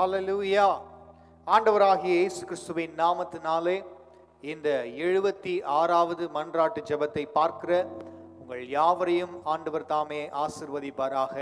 ஹalleluya ஆண்டவராகிய இயேசு கிறிஸ்துவின் நாமத்தினாலே இந்த எழுபத்தி ஆறாவது மன்றாட்டு ஜெபத்தை பார்க்கிற உங்கள் யாவரையும் ஆண்டவர் தாமே ஆசிர்வதிப்பாராக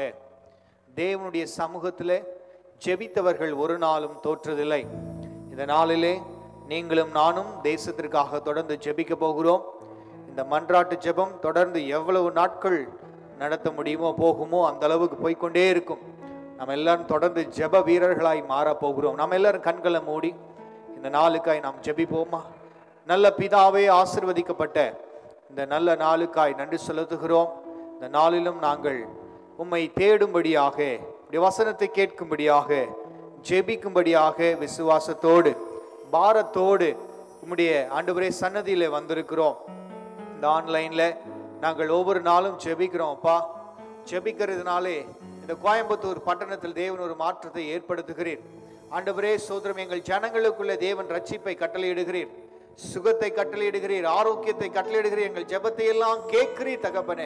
தேவனுடைய சமூகத்திலே ஜெபித்தவர்கள் ஒரு நாளும் தோற்றதில்லை இந்த நாளிலே நீங்களும் நானும் தேசத்திற்காக தொடர்ந்து ஜெபிக்க போகிறோம் இந்த மன்றாட்டு ஜெபம் தொடர்ந்து எவ்வளவு நாட்கள் நடத்த முடியுமோ போகுமோ அந்த அளவுக்கு போய்க்கொண்டே இருக்கும் நம்ம எல்லாரும் தொடர்ந்து ஜெப வீரர்களாய் மாறப் போகிறோம் நம்ம எல்லாரும் கண்களை மூடி இந்த நாளுக்காய் நாம் ஜெபிப்போமா நல்ல பிதாவே ஆசிர்வதிக்கப்பட்ட இந்த நல்ல நாளுக்காய் நன்றி செலுத்துகிறோம் இந்த நாளிலும் நாங்கள் உம்மை தேடும்படியாக உம்முடைய வசனத்தை கேட்கும்படியாக ஜெபிக்கும்படியாக விசுவாசத்தோடு பாரத்தோடு உம்முடைய ஆண்டவரே சன்னதியிலே வந்திருக்கிறோம் இந்த ஆன்லைன்ல நாங்கள் ஒவ்வொரு நாளும் ஜெபிக்கிறோம் அப்பா ஜெபிக்கிறதுனாலே இந்த கோயம்புத்தூர் பட்டணத்தில் தேவன் ஒரு மாற்றத்தை ஏற்படுத்துகிறீர் ஆண்டவரே சோதரம் எங்கள் ஜனங்களுக்குள்ள தேவன் ரட்சிப்பை கட்டளையிடுகிறீர் சுகத்தை கட்டளையிடுகிறீர் ஆரோக்கியத்தை கட்டளையிடுகிறீர் எங்கள் ஜெபத்தை எல்லாம் கேட்கிறீர் தகப்பனே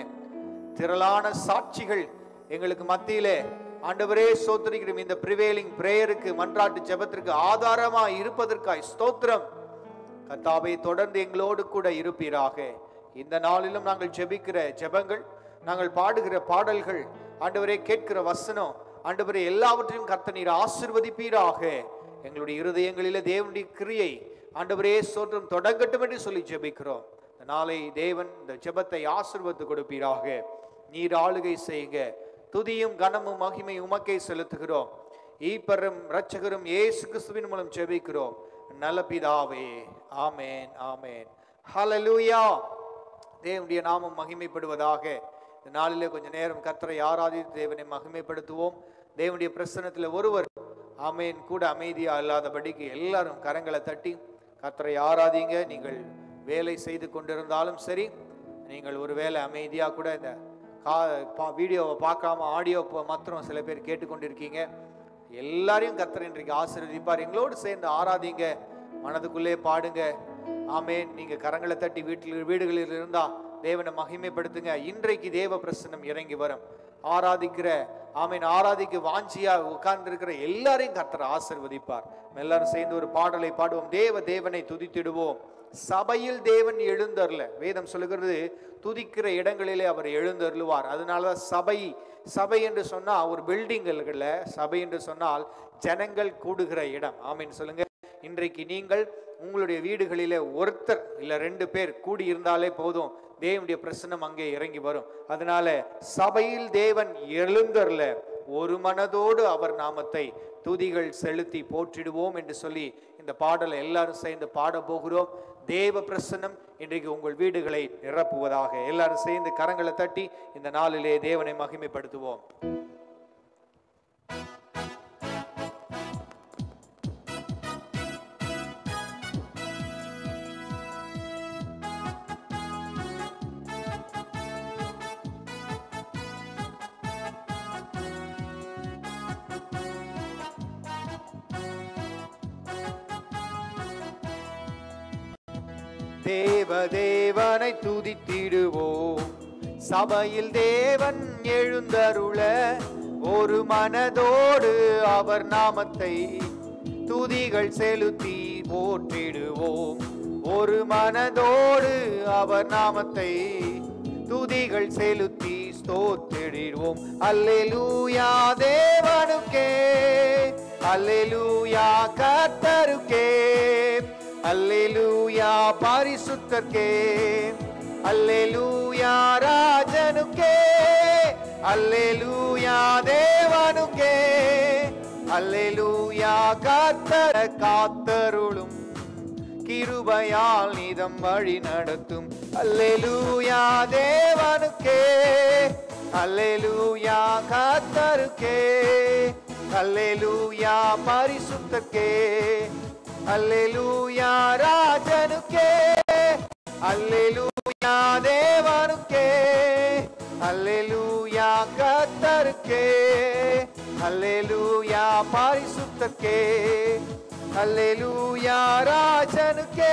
திரளான சாட்சிகள் எங்களுக்கு மத்தியிலே ஆண்டவரே சோத்திரிக்கிறோம் இந்த ப்ரிவேலிங் பிரேயருக்கு மன்றாட்டு ஜெபத்திற்கு ஆதாரமா இருப்பதற்காய் ஸ்தோத்திரம் கர்த்தாவை தொடர்ந்து எங்களோடு கூட இருப்பீராக இந்த நாளிலும் நாங்கள் ஜெபிக்கிற ஜெபங்கள் நாங்கள் பாடுகிற பாடல்கள் ஆண்டவரே கேட்கிற வசனம் ஆண்டவரே எல்லாவற்றையும் கர்த்த நீர் ஆசிர்வதிப்பீராக எங்களுடைய இருதயங்களிலே தேவனுடைய கிரியை ஆண்டவரே சோற்றம் தொடங்கட்டும் என்று சொல்லி ஜெபிக்கிறோம் இந்த நாளை தேவன் இந்த ஜெபத்தை ஆசிர்வத்து கொடுப்பீராக நீர் ஆளுகை செய்யுங்க துதியும் கனமும் மகிமை உமக்கை செலுத்துகிறோம் ஈப்பரும் இரட்சகரும் இயேசு கிறிஸ்துவின் மூலம் ஜெபிக்கிறோம் நல்ல பிதாவே ஆமேன் ஆமேன் ஹalleluya தேவனுடைய நாமம் மகிமைப்படுவதாக இந்த நாளிலே கொஞ்ச நேரம் கர்த்தரை ஆராதித்து தேவனை மகிமைப்படுத்துவோம் தேவனுடைய பிரசன்னத்தில் ஒருவர் ஆமேன் கூட அமைதியா இல்லாதபடிக்கு எல்லாரும் கரங்களை தட்டி கர்த்தரை ஆராதிங்க நீங்கள் வேலை செய்து கொண்டிருந்தாலும் சரி நீங்கள் ஒருவேளை அமைதியா கூட இந்த கா பா வீடியோவை பார்க்காம ஆடியோ மாத்திரம் சில பேர் கேட்டுக்கொண்டிருக்கீங்க எல்லாரையும் கர்த்தர் இன்றைக்கு ஆசீர்வதிப்பார் எங்களோடு சேர்ந்து ஆராதிங்க மனதுக்குள்ளே பாடுங்க ஆமேன் நீங்க கரங்களை தட்டி வீட்டில் வீடுகளில் இருந்தா தேவனை மகிமைப்படுத்துங்க இன்றைக்கு தேவ பிரசன்னம் இறங்கி வரும் ஆராதிக்கிற ஆமீன் ஆராதிக்க வாஞ்சியா உட்கார்ந்து இருக்கிற எல்லாரையும் கர்த்தர் ஆசிர்வதிப்பார் நம்ம எல்லாரும் சேர்ந்து ஒரு பாடலை பாடுவோம் தேவ தேவனை துதித்திடுவோம் சபையில் தேவன் எழுந்தருள வேதம் சொல்லுகிறது துதிக்கிற இடங்களிலே அவர் எழுந்தருளுவார் அதனாலதான் சபை சபை என்று சொன்னால் ஒரு பில்டிங்கல்கள சபை என்று சொன்னால் ஜனங்கள் கூடுகிற இடம் ஆமீன் சொல்லுங்க இன்றைக்கு நீங்கள் உங்களுடைய வீடுகளிலே ஒருத்தர் இல்ல ரெண்டு பேர் கூடி இருந்தாலே போதும் தேவனுடைய பிரசனம் அங்கே இறங்கி வரும் அதனால சபையில் தேவன் எழுந்தர்ல ஒரு மனதோடு அவர் நாமத்தை துதிகள் செலுத்தி போற்றிடுவோம் என்று சொல்லி இந்த பாடலை எல்லாரும் சேர்ந்து பாட போகிறோம் தேவ பிரசன்னம் இன்றைக்கு உங்கள் வீடுகளை நிரப்புவதாக எல்லாரும் சேர்ந்து கரங்களை தட்டி இந்த நாளிலே தேவனை மகிமைப்படுத்துவோம் தேவ தேவனை துதித்திடுவோம் சபையில் தேவன் எழுந்தருள ஒரு மனதோடு அவர் நாமத்தை துதிகள் செலுத்தி போற்றிடுவோம் ஒரு மனதோடு அவர் நாமத்தை துதிகள் செலுத்தி ஸ்தோத்திடுவோம் அல்லேலூயா தேவனுக்கே அல்லேலூயா கர்த்தருக்கே அல்லேலூயா பரிசுத்தர்க்கே அல்லேலூயா ராஜனுக்கே அல்லேலூயா தேவனுக்கே அல்லேலூயா கர்த்தர காத்தருளும் கிருபையால் நிதம் வழி நடத்தும் அல்லேலூயா தேவனுக்கே அல்லேலூயா கர்த்தருக்கே அல்லேலூயா பரிசுத்தக்கே அல்லேலூயா ராஜனுக்கே அல்லேலூயா தேவனுக்கே அல்லேலூயா கர்த்தருக்கே அல்லேலூயா பரிசுத்தக்கே அல்லேலூயா ராஜனுக்கே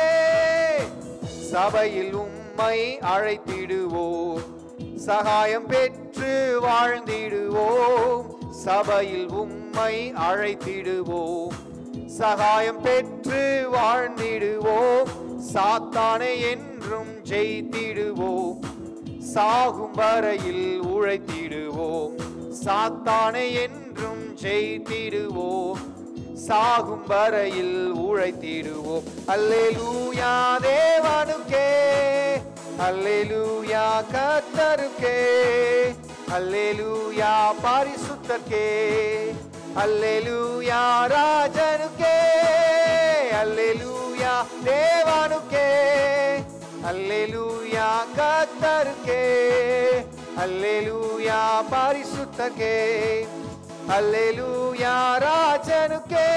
சபையில் உம்மை அழைத்திடுவோம் சகாயம் பெற்று வாழ்ந்திடுவோம் சபையில் உம்மை அழைத்திடுவோம் சகாயம் பெற்று வாழ்ந்திடுவோம் சாத்தானை என்றும் ஜெயித்திடுவோம் சாகும் வரையில் உழைத்திடுவோம் சாத்தானை என்றும் ஜெயித்திடுவோம் சாகும் வரையில் உழைத்திடுவோம் அல்லேலூயா தேவனுக்கே அல்லேலூயா கத்தருக்கே அல்லேலூயா பரிசுத்தர்க்கே அல்லேலூயா ராஜனுக்கே அல்லேலூயா தேவனுக்கே அல்லேலூயா கத்தருக்கே அல்லேலூயா பரிசுத்தர்க்கே அல்லேலூயா ராஜனுக்கே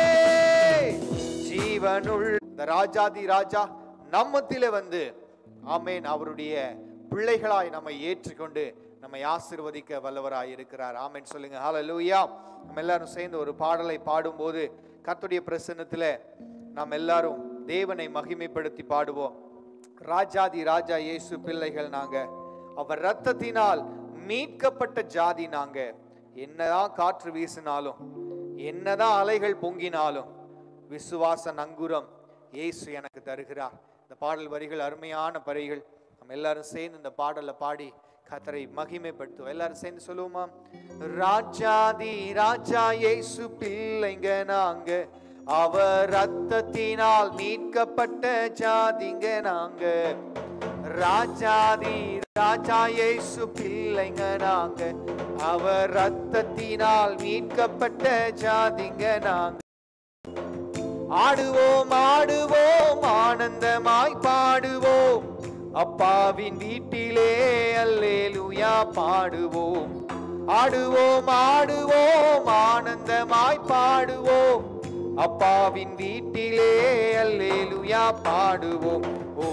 ஜீவனுள் இந்த ராஜாதி ராஜா நம்மத்திலே வந்து ஆமேன் அவருடைய பிள்ளைகளாய் நம்மை ஏற்றுக்கொண்டு நம்மை ஆசிர்வதிக்க வல்லவராய் இருக்கிறார் ஆமேன் சொல்லுங்க ஹalleluya நம்ம எல்லாரும் சேர்ந்து ஒரு பாடலை பாடும்போது கர்த்தருடைய பிரசன்னத்தில் நாம் எல்லாரும் தேவனை மகிமைப்படுத்தி பாடுவோம் ராஜாதி ராஜா இயேசு பிள்ளைகள் நாங்க அவர் ரத்தத்தினால் மீட்கப்பட்ட ஜாதி நாங்க என்னதான் காற்று வீசினாலும் என்னதான் அலைகள் பொங்கினாலும் விசுவாச நங்குரம் இயேசு எனக்கு தருகிறார் இந்த பாடல் வரிகள் அருமையான பரிகள் நம்ம எல்லாரும் சேர்ந்து இந்த பாடலை பாடி கத்தரை மகிமைப்படுத்துவோம் எல்லாரும் சேர்ந்து சொல்லுவோமா ராஜாதி ராஜா இயேசு பிள்ளைங்க நாங்க அவர் ரத்தத்தினால் மீட்கப்பட்ட ஜாதிங்க நாங்க ராஜாதி ராஜா இயேசு பிள்ளைங்க நாங்க அவர் ரத்தத்தினால் மீட்கப்பட்ட ஜாதிங்க நாங்க ஆடுவோம் ஆடுவோம் ஆனந்தமாய் பாடுவோம் அப்பாவின் வீட்டிலே அல்லேலுயா பாடுவோம் ஆடுவோம் ஆடுவோம் ஆனந்தமாய் பாடுவோம் அப்பாவின் வீட்டிலே அல்லேலுயா பாடுவோம் ஓ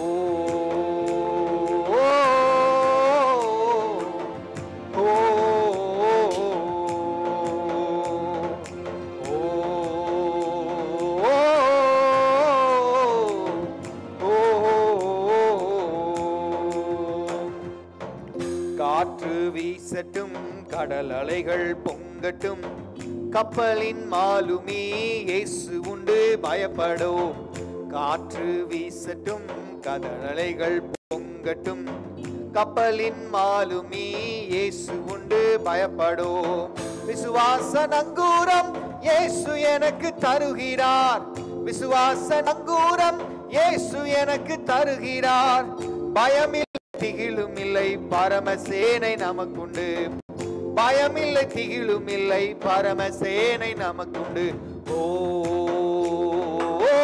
ஓ, ஓ, ஓ, காற்று வீசட்டும் கடல் அலைகள் பொங்கட்டும் கப்பலின் மாலுமி இயேசு உண்டு பயப்படும் காற்று வீசட்டும் கடல் அலைகள் பொங்கட்டும் கப்பலின் மாலுமி இயேசு உண்டு பயப்படும் விசுவாச நங்கூரம் இயேசு எனக்கு தருகிறார் விசுவாச நங்கூரம் இயேசு எனக்கு தருகிறார் பயமில்லை திகிலும் இல்லை பரமசேனை நமக்குண்டு பயமில்லை திகிலும் இல்லை பரமசேனை நமக்குண்டு ஓ ஓ,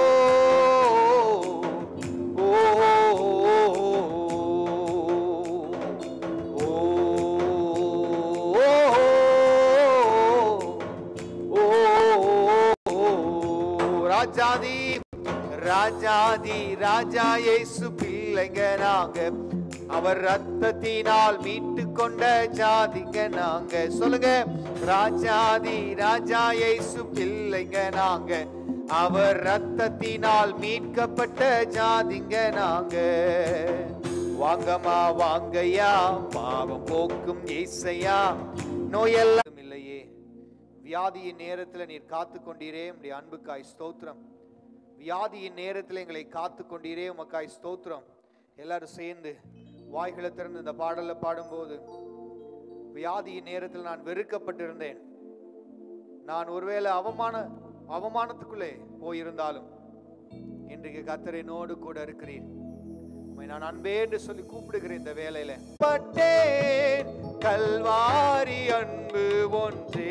ஓ, ஓ, ஓ, ராஜாதி ராஜாதி ராஜா இயேசு பிள்ளைங்க நாங்க அவர் ரத்தத்தினால் மீட்டு கொண்ட ஜாதிங்க நாங்க சொல்லுங்க ராஜாதி ராஜா இயேசு பிள்ளைங்க நாங்க அவர் ரத்தத்தினால் மீட்கப்பட்ட ஜாதிங்க நாங்க வாங்கம்மா வாங்கய்யா பாவம் போக்கும் ஏசையா நோயெல்லாம் இல்லையே வியாதியின் நேரத்தில் நீர் காத்து கொண்டீரே உம்முடைய அன்புக்காய் ஸ்தோத்திரம் வியாதியின் நேரத்தில் எங்களை காத்து கொண்டீரே உமக்காய் ஸ்தோத்திரம் எல்லாரும் சேர்ந்து வாய்களை திறந்து இந்த பாடலை பாடும்போது வியாதியின் நேரத்தில் நான் வெறுக்கப்பட்டிருந்தேன் நான் ஒருவேளை அவமான அவமானத்துக்குள்ளே போயிருந்தாலும் இன்றைக்கு கத்தர் என்னோடு கூட இருக்கிறீர் உம்மை நான் அன்பே என்று சொல்லி கூப்பிடுகிறேன் இந்த வேலையில பட்டேன் கல்வாரி அன்பு ஒன்றே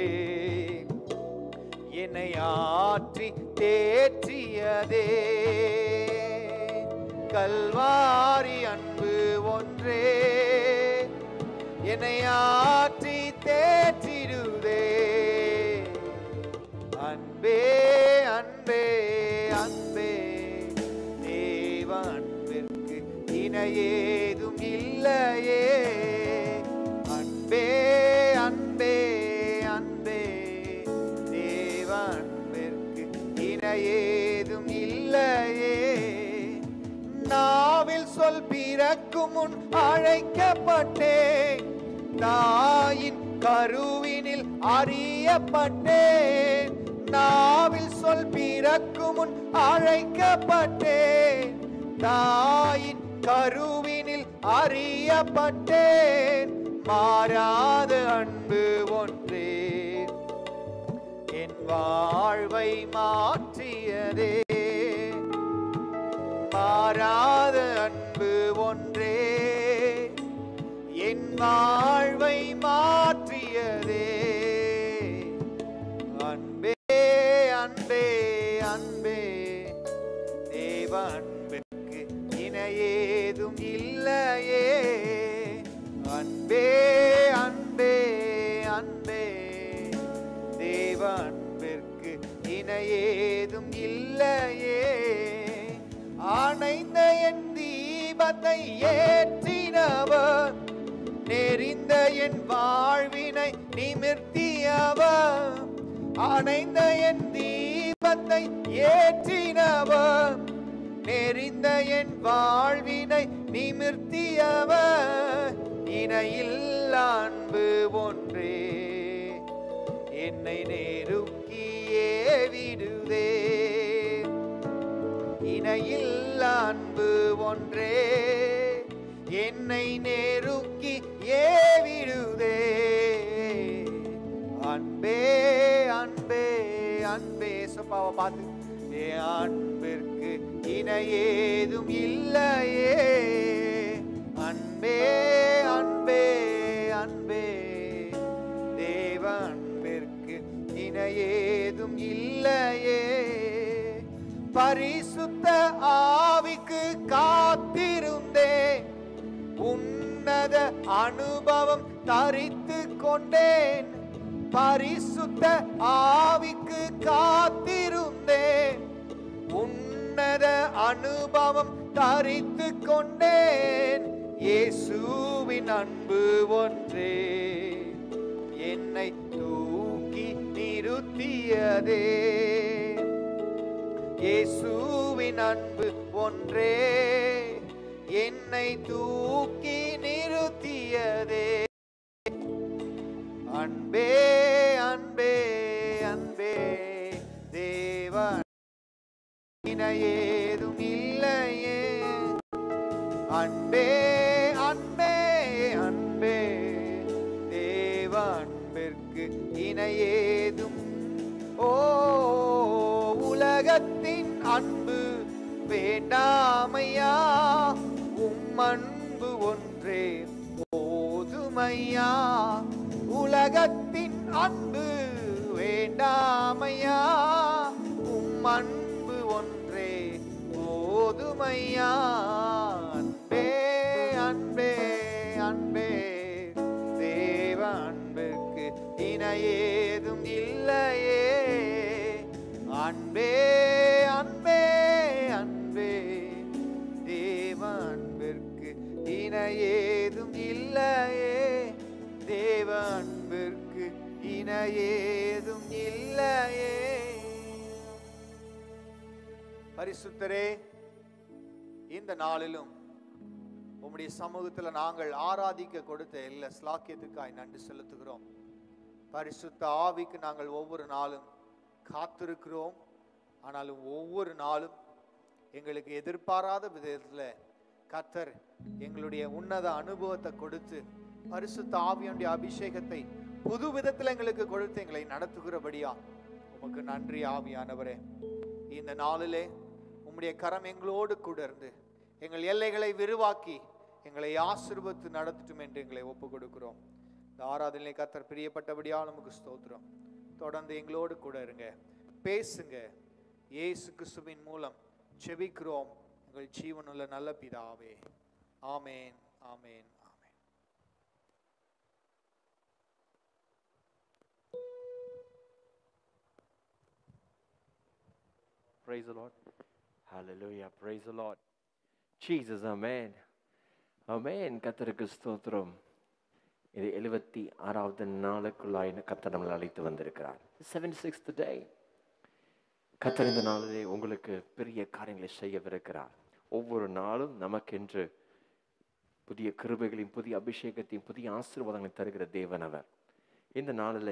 என்னை ஆற்றி தேற்றியதே கல்வாரி அன்பு ஒன்றே என்னை ஆற்றி தேற்றிடுதே அன்பே அன்பே அன்பே தேவ அன்பிற்கு இணையேதும் இல்லையே அன்பே அன்பே அன்பே தேவ அன்பிற்கு இணையேதும் இல்லையே நாவில் சொல் பிறக்கும் முன் அழைக்கப்பட்டேன் தாயின் கருவினில் அறியப்பட்டேன் நாவில் சொல் பிறக்கும் முன் அழைக்கப்பட்டேன் தாயின் கருவினில் அறியப்பட்டேன் மாறாத அன்பு ஒன்றே என் வாழ்வை மாற்றியதே மாறாத அன்பு ஒன்றே என் வாழ்வை மாற்றியதே அன்பே அன்பே அன்பே தேவ அன்பிற்கு இணையேதும் இல்லையே அன்பே அன்பே அன்பே தேவ அன்பிற்கு இணையேதும் இல்லையே அணைந்த என் தீபத்தை ஏற்றினவர் நெறிந்த என் வாழ்வினை நிமிர்த்தியவர் அணைந்த என் தீபத்தை ஏற்றினவர் நெறிந்த என் வாழ்வினை நிமிர்த்தியவர் இணையில் அன்பு ஒன்றே என்னை நெருக்கியே விடுதே இணையில் அன்பு ஒன்றே என்னை நெருக்கி ஏவிடுதே அன்பே அன்பே அன்பே சொப்பாவை பார்த்து ஏ அன்பிற்கு இணையேதும் இல்லையே அன்பே அன்பே அன்பே தேவ அன்பிற்கு இணையேதும் இல்லையே பரிசுத்த ஆவிக்கு காத்திருந்தேன் உன்னத அனுபவம் தரித்து கொண்டேன் பரிசுத்த ஆவிக்கு காத்திருந்தேன் உன்னத அனுபவம் தரித்து கொண்டேன் இயேசுவின் அன்பு ஒன்றே என்னை தூக்கி நிறுத்தியதே இயேசுவின் அன்பு ஒன்றே என்னை தூக்கி நிறுத்தியதே அன்பே அன்பே அன்பே தேவன் ஏதும் இல்லையே அன்பே அன்பே அன்பே தேவ அன்பிற்கு இணையேதும் ஓ உலகத்தின் அன்பு வேண்டாமையா உம் அன்பு ஒன்றே போதுமையா உலகத்தின் அன்பு வேண்டாமையா உம் அன்பு ஒன்றே போதுமையா அன்பே அன்பே அன்பே தேவ அன்பிற்கு இணையேதும் இல்லையே அன்பே அன்பே அன்பே தேவ அன்பிற்கு இணையேதும் இல்லையே தேவ அன்பிற்கு இணையேதும் இல்லையே பரிசுத்தரே இந்த நாளிலும் உம்முடைய சமூகத்துல நாங்கள் ஆராதிக்க கொடுத்த எல்லா ஸ்லாக்கியத்துக்காய் நன்றி செலுத்துகிறோம் பரிசுத்த ஆவிக்கு நாங்கள் ஒவ்வொரு நாளும் காத்திருக்கிறோம் ஆனாலும் ஒவ்வொரு நாளும் எங்களுக்கு எதிர்பாராத விதத்தில் கத்தர் எங்களுடைய உன்னத அனுபவத்தை கொடுத்து பரிசுத்த ஆவியுடைய அபிஷேகத்தை புது விதத்தில் எங்களுக்கு கொடுத்து எங்களை நடத்துகிறபடியா உமக்கு நன்றி ஆவியானவரே இந்த நாளிலே உம்முடைய கரம் எங்களோடு கூட இருந்து எங்கள் எல்லைகளை விரிவாக்கி எங்களை ஆசிர்வத்து நடத்தட்டும் என்று எங்களை ஒப்பு கொடுக்கிறோம் இந்த ஆராதனை கத்தர் பிரியப்பட்டபடியா நமக்கு ஸ்தோத்திரம் தொடர்ந்து எங்களோடு கூட இருங்க பேசுங்க இயேசு கிறிஸ்துவின் மூலம் செபிக்கிறோம் எங்கள் ஜீவனுள்ள நல்ல பிதாவே ஆமேன் ஆமேன் ஆமேன் Praise the Lord. Hallelujah. Praise the Lord. Jesus, Amen. Amen. கத்தருக்கு ஸ்தோத்திரம் இது எழுபத்தி ஆறாவது நாளுக்குள்ளாய் கத்தர் நம்மளை அழைத்து வந்திருக்கிறார் செவன் சிக்ஸ்த் டே கத்தர் இந்த நாளிலே உங்களுக்கு பெரிய காரியங்களை செய்யவிருக்கிறார் ஒவ்வொரு நாளும் நமக்கென்று புதிய கிருபைகளையும் புதிய அபிஷேகத்தையும் புதிய ஆசீர்வாதங்களையும் தருகிற தேவன் அவர் இந்த நாளில்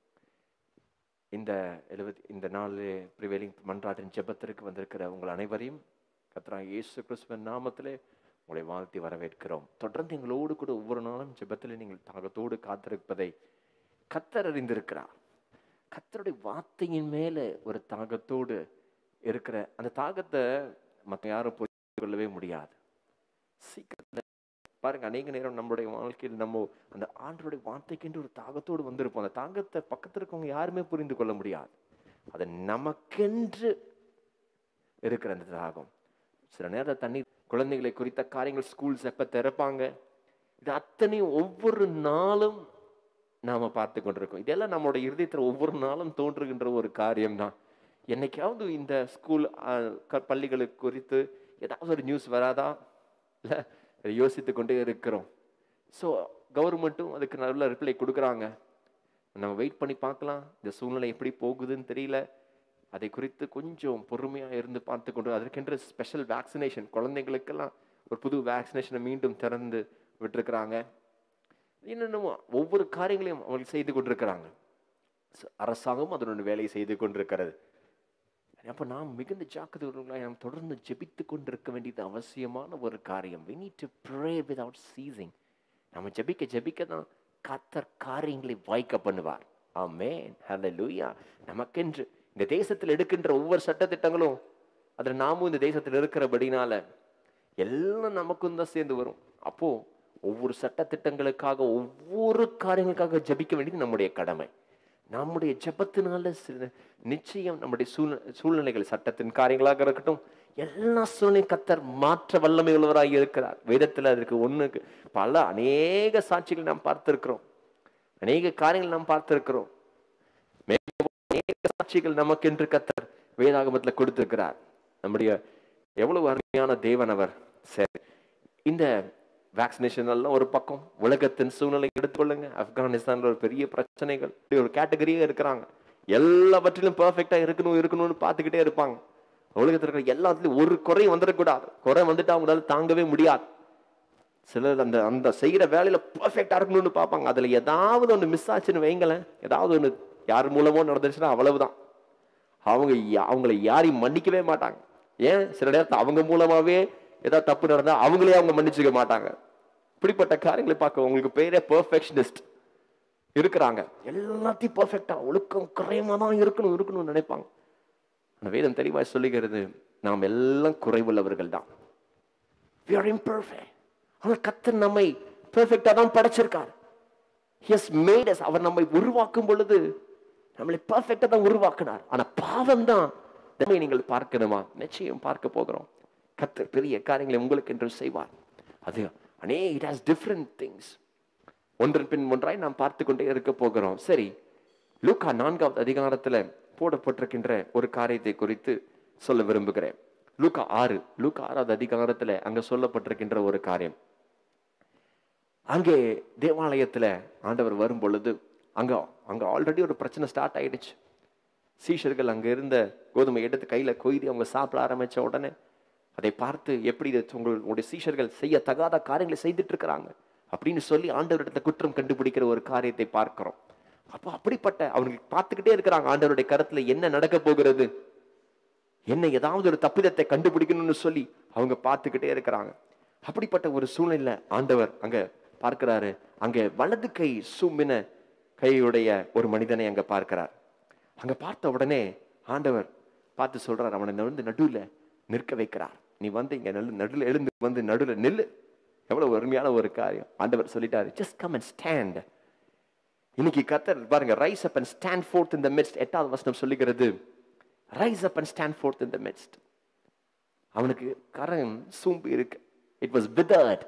இந்த எழுபத்தி இந்த நாளில் ப்ரிவேலிங் மன்றாட்டின் ஜெபத்திற்கு வந்திருக்கிற உங்கள் அனைவரையும் கத்ரா இயேசு கிறிஸ்துவின் நாமத்திலே உங்களை வாழ்த்தி வரவேற்கிறோம் தொடர்ந்து எங்களோடு கூட ஒவ்வொரு நாளும் ஜெபத்தில் நீங்கள் தாகத்தோடு காத்திருப்பதை கத்தர் அறிந்திருக்கிறார் கத்தருடைய வார்த்தையின் மேலே ஒரு தாகத்தோடு இருக்கிற அந்த தாகத்தை மற்ற யாரும் புரிந்து கொள்ளவே முடியாது சீக்கிரத்தில் பாருங்க அநேக நேரம் நம்மளுடைய வாழ்க்கையில் நம்ம அந்த ஆண்டருடைய வார்த்தைக்கென்று ஒரு தாகத்தோடு வந்திருப்போம் அந்த தாகத்தை பக்கத்தில் இருக்கவங்க யாருமே புரிந்து கொள்ள முடியாது அது நமக்கென்று இருக்கிற அந்த தாகம் சில நேரம் தண்ணி குழந்தைகளை குறித்த காரியங்கள் ஸ்கூல்ஸ் எப்போ திறப்பாங்க இது அத்தனையும் ஒவ்வொரு நாளும் நாம பார்த்து கொண்டிருக்கோம் இதெல்லாம் நம்மளோட இருதயத்தில் ஒவ்வொரு நாளும் தோன்றுகின்ற ஒரு காரியம்தான் என்னைக்காவது இந்த ஸ்கூல் பள்ளிகளுக்கு குறித்து ஏதாவது ஒரு நியூஸ் வராதா இல்லை யோசித்து கொண்டே இருக்கிறோம் ஸோ கவர்மெண்ட்டும் அதுக்கு நல்ல ரிப்ளை கொடுக்குறாங்க நம்ம வெயிட் பண்ணி பார்க்கலாம் இந்த சூழ்நிலை எப்படி போகுதுன்னு தெரியல அதை குறித்து கொஞ்சம் பொறுமையாக இருந்து பார்த்து கொண்டு அதற்கென்று ஸ்பெஷல் வேக்சினேஷன் குழந்தைங்களுக்கெல்லாம் ஒரு புது வேக்சினேஷனை மீண்டும் திறந்து விட்டுருக்குறாங்க என்னென்னமோ ஒவ்வொரு காரியங்களையும் அவர்கள் செய்து கொண்டிருக்கிறாங்க ச- அரசாங்கம் அதனுடைய வேலையை செய்து கொண்டிருக்கிறது அப்போ நாம் மிகுந்த ஜாக்கிரதையுள்ளவர்களாய் நாம் தொடர்ந்து ஜெபித்து கொண்டிருக்க வேண்டியது அவசியமான ஒரு காரியம் we need to pray without ceasing நம்ம ஜெபிக்க ஜெபிக்க தான் கத்தர் காரியங்களை வாய்க்க பண்ணுவார் ஆமென் ஹalleluya நமக்கென்று இந்த தேசத்தில் எடுக்கின்ற ஒவ்வொரு சட்டத்திட்டங்களும் அதில் நாமும் இந்த தேசத்தில் இருக்கிறபடினால எல்லாம் நமக்கும் தான் சேர்ந்து வரும் அப்போ ஒவ்வொரு சட்டத்திட்டங்களுக்காக ஒவ்வொரு காரியங்களுக்காக ஜெபிக்க வேண்டியது நம்முடைய கடமை நம்முடைய ஜெபத்தினால சில நிச்சயம் நம்முடைய சூழ் சூழ்நிலைகள் சட்டத்தின் காரியங்களாக இருக்கட்டும் எல்லா சூழ்நிலையும் கத்தர் மாற்ற வல்லமை உள்ளவராக இருக்கிறார் வேதத்தில் அதற்கு ஒண்ணுக்கு பல அநேக சாட்சிகள் நாம் பார்த்திருக்கிறோம் அநேக காரியங்கள் நாம் பார்த்திருக்கிறோம் மேலும் அநேக சாட்சிகள் நமக்கென்று கத்தர் வேதாகமத்துல கொடுத்திருக்கிறார் நம்முடைய எவ்வளவு அருமையான தேவன் அவர் சரி இந்த வேக்சினேஷன் எல்லாம் ஒரு பக்கம் உலகத்தின் சூழ்நிலை எடுத்துக்கொள்ளுங்க ஆப்கானிஸ்தான்ல ஒரு பெரிய பிரச்சனைகள் இப்படி ஒரு கேட்டகரியே இருக்கிறாங்க எல்லாவற்றிலும் பெர்ஃபெக்டா இருக்கணும் இருக்கணும்னு பார்த்துக்கிட்டே இருப்பாங்க உலகத்தில் இருக்கிற எல்லாத்துலயும் ஒரு குறையும் வந்துடக்கூடாது குறை வந்துட்டு அவங்களால தாங்கவே முடியாது சிலர் அந்த அந்த செய்யற வேலையில பெர்ஃபெக்டா இருக்கணும்னு பார்ப்பாங்க அதுல ஏதாவது ஒன்று மிஸ் ஆச்சுன்னு வைங்களேன் ஏதாவது ஒன்று யார் மூலமோ நடந்துச்சுன்னா அவ்வளவுதான் அவங்க யா- அவங்கள யாரையும் மன்னிக்கவே மாட்டாங்க ஏன் சில நேரத்தில் அவங்க மூலமாவே ஏதாவது தப்பு நடந்தா அவங்களே அவங்க மன்னிச்சுக்க மாட்டாங்க இப்படிப்பட்ட காரியங்களை பார்க்க உங்களுக்கு பேரே பெர்ஃபெக்ஷனிஸ்ட் இருக்கிறாங்க எல்லாத்தையும் பெர்ஃபெக்டா ஒழுக்கம் குறையமா தான் இருக்கணும் இருக்கணும்னு நினைப்பாங்க ஆனா வேதம் தெளிவாய் சொல்லுகிறது நாம் எல்லாம் குறைவுள்ளவர்கள் தான் we are imperfect ஆனால் கத்தர் நம்மை பெர்ஃபெக்டா தான் படைச்சிருக்கார் he has made us அவர் நம்மை உருவாக்கும் பொழுது நம்மளை பெர்ஃபெக்டா தான் உருவாக்கினார் ஆனா பாவம் தான் நம்மை நீங்கள் பார்க்கணுமா நிச்சயம் பார்க்க போகிறோம் கத்தர் பெரிய காரியங்களை உங்களுக்கு என்று செய்வார் அது அனே இட் ஹாஸ் டிஃப்ரெண்ட் திங்ஸ் ஒன்றன் பின் ஒன்றாய் நாம் பார்த்து கொண்டே இருக்க போகிறோம் சரி லூக்கா நான்காவது அதிகாரத்துல போடப்பட்டிருக்கின்ற ஒரு காரியத்தை குறித்து சொல்ல விரும்புகிறேன் லூக்கா ஆறு லூக்கா ஆறாவது அதிகாரத்துல அங்க சொல்லப்பட்டிருக்கின்ற ஒரு காரியம் அங்கே தேவாலயத்துல ஆண்டவர் வரும் பொழுது அங்க அங்க ஆல்ரெடி ஒரு பிரச்சனை ஸ்டார்ட் ஆயிடுச்சு சீஷர்கள் அங்க இருந்த கோதுமை எடுத்து கையில கொய்து அவங்க சாப்பிட ஆரம்பிச்ச உடனே அதை பார்த்து எப்படி இது உங்களுடைய சீஷர்கள் செய்ய தகாத காரியங்களை செய்துட்டு இருக்கிறாங்க அப்படின்னு சொல்லி ஆண்டவரிடத்தை குற்றம் கண்டுபிடிக்கிற ஒரு காரியத்தை பார்க்கிறோம் அப்போ அப்படிப்பட்ட அவங்க பார்த்துக்கிட்டே இருக்கிறாங்க ஆண்டவருடைய கருத்துல என்ன நடக்க போகிறது என்ன ஏதாவது ஒரு தப்பிதத்தை கண்டுபிடிக்கணும்னு சொல்லி அவங்க பார்த்துக்கிட்டே இருக்கிறாங்க அப்படிப்பட்ட ஒரு சூழ்நிலை ஆண்டவர் அங்க பார்க்கிறாரு அங்க வலது கை சும்மின கையுடைய ஒரு மனிதனை அங்க பார்க்கிறார் அங்க பார்த்த உடனே ஆண்டவர் பார்த்து சொல்றார் அவனை வந்து நடுவுல நிற்க வைக்கிறார் நீ வந்து இங்க நடு நடுவில் எழுந்து வந்து நடுவுல நில்லு எவ்வளவு அருமையான ஒரு காரியம் ஆண்டவர் சொல்லிட்டாரு ஜஸ்ட் கம் அண்ட் ஸ்டாண்ட் இன்னைக்கு கத்தர் பாருங்க rise up and stand forth இந்த மிட்ஸ்ட் எட்டாவது வசனம் சொல்லுகிறது rise up and stand forth இந்த மிட்ஸ்ட் அவனுக்கு கரம் சூம்பி இருக்கு இட் வாஸ் விதர்ட்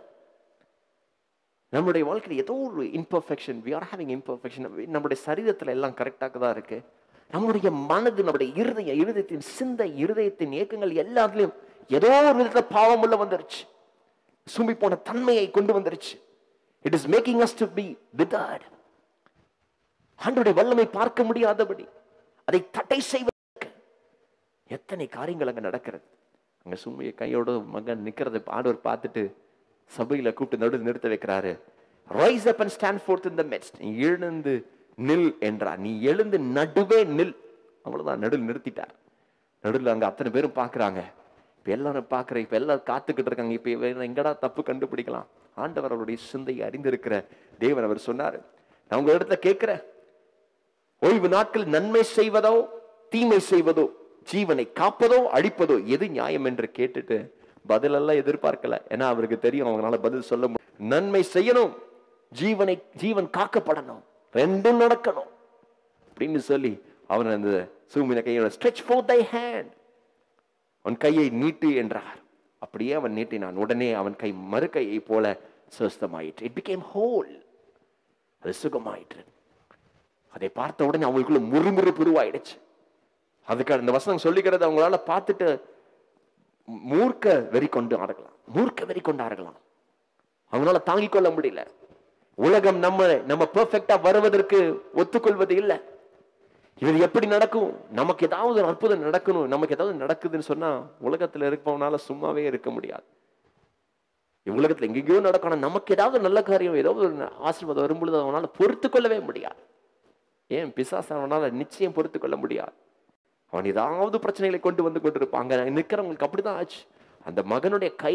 நம்முடைய வாழ்க்கையில் ஏதோ ஒரு imperfection we are having imperfection நம்முடைய சரீரத்தில் எல்லாம் கரெக்டாக தான் இருக்கு நம்முடைய மனது நம்முடைய இருதய இருதயத்தின் சிந்தை இருதயத்தின் இயக்கங்கள் எல்லாத்துலயும் ஏதோ ஒரு விதத்துல பாவம் உள்ள வந்துருச்சு சும்பி போன தன்மையை கொண்டு வந்துருச்சு it is making us to be withered ஆண்டோடைய வல்லமை பார்க்க முடியாதபடி அதை தடை செய்வதற்கு எத்தனை காரியங்கள் அங்க நடக்கிறது அங்க சும்மைய கையோட மகன் நிக்கிறதை ஆண்டவர் பார்த்துட்டு சபையில கூப்பிட்டு நடுவில் நிறுத்த வைக்கிறாரு rise up and stand forth in the midst எழுந்து நில் என்றார் நீ எழுந்து நடுவே நில் அவ்வளவுதான் நடுவில் நிறுத்திட்டார் நடுவில் அங்க அத்தனை பேரும் பார்க்கறாங்க இப்ப எல்லாரும் பார்க்கற இப்ப எல்லாரும் காத்துக்கிட்டு இருக்காங்க இப்ப இவன் எங்கடா தப்பு கண்டுபிடிக்கலாம் ஆண்டவர் அவருடைய சிந்தையை அறிந்திருக்கிற தேவன் அவர் சொன்னாரு நான் உங்க இடத்துல கேட்கிறேன் ஓய்வு நாட்கள் நன்மை செய்வதோ தீமை செய்வதோ ஜீவனை காப்பதோ அழிப்பதோ எது நியாயம் என்று கேட்டுட்டு பதிலெல்லாம் எதிர்பார்க்கல ஏன்னா அவருக்கு தெரியும் அவங்களால பதில் சொல்ல முடியும் நன்மை செய்யணும் ஜீவனை ஜீவன் காக்கப்படணும் ரெண்டும் நடக்கணும் அப்படின்னு சொல்லி அவன் அந்த சூமின கையோட ஸ்ட்ரெச் ஃபோர் தை ஹேண்ட் அவன் கையை நீட்டு என்றார் அப்படியே அவன் நீட்டினான் உடனே அவன் கை மறு கையை போல சுஸ்தமாயிற்று இட் பிகேம் ஹோல் அது சுகமாயிற்று அதை பார்த்த உடனே அவங்களுக்குள்ள முறுமுறுப்பு உருவாயிடுச்சு அதுக்கு அந்த வசனம் சொல்லிக்கிறது அவங்களால பார்த்துட்டு மூர்க்க வெறி கொண்டு ஆடலாம் மூர்க்க வெறி கொண்டு ஆடலாம் அவங்களால தாங்கிக் கொள்ள முடியல உலகம் நம்ம நம்ம பெர்ஃபெக்டா வருவதற்கு ஒத்துக்கொள்வது இல்லை இது எப்படி நடக்கும் நமக்கு ஏதாவது ஒரு அற்புதம் நடக்கணும் நமக்கு ஏதாவது நடக்குதுன்னு சொன்னா உலகத்துல இருப்பவனால சும்மாவே இருக்க முடியாது உலகத்துல எங்கெங்கயோ நடக்கணும் நமக்கு ஏதாவது நல்ல காரியம் ஏதாவது ஒரு ஆசீர்வாதம் வரும்பொழுது அவனால பொறுத்து கொள்ளவே முடியாது ஏன் பிசாசு அவனால நிச்சயம் பொறுத்து கொள்ள முடியாது அவன் ஏதாவது பிரச்சனைகளை கொண்டு வந்து கொண்டிருப்பாங்க நிக்கிறவங்களுக்கு அப்படிதான் ஆச்சு அந்த மகனுடைய கை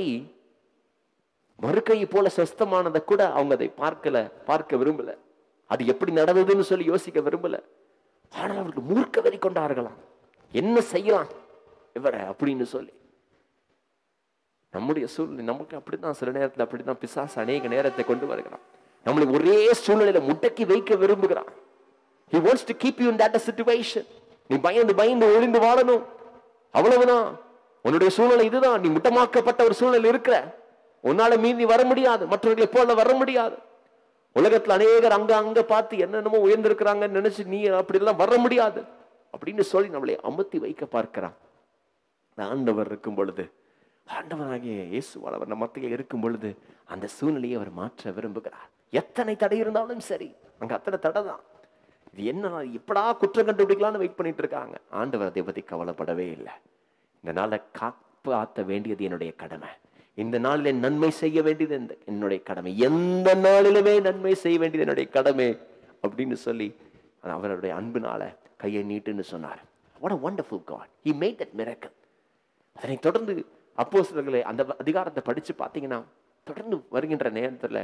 மறுக்கை போல சொஸ்தமானதை கூட அவங்க அதை பார்க்கல பார்க்க விரும்பல அது எப்படி நடந்ததுன்னு சொல்லி யோசிக்க விரும்பல ஆனால் அவருக்கு மூர்க்க வெறி கொண்டார்களாம் என்ன செய்யலாம் இவரை அப்படின்னு சொல்லி நம்முடைய சூழ்நிலை நமக்கு அப்படித்தான் சில நேரத்தில் அப்படித்தான் பிசாசு அநேக நேரத்தை கொண்டு வருகிறான் நம்மளை ஒரே சூழ்நிலையில முட்டக்கி வைக்க விரும்புகிறான் he wants to keep you in that situation நீ பயந்து பயந்து ஒளிந்து வாழணும் அவ்வளவுதான் உன்னுடைய சூழ்நிலை இதுதான் நீ முட்டமாக்கப்பட்ட ஒரு சூழ்நிலை இருக்கிற உன்னால மீறி வர முடியாது மற்றவர்களை போல வர முடியாது உலகத்துல அநேகர் அங்க அங்க பார்த்து என்னென்னமோ உயர்ந்திருக்கிறாங்கன்னு நினைச்சு நீ அப்படி எல்லாம் வர முடியாது அப்படின்னு சொல்லி நம்மளை அமர்த்தி வைக்க பார்க்கிறான் ஆண்டவர் இருக்கும் பொழுது ஆண்டவராகிய இயேசுவானவர் நம்ம மத்தியில் இருக்கும் பொழுது அந்த சூழ்நிலையை அவர் மாற்ற விரும்புகிறார் எத்தனை தடை இருந்தாலும் சரி அங்க அத்தனை தடை தான் இது என்ன எப்படா குற்றம் கண்டுபிடிக்கலாம்னு வெயிட் பண்ணிட்டு இருக்காங்க ஆண்டவர் அதை பத்தி கவலைப்படவே இல்லை இந்த நாளை காப்பாற்ற வேண்டியது என்னுடைய கடமை இந்த நாளில் நன்மை செய்ய வேண்டியது இந்த- என்னுடைய கடமை எந்த நாளிலுமே நன்மை செய்ய வேண்டியது என்னுடைய கடமை அப்படின்னு சொல்லி அவருடைய அன்பினால கையை நீட்டுன்னு சொன்னார் what a wonderful God he made that miracle அதனை தொடர்ந்து அப்போஸ்தலர்களை அந்த அதிகாரத்தை படிச்சு பார்த்தீங்கன்னா தொடர்ந்து வருகின்ற நேரத்துல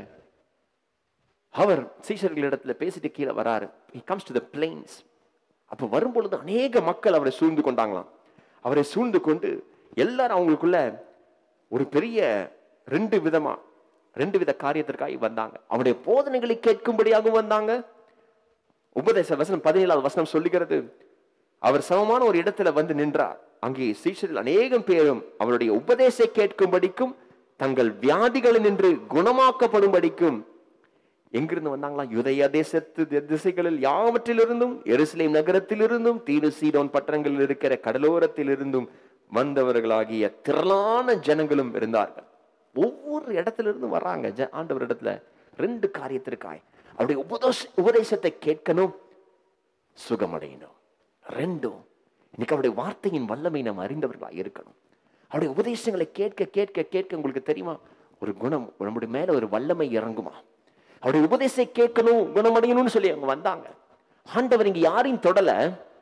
அவர் சீஷர்களிடத்துல பேசிட்டு கீழே வராரு he comes to the plains அப்ப வரும்பொழுது அநேக மக்கள் அவரை சூழ்ந்து கொண்டாங்களாம் அவரை சூழ்ந்து கொண்டு எல்லாரும் அவங்களுக்குள்ள ஒரு பெரிய ரெண்டு விதமா ரெண்டு வித காரியத்திற்காக வந்தாங்க அவருடைய போதனைகளை கேட்கும்படியாகவும் வந்தாங்க உபதேச வசனம் பதினேழாவது வசனம் சொல்லுகிறது அவர் சமமான ஒரு இடத்துல வந்து நின்றார் அங்கே சீஷர்கள் அநேகம் பேரும் அவருடைய உபதேச கேட்கும்படிக்கும் தங்கள் வியாதிகளில் நின்று குணமாக்கப்படும்படிக்கும் எங்கிருந்து வந்தாங்களா யுதய தேசத்து தி- திசைகளில் யாவற்றிலிருந்தும் எருசலேம் நகரத்திலிருந்தும் தீரு சீடோன் பட்டணங்களில் இருக்கிற கடலோரத்திலிருந்தும் வந்தவர்களாகிய திரளான ஜனங்களும் இருந்தார்கள் ஒவ்வொரு இடத்துல இருந்து வர்றாங்க ஜ- ஆண்டவர் இடத்துல ரெண்டு காரியத்திற்காய் அவருடைய உபதேச உபதேசத்தை கேட்கணும் சுகமடையணும் ரெண்டும் இன்னைக்கு அவருடைய வார்த்தையின் வல்லமை நாம் அறிந்தவர்களாக இருக்கணும் அவருடைய உபதேசங்களை கேட்க கேட்க கேட்க உங்களுக்கு தெரியுமா ஒரு குணம் நம்முடைய மேல ஒரு வல்லமை இறங்குமா அவருடைய உபதேசத்தை கேட்கணும் குணமடையணும்னு சொல்லி அவங்க வந்தாங்க ஆண்டவர் இங்க யாரையும் தொடல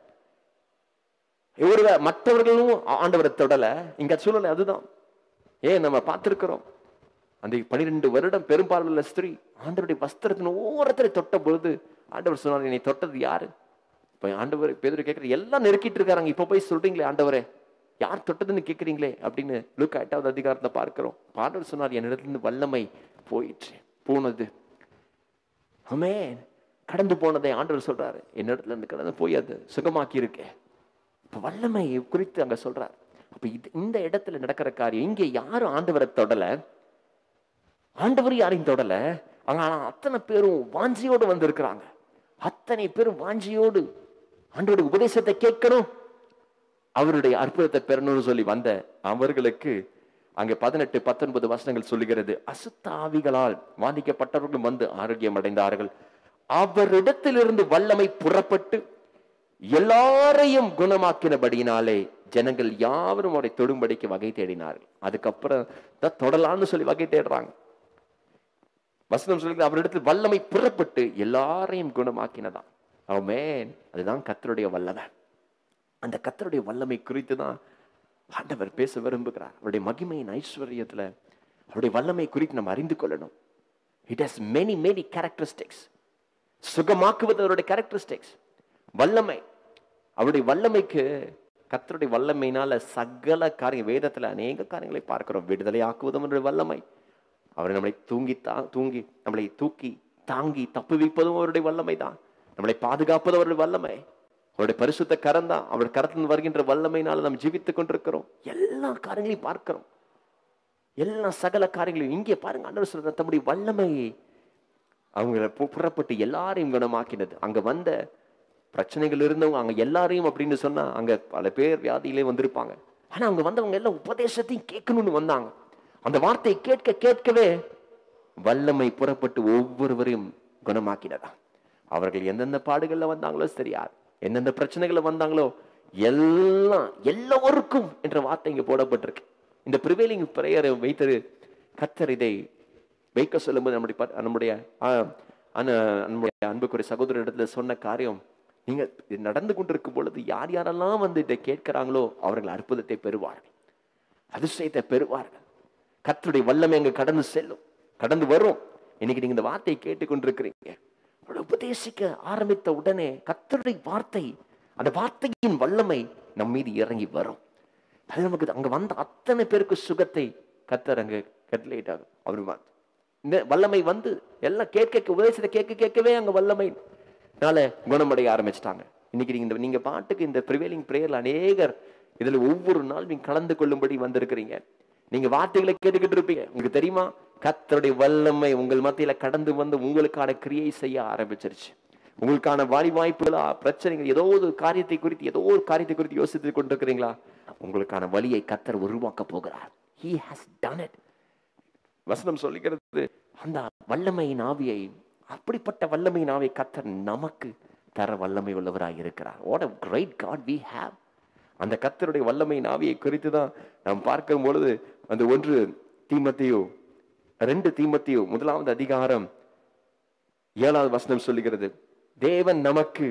ஒரு மற்றவர்களும் ஆண்டவரை தொடல இங்க சூழ்நிலை அதுதான் ஏன் நம்ம பார்த்திருக்கிறோம் அந்த பனிரெண்டு வருடம் பெரும்பாலுள்ள ஸ்திரீ ஆண்டவருடைய வஸ்திரத்தின் ஓரத்தில் தொட்ட பொழுது ஆண்டவர் சொன்னார் என்னை தொட்டது யாரு இப்ப ஆண்டவர் பேதர் கேட்கறது எல்லாம் நெருக்கிட்டு இருக்காங்க இப்ப போய் சொல்றீங்களே ஆண்டவரே யார் தொட்டதுன்னு கேட்குறீங்களே அப்படின்னு லுக்கா எட்டாவது அதிகாரத்தை பார்க்கிறோம் ஆண்டவர் சொன்னார் என்னிடத்திலிருந்து வல்லமை போயிற்று போனது ஆமென் கடந்து போனதை ஆண்டவர் சொல்றாரு என்னிடத்துல இருந்து கடந்து போய் அது சுகமாக்கி இருக்கேன் இப்ப வல்லமை குறித்து அங்க சொல்றார் அப்ப இது இந்த இடத்துல நடக்கிற காரியம் இங்க யாரும் ஆண்டவரை தொடல ஆண்டவர் யாரையும் தொடல அங்க ஆனா அத்தனை பேரும் வாஞ்சியோடு வந்திருக்கிறாங்க அத்தனை பேரும் வாஞ்சியோடு ஆண்டவருடைய உபதேசத்தை கேட்கணும் அவருடைய அற்புதத்தை பெறணும்னு சொல்லி வந்த அவர்களுக்கு அங்கே பதினெட்டு பத்தொன்பது வசனங்கள் சொல்லுகிறது அசுத்தாவிகளால் பாதிக்கப்பட்டவர்களும் வந்து ஆரோக்கியம் அடைந்தார்கள் அவரிடத்திலிருந்து வல்லமை புறப்பட்டு எல்லாரையும் குணமாக்கினபடியினாலே ஜனங்கள் யாவரும் அவரை தொடும்படிக்கு வகை தேடினார்கள் அதுக்கப்புறம் தான் தொடலான்னு சொல்லி வகை தேடுறாங்க வசனம் சொல்லுகிறது அவரிடத்தில் வல்லமை புறப்பட்டு எல்லாரையும் குணமாக்கினதாம் ஆமென் அதுதான் கர்த்தருடைய வல்லமை அந்த கர்த்தருடைய வல்லமை குறித்து தான் ஆண்டவர் பேச விரும்புகிறார் அவருடைய மகிமையின் ஐஸ்வர்யத்துல அவருடைய வல்லமை குறித்து நம்ம அறிந்து கொள்ளணும் it has many many characteristics சுகமாக்குவது அவருடைய கேரக்டரிஸ்டிக்ஸ் வல்லமை அவருடைய வல்லமைக்கு கர்த்தருடைய வல்லமையினால சகல காரியம் வேதத்துல அநேக காரியங்களை பார்க்கிறோம் விடுதலை ஆக்குவதும் அவருடைய வல்லமை அவர் நம்மளை தூங்கி தா தூங்கி நம்மளை தூக்கி தாங்கி தப்புவிப்பதும் அவருடைய வல்லமை தான் நம்மளை பாதுகாப்பதும் அவருடைய வல்லமை அவருடைய பரிசுத்த கரம் தான் அவர் கரத்திலிருந்து வருகின்ற வல்லமையினால நாம் ஜீவித்துக் கொண்டிருக்கிறோம் எல்லா காரியங்களையும் பார்க்கிறோம் எல்லா சகல காரியங்களையும் இங்கே பாருங்க ஆண்டவர் சொல்ற தம்முடைய வல்லமையை அவங்க பு- புறப்பட்டு எல்லாரையும் குணமாக்கினது அங்க வந்த பிரச்சனைகள் இருந்தவங்க அங்க எல்லாரையும் அப்படின்னு சொன்னா அங்க பல பேர் வியாதியிலே வந்திருப்பாங்க ஆனா அவங்க வந்தவங்க எல்லாம் உபதேசத்தையும் கேட்கணும்னு வந்தாங்க அந்த வார்த்தையை கேட்க கேட்கவே வல்லமை புறப்பட்டு ஒவ்வொருவரையும் குணமாக்கினதா அவர்கள் எந்தெந்த பாடுகள்ல வந்தாங்களோ சரியா எந்தெந்த பிரச்சனைகள்ல வந்தாங்களோ எல்லாம் எல்லோருக்கும் என்ற வார்த்தை இங்க போடப்பட்டிருக்கு இந்த ப்ரிவேலிங் பிரேயரை வைத்தது கத்தர் இதை வைக்க சொல்லும்போது நம்முடைய ப- நம்முடைய ஆ, அன- நம்முடைய அன்புக்குரிய சகோதர இடத்துல சொன்ன காரியம் நீங்க இது நடந்து கொண்டிருக்கும் பொழுது யார் யாரெல்லாம் வந்து இதை கேட்கிறாங்களோ அவர்கள் அற்புதத்தை பெறுவார்கள் அதிசயத்தை பெறுவார்கள் கர்த்தருடைய வல்லமை அங்க கடந்து செல்லும் கடந்து வரும் இன்னைக்கு நீங்க இந்த வார்த்தையை கேட்டுக்கொண்டிருக்கிறீங்க அவரை உபதேசிக்க ஆரம்பித்த உடனே கர்த்தருடைய வார்த்தை அந்த வார்த்தையின் வல்லமை நம் மீது இறங்கி வரும் அது நமக்கு அங்க வந்த அத்தனை பேருக்கு சுகத்தை கத்தர் அங்க கட்டளையிட்டாங்க அவர் வ- இந்த வல்லமை வந்து எல்லாம் கேட்க கேட்க உபதேசத்தை கேட்க கேட்கவே அங்க வல்லமைனால குணமடைய ஆரம்பிச்சிட்டாங்க இன்னைக்கு நீங்க இந்த- நீங்க பாட்டுக்கு இந்த ப்ரிவேலிங் பிரேயர்ல அநேகர் இதுல ஒவ்வொரு நாள் நீங்க கலந்து கொள்ளும்படி வந்திருக்கிறீங்க நீங்க வார்த்தைகளை கேட்டுக்கிட்டு இருப்பீங்க உங்களுக்கு தெரியுமா கத்தருடைய வல்லமை உங்கள் மத்தியில கடந்து வந்து உங்களுக்கான கிரியை செய்ய ஆரம்பிச்சிருச்சு உங்களுக்கான வாலி வாய்ப்புகளா பிரச்சனைகள் ஏதோ ஒரு காரியத்தை குறித்து ஏதோ ஒரு காரியத்தை குறித்து யோசித்துக் கொண்டிருக்கிறீங்களா உங்களுக்கான வழியை கத்தர் உருவாக்க போகிறார் he has done it வசனம் சொல்லுகிறது அந்த வல்லமையின் ஆவியை அப்படிப்பட்ட வல்லமையின் ஆவியை கத்தர் நமக்கு தர வல்லமை உள்ளவராய் இருக்கிறார் what a great god we have அந்த கத்தருடைய வல்லமையின் ஆவியை குறித்து தான் நாம் பார்க்கும் பொழுது அந்த ஒன்று தீமத்தையோ ரெண்டு தீமத்தையோ முதலாவது அதிகாரம் ஏழாவது வசனம் சொல்லுகிறது தேவன் நமக்கு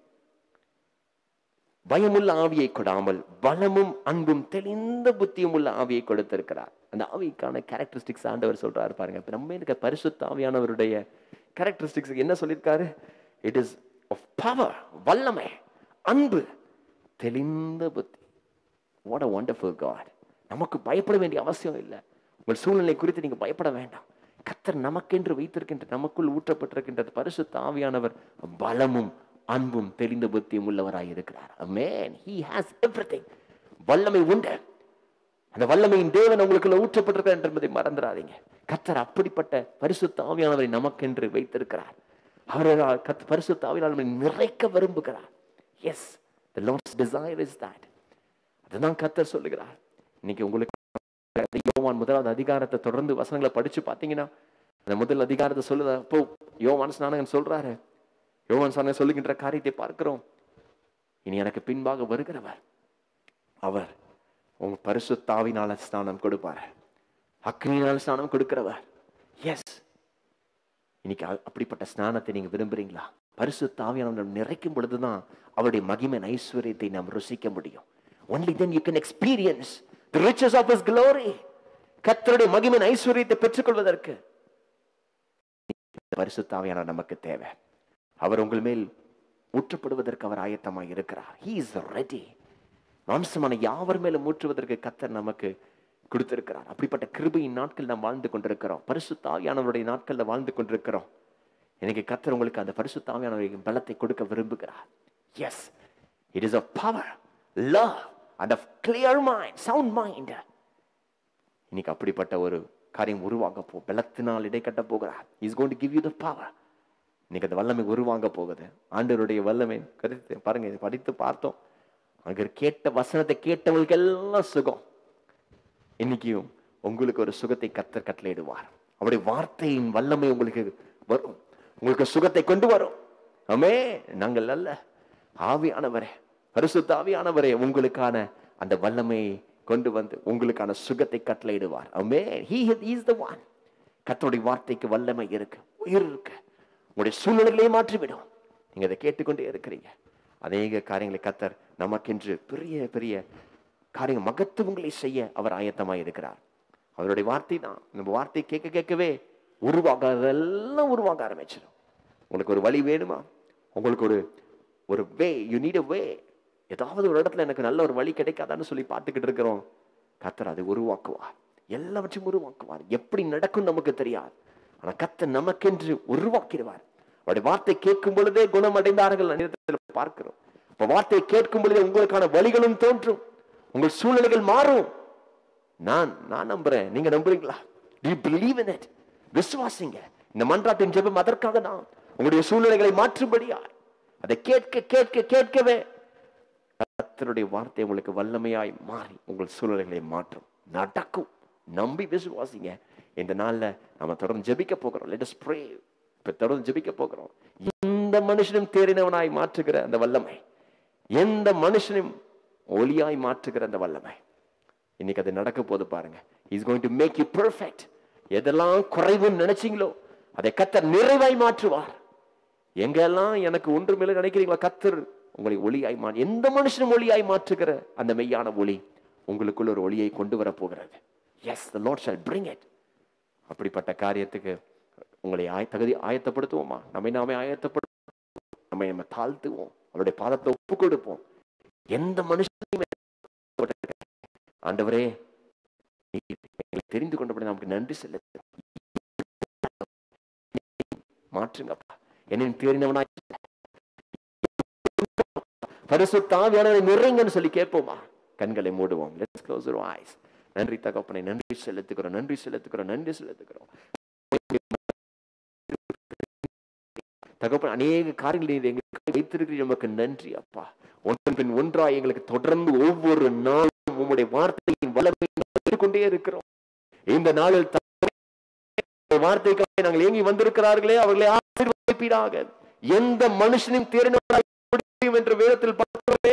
பயமுள்ள ஆவியை கொடாமல் பலமும் அன்பும் தெளிந்த புத்தியும் உள்ள ஆவியை கொடுத்திருக்கிறார் அந்த ஆவிக்கான கேரக்டரிஸ்டிக்ஸ் ஆண்டவர் சொல்றாரு பாருங்க இப்ப நம்ம இருக்க பரிசுத்த ஆவியானவருடைய கேரக்டரிஸ்டிக்ஸ் என்ன சொல்லியிருக்காரு இட் இஸ் ஆஃப் பவர் வல்லமை அன்பு தெளிந்த புத்தி வாட் அ வண்டர்ஃபுல் காட் நமக்கு பயப்பட வேண்டிய அவசியம் இல்லை உங்கள் சூழ்நிலை குறித்து நீங்க பயப்பட வேண்டாம் கத்தர் நமக்கென்று வைத்திருக்கின்ற நமக்குள் ஊற்றப்பட்டிருக்கின்ற பரிசுத்த ஆவியானவர் பலமும் அன்பும் தெளிந்த புத்தியும் உள்ளவராய் இருக்கிறார் மேன் ஹி ஹாஸ் எவ்ரிதிங் வல்லமை உண்டு அந்த வல்லமையின் தேவன் உங்களுக்குள்ள ஊற்றப்பட்டிருக்கிறார் என்பதை மறந்துடாதீங்க கத்தர் அப்படிப்பட்ட பரிசுத்த ஆவியானவரை நமக்கென்று வைத்திருக்கிறார் அவரால் கத் பரிசுத்த ஆவியானவரை நிறைக்க விரும்புகிறார் yes the lord's desire is that அதுதான் கத்தர் சொல்லுகிறார் இன்னைக்கு உங்களுக்கு யோவான் முதலாவது அதிகாரத்தை தொடர்ந்து வசனங்களை படிச்சு பார்த்தீங்கன்னா அந்த முதல் அதிகாரத்தை சொல்லுதா அப்போ யோவான் ஸ்நானகன் சொல்றாரு யோவான் ஸ்நானகன் சொல்லுகின்ற காரியத்தை பார்க்கிறோம் இனி எனக்கு பின்பாக வருகிறவர் அவர் உங்க பரிசுத்தாவினால ஸ்நானம் கொடுப்பார் அக்னியினால ஸ்நானம் கொடுக்கிறவர் எஸ் இன்னைக்கு அ- அப்படிப்பட்ட ஸ்நானத்தை நீங்க விரும்புறீங்களா பரிசுத்த ஆவியானவர் நிறைக்கும் பொழுதுதான் அவருடைய மகிமை ஐஸ்வர்யத்தை நாம் ருசிக்க முடியும் only then you can experience the riches of his glory கர்த்தருடைய மகிமை ஐஸ்வர்யத்தை பெற்றுக்கொள்வதற்கு பரிசுத்த ஆவியானவர் நமக்கு தேவை அவர் உங்கள் மேல் ஊற்றப்படுவதற்கு அவர் ஆயத்தமாக இருக்கிறார் he is ready மாம்சமான யாவர் மேலும் ஊற்றுவதற்கு கத்தர் நமக்கு கொடுத்திருக்கிறார் அப்படிப்பட்ட கிருபையின் நாட்கள் நாம் வாழ்ந்து கொண்டிருக்கிறோம் பரிசுத்தாவியானவருடைய நாட்கள்ல வாழ்ந்து கொண்டிருக்கிறோம் எனக்கு கத்தர் உங்களுக்கு அந்த பரிசுத்தாவியானவருடைய பலத்தை கொடுக்க விரும்புகிறார் yes it is a power love and of clear mind sound mind இன்னைக்கு அப்படிப்பட்ட ஒரு காரியம் உருவாக போ பலத்தினால் இடை கட்ட போகிறார் is going to give you the power இன்னைக்கு அந்த வல்லமை உருவாங்க போகுது ஆண்டவருடைய வல்லமை கருத்து பாருங்க இதை படித்து பார்த்தோம் அங்க கேட்ட வசனத்தை கேட்டவங்களுக்கு எல்லாம் சுகம் இன்னைக்கும் உங்களுக்கு ஒரு சுகத்தை கத்தர் கட்டளையிடுவார் அவருடைய வார்த்தையின் வல்லமை உங்களுக்கு வரும் உங்களுக்கு சுகத்தை கொண்டு வரும் ஆமே நாங்கள் அல்ல ஆவியானவரே பரிசுத்த ஆவியானவரே உங்களுக்கான அந்த வல்லமையை கொண்டு வந்து உங்களுக்கான சுகத்தை கட்டளையிடுவார் ஆமே he is the one கர்த்தருடைய வார்த்தைக்கு வல்லமை இருக்கு உயிர் இருக்கு உங்களுடைய சூழ்நிலைகளே மாற்றிவிடும் நீங்க அதை கேட்டுக்கொண்டே இருக்கிறீங்க அநேக காரியங்களை கத்தர் நமக்கென்று பெரிய பெரிய காரிய மகத்துவங்களை செய்ய அவர் ஆயத்தமாய் இருக்கிறார் அவருடைய வார்த்தை தான் நம்ம வார்த்தை கேட்க கேட்கவே உருவாகாதெல்லாம் உருவாக ஆரம்பிச்சிடும் உங்களுக்கு ஒரு வழி வேணுமா உங்களுக்கு ஒரு ஒரு வே யூ நீட் அ வே ஏதாவது ஒரு இடத்துல எனக்கு நல்ல ஒரு வழி கிடைக்காதான்னு சொல்லி பார்த்துக்கிட்டு இருக்கிறோம் கத்தர் அதை உருவாக்குவார் எல்லாவற்றையும் உருவாக்குவார் எப்படி நடக்கும் நமக்கு தெரியாது ஆனா கத்தர் நமக்கென்று உருவாக்கிடுவார் அவருடைய வார்த்தை கேட்கும் பொழுதே குணமடைந்தார்கள் நேரத்தில் பார்க்கிறோம் இப்ப வார்த்தையை கேட்கும் பொழுதே உங்களுக்கான வழிகளும் தோன்றும் உங்கள் சூழ்நிலைகள் மாறும் நான் நான் நம்புறேன் நீங்க நம்புறீங்களா do you believe in it விசுவாசிங்க இந்த மன்றாட்டின் ஜெபம் அதற்காக தான் உங்களுடைய சூழ்நிலைகளை மாற்றும்படியா அதை கேட்க கேட்க கேட்கவே கர்த்தருடைய வார்த்தை உங்களுக்கு வல்லமையாய் மாறி உங்கள் சூழ்நிலைகளை மாற்றும் நடக்கும் நம்பி விசுவாசிங்க இந்த நாள்ல நம்ம தொடர்ந்து ஜெபிக்க போகிறோம் லெட் அஸ் ப்ரே இப்ப தொடர்ந்து ஜெபிக்க போகிறோம் எந்த மனுஷனும் தேறினவனாய் மாற்றுகிற அந்த வல்லமை எந்த மனுஷனும் ஒளியாய் மாற்றுகிற அந்த வல்லமை இன்னைக்கு அது நடக்க போது பாருங்க is going to make you perfect எதெல்லாம் குறைவுன்னு நினைச்சீங்களோ அதை கத்தர் நிறைவாய் மாற்றுவார் எங்கெல்லாம் எனக்கு ஒன்றுமில்லை நினைக்கிறீங்களா கத்தர் உங்களை ஒளியாய் மா எந்த மனுஷனும் ஒளியாய் மாற்றுகிற அந்த மெய்யான ஒளி உங்களுக்குள்ள ஒரு ஒளியை கொண்டு வர போகிறது yes the Lord shall bring it அப்படிப்பட்ட காரியத்துக்கு உங்களை ஆய தகுதி ஆயத்தப்படுத்துவோமா நம்மை நாமே ஆயத்தப்படு நம்மை நம்ம தாழ்த்துவோம் அவருடைய பாதத்தை ஒப்பு கொடுப்போம் எந்த மனுஷனையும் ஆண்டவரே நீர் எங்களை தெரிந்து கொண்டபடி நமக்கு நன்றி செலுத்து மாற்றுங்கப்பா என்னை தேறினவனாய் பரிசுத்தாவியானவரை நிறைங்கன்னு சொல்லி கேட்போமா கண்களை மூடுவோம் லெட்ஸ் க்ளோஸ் our eyes நன்றி தகப்பனை நன்றி செலுத்துகிறோம் நன்றி செலுத்துகிறோம் நன்றி செலுத்துகிறோம் தகப்பன் அநேக காரியங்களை நீர் எங்களுக்கு வைத்திருக்கிறீர் நமக்கு நன்றி அப்பா ஒன்றன் பின் ஒன்றாய் எங்களுக்கு தொடர்ந்து ஒவ்வொரு நாளும் உம்முடைய வார்த்தையின் வல்லமை கொண்டே இருக்கிறோம் இந்த நாளில் தகப்பனே, வார்த்தைக்காக நாங்கள் ஏங்கி வந்திருக்கிறார்களே அவர்களை ஆசீர்வதிப்பீராக எந்த மனுஷனையும் தேர்ந்தவராய் முடியும் என்ற வேதத்தில் பார்க்கிறோமே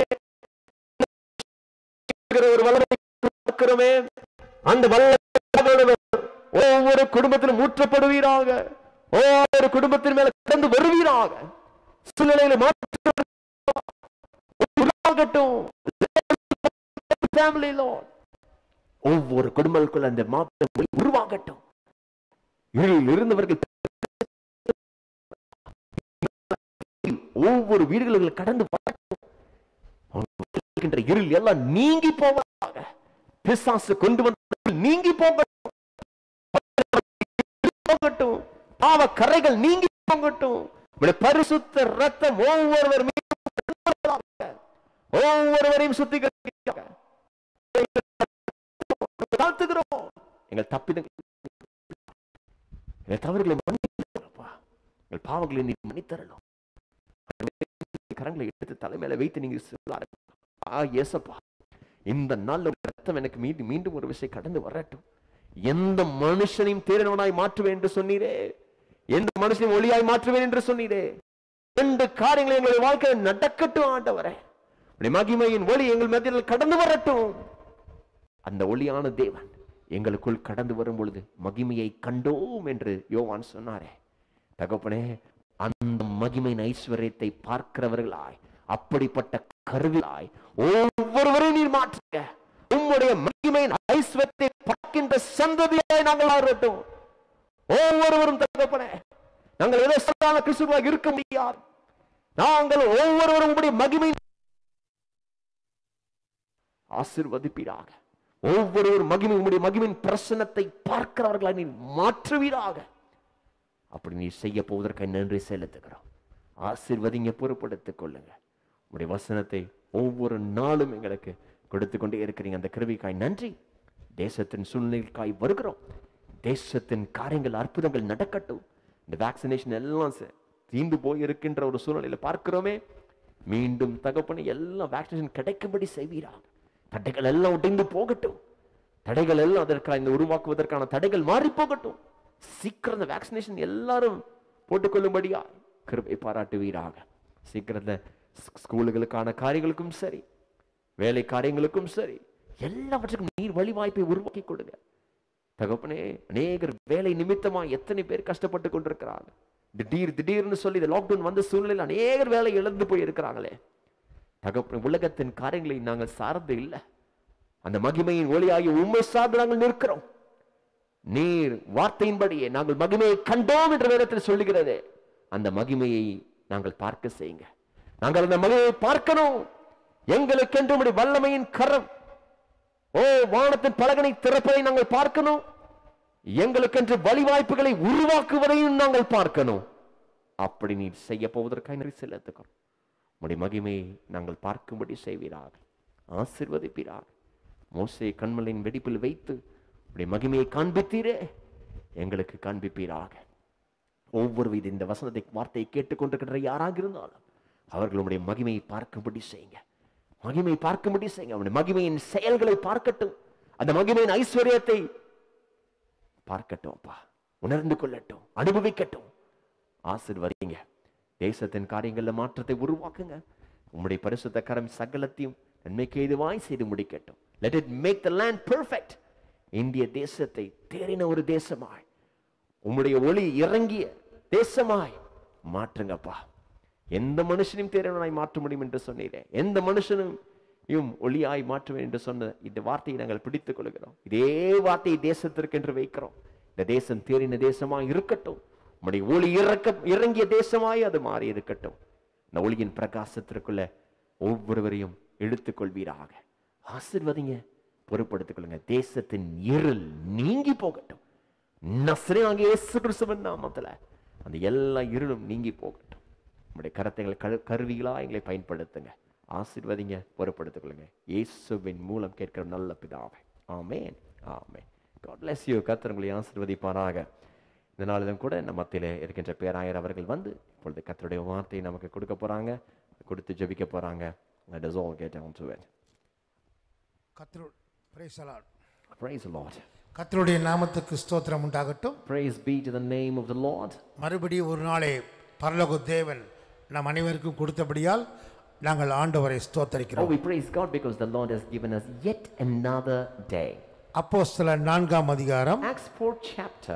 இருக்கிற ஒரு வல்லமை பார்க்கிறோமே அந்த வல்லமை ஒவ்வொரு குடும்பத்திலும் ஊற்றப்படுவீராக ஒவ்வொரு குடும்பத்தின் மேல கடந்து வருவீராக சூழ்நிலைகளை மாற்ற உருவாகட்டும் Family, Lord. ஒவ்வொரு குடும்பங்களுக்குள்ள அந்த மாற்றம் உருவாகட்டும் இருளில் இருந்தவர்கள் ஒவ்வொரு வீடுகளில் கடந்து வரட்டும் அவங்க இருக்கின்ற இருள் எல்லாம் நீங்கி போவதாக பிசாசு கொண்டு வந்த நீங்கி போகட்டும் போகட்டும் பாவ கரைகள் நீங்கி போகட்டும் உம்முடைய பரிசுத்த ரத்தம் ஒவ்வொருவர் மீதும் கடந்து ஒவ்வொருவரையும் சுத்திகரிக்க தாழ்த்துகிறோம் எங்கள் தப்பிதங்கள் எங்கள் தவறுகளை மன்னிப்பா எங்கள் பாவங்களை நீ மன்னித்தரணும் கரங்களை எடுத்து தலைமையில வைத்து நீங்க சொல்லாரு ஆ ஏசப்பா இந்த நாள்ல உங்க ரத்தம் எனக்கு மீண்டும் மீண்டும் ஒரு விஷயம் கடந்து வரட்டும் எந்த மனுஷனையும் தேறினவனாய் மாற்றுவேன் என்று சொன்னீரே எந்த மனுஷனையும் ஒளியாய் மாற்றுவேன் என்று சொன்னீரே ரெண்டு காரியங்களை எங்களுடைய வாழ்க்கையில் நடக்கட்டும் ஆண்டவரே உம்முடைய மகிமையின் ஒளி எங்கள் மத்தியில் கடந்து வரட்டும் அந்த ஒளியான தேவன் எங்களுக்குள் கடந்து வரும் பொழுது மகிமையை கண்டோம் என்று யோவான் சொன்னாரே தகப்பனே அந்த மகிமையின் ஐஸ்வர்யத்தை பார்க்கிறவர்களாய் அப்படிப்பட்ட கருவிலாய் ஒவ்வொருவரையும் நீர் மாற்றுங்க உம்முடைய மகிமையின் ஐஸ்வர்யத்தை பார்க்கின்ற சந்ததியாய் நாங்கள் ஆறட்டும் ஒவ்வொருவரும் தகப்பனே நாங்கள் ஏதோ சாதாரண கிறிஸ்துவாக இருக்க முடியாது நாங்கள் ஒவ்வொருவரும் உம்முடைய மகிமை ஆசிர்வதிப்பீராக ஒவ்வொருவரும் மகிமை உம்முடைய மகிமையின் பிரசனத்தை பார்க்கிறவர்களாய் நீ மாற்றுவீராக அப்படி நீ செய்ய போவதற்காக நன்றி செலுத்துகிறோம் ஆசிர்வதிங்க பொறுப்படுத்திக் கொள்ளுங்க உடைய வசனத்தை ஒவ்வொரு நாளும் எங்களுக்கு கொடுத்து கொண்டே இருக்கிறீங்க அந்த கிருவிக்காய் நன்றி தேசத்தின் சூழ்நிலைக்காய் வருகிறோம் தேசத்தின் காரியங்கள் அற்புதங்கள் நடக்கட்டும் இந்த வேக்சினேஷன் எல்லாம் ச- தீர்ந்து போய் இருக்கின்ற ஒரு சூழ்நிலையில பார்க்கிறோமே மீண்டும் தகப்பனை எல்லாம் வேக்சினேஷன் கிடைக்கும்படி செய்வீராக தடைகள் எல்லாம் உடைந்து போகட்டும் தடைகள் எல்லாம் அதற்கான இந்த உருவாக்குவதற்கான தடைகள் மாறி போகட்டும் சீக்கிரம் இந்த வேக்சினேஷன் எல்லாரும் போட்டுக்கொள்ளும்படியா கிருபை பாராட்டுவீராக சீக்கிரத்துல ஸ்- ஸ்கூலுகளுக்கான காரியங்களுக்கும் சரி வேலை காரியங்களுக்கும் சரி எல்லாவற்றுக்கும் நீர் வழி வாய்ப்பை உருவாக்கி கொடுங்க தகப்பனே அநேகர் வேலை நிமித்தமா எத்தனை பேர் கஷ்டப்பட்டு கொண்டிருக்கிறாங்க திடீர் திடீர்னு சொல்லி இந்த லாக்டவுன் வந்த சூழ்நிலையில் அநேகர் வேலை இழந்து போய் இருக்கிறாங்களே தகப்ப உலகத்தின் காரியங்களை நாங்கள் சார்ந்து இல்லை அந்த மகிமையின் ஒளியாகி உண்மை சார்ந்து நாங்கள் நிற்கிறோம் நீர் வார்த்தையின்படியே நாங்கள் மகிமையை கண்டோம் என்ற வேதத்தில் சொல்லுகிறது அந்த மகிமையை நாங்கள் பார்க்க செய்யுங்க நாங்கள் அந்த மகிமையை பார்க்கணும் எங்களுக்கென்று உம்முடைய வல்லமையின் கரம் ஓ வானத்தின் பலகனை திறப்பதை நாங்கள் பார்க்கணும் எங்களுக்கென்று வழிவாய்ப்புகளை உருவாக்குவதையும் நாங்கள் பார்க்கணும் அப்படி நீ செய்ய போவதற்காக நன்றி செலுத்துகிறோம் உம்முடைய மகிமையை நாங்கள் பார்க்கும்படி செய்வீராக ஆசிர்வதிப்பீராக மோசே கண்மலின் வெடிப்பில் வைத்து உடைய மகிமையை காண்பித்தீரே எங்களுக்கு காண்பிப்பீராக ஒவ்வொரு வித இந்த வசனத்தை வார்த்தையை கேட்டுக்கொண்டிருக்கிற யாராக இருந்தாலும் அவர்கள் உம்முடைய மகிமையை பார்க்கும்படி செய்யுங்க மகிமையை பார்க்கும்படி செய்யுங்க அவனுடைய மகிமையின் செயல்களை பார்க்கட்டும் அந்த மகிமையின் ஐஸ்வர்யத்தை பார்க்கட்டும் அப்பா உணர்ந்து கொள்ளட்டும் அனுபவிக்கட்டும் ஆசிர்வதிங்க தேசத்தின் காரியங்கள்ல மாற்றத்தை உருவாக்குங்க உம்முடைய பரிசுத்த கரம் சகலத்தையும் நன்மைக்கு ஏதுவாய் செய்து முடிக்கட்டும் let it make the land perfect இந்திய தேசத்தை தேறின ஒரு தேசமாய் உம்முடைய ஒளி இறங்கிய தேசமாய் மாற்றுங்கப்பா எந்த மனுஷனையும் தேறினவனாய் மாற்ற முடியும் என்று சொன்னீரே எந்த மனுஷனும் ஒளியாய் மாற்றுவேன் என்று சொன்ன இந்த வார்த்தையை நாங்கள் பிடித்துக் கொள்கிறோம் இதே வார்த்தையை தேசத்திற்கு என்று வைக்கிறோம் இந்த தேசம் தேறின தேசமாய் இருக்கட்டும் உம்முடைய ஒளி இறக்க இறங்கிய தேசமாய் அது மாறி இருக்கட்டும் இந்த ஒளியின் பிரகாசத்திற்குள்ள ஒவ்வொருவரையும் இழுத்துக் கொள்வீராக ஆசிர்வதிங்க பொறுப்படுத்திக் கொள்ளுங்க தேசத்தின் இருள் நீங்கி போகட்டும் நசரேனாகிய இயேசு கிறிஸ்துவின் நாமத்துல அந்த எல்லா இருளும் நீங்கி போகட்டும் உங்களுடைய கரத்தைகளை கரு கருவிகளா எங்களை பயன்படுத்துங்க ஆசீர்வதிங்க பொறுப்படுத்திக் கொள்ளுங்க இயேசுவின் மூலம் கேட்கிற நல்ல பிதாவே ஆமென் ஆமென் God bless you கர்த்தர் உங்களை ஆசீர்வதிப்பாராக இந்த நாளிலும் கூட நம்ம மத்தியிலே இருக்கின்ற பேராயர் அவர்கள் வந்து இப்பொழுது கர்த்தருடைய வார்த்தையை நமக்கு கொடுக்க போறாங்க கொடுத்து ஜெபிக்க போறாங்க let us all get down to it Kadru praise the Lord. praise the lord கர்த்தருடைய நாமத்துக்கு ஸ்தோத்திரம் உண்டாகட்டும் praise be to the name of the lord மறுபடியும் ஒரு நாளே பரலோக தேவன் நம் அனைவருக்கும் கொடுத்தபடியால் நாங்கள் ஆண்டவரை oh ஸ்தோத்தரிக்கிறோம் we praise god because the lord has given us yet another day அப்போஸ்தல நான்காம் அதிகாரம் acts 4 chapter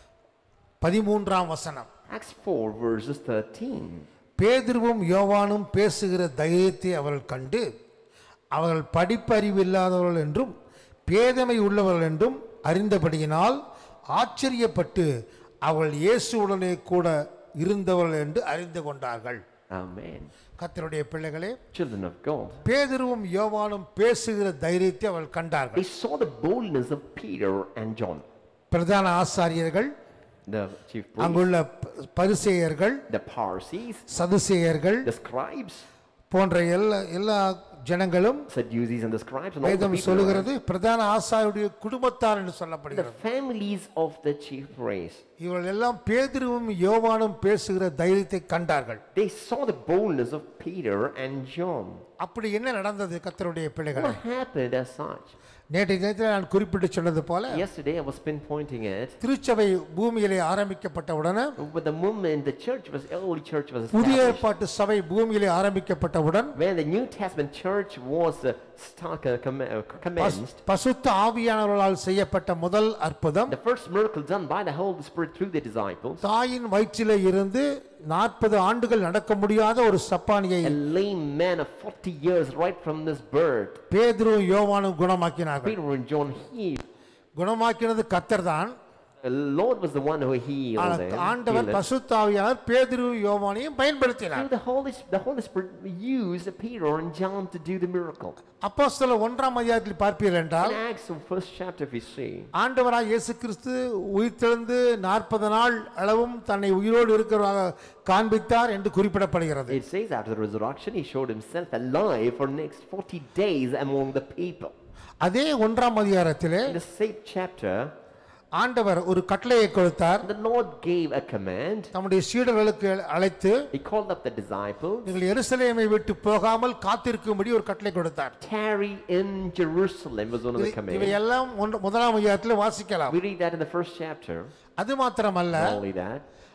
பதிமூன்றாம் வசனம் acts 4 verses 13 பேதுருவும் யோவானும் பேசுகிற தைரியத்தை அவர்கள் கண்டு அவர்கள் படிப்பறிவில்லாதவர்கள் என்றும் பேதமை உள்ளவர்கள் என்றும் அறிந்தபடியினால் ஆச்சரியப்பட்டு அவர்கள் இயேசுவுடனே கூட இருந்தவர்கள் என்று அறிந்து கொண்டார்கள் amen கர்த்தருடைய பிள்ளைகளே children of god பேதுருவும் யோவானும் பேசுகிற தைரியத்தை அவர்கள் they கண்டார்கள் saw the boldness of peter and john பிரதான ஆசாரியர்கள் the chief priests அங்குள்ள ப- பரிசேயர்கள் the Pharisees, சதுசேயர்கள் the scribes, போன்ற எல்லா எல்லா ஜனங்களும் Sadducees, and the scribes, and all the வேதம் people சொல்லுகிறது பிரதான ஆசாரியுடைய குடும்பத்தார் என்று around, the சொல்லப்படுகிறது families of the chief priests. இவர்கள் எல்லாம் பேதுருவும் யோவானும் பேசுகிற தைரியத்தை கண்டார்கள் They saw the boldness of Peter and John. அப்படி என்ன நடந்தது கர்த்தருடைய பிள்ளைகள் What happened as such? நேற்றைய தினத்தில் நான் குறிப்பிட்டு சொன்னது போல Yesterday I was pinpointing it. திருச்சபை பூமியிலே ஆரம்பிக்கப்பட்ட உடனே But the moment the church was, early church was புதிய established, ஏற்பாட்டு சபை பூமியிலே ஆரம்பிக்கப்பட்டவுடன் when the New Testament church was uh, start, uh, comm- uh, commenced, பசுத்த ஆவியானவர்களால் செய்யப்பட்ட முதல் அற்புதம் the first miracle done by the Holy Spirit through the disciples, தாயின் வயிற்றிலே இருந்து நாற்பது ஆண்டுகள் நடக்க முடியாத ஒரு சப்பானியை a lame man of 40 years right from this birth, பேதுரு யோவானும் குணமாக்கினார்கள் Peter and John healed. குணமாக்கினது கத்தர் தான் The Lord was the one who healed ஆனால் them. ஆண்டவர் healed them. பசுத்த ஆவியானவர் பேதுரு யோவானையும் பயன்படுத்தினார் Through the Holy, the Holy Spirit used Peter and John to do the miracle. அப்போஸ்தலர் ஒன்றாம் அதிகாரத்தில் பார்ப்பீர்கள் என்றால் In Acts, the first chapter, we see ஆண்டவராய் இயேசு கிறிஸ்து உயிர்த்தெழுந்து நாற்பது நாள் அளவும் தன்னை உயிரோடு இருக்கிறதாக காண்பித்தார் என்று குறிப்பிடப்படுகிறது it says after the resurrection, he showed himself alive for next 40 days among the people. அதே ஒன்றாம் அதிகாரத்திலே In the same chapter, ஆண்டவர் ஒரு கட்டளையை கொடுத்தார் the Lord gave a command. தம்முடைய சீடர்களுக்கு அழைத்து He called up the disciples, நீங்கள் எருசலேமை விட்டு போகாமல் காத்திருக்கும்படி ஒரு கட்டளை கொடுத்தார் tarry in Jerusalem was one of the இது- commands. இவையெல்லாம் ஒன்று- முதலாம் அதிகாரத்தில் வாசிக்கலாம் We read that in the first chapter. அது மாத்திரமல்ல Not only that,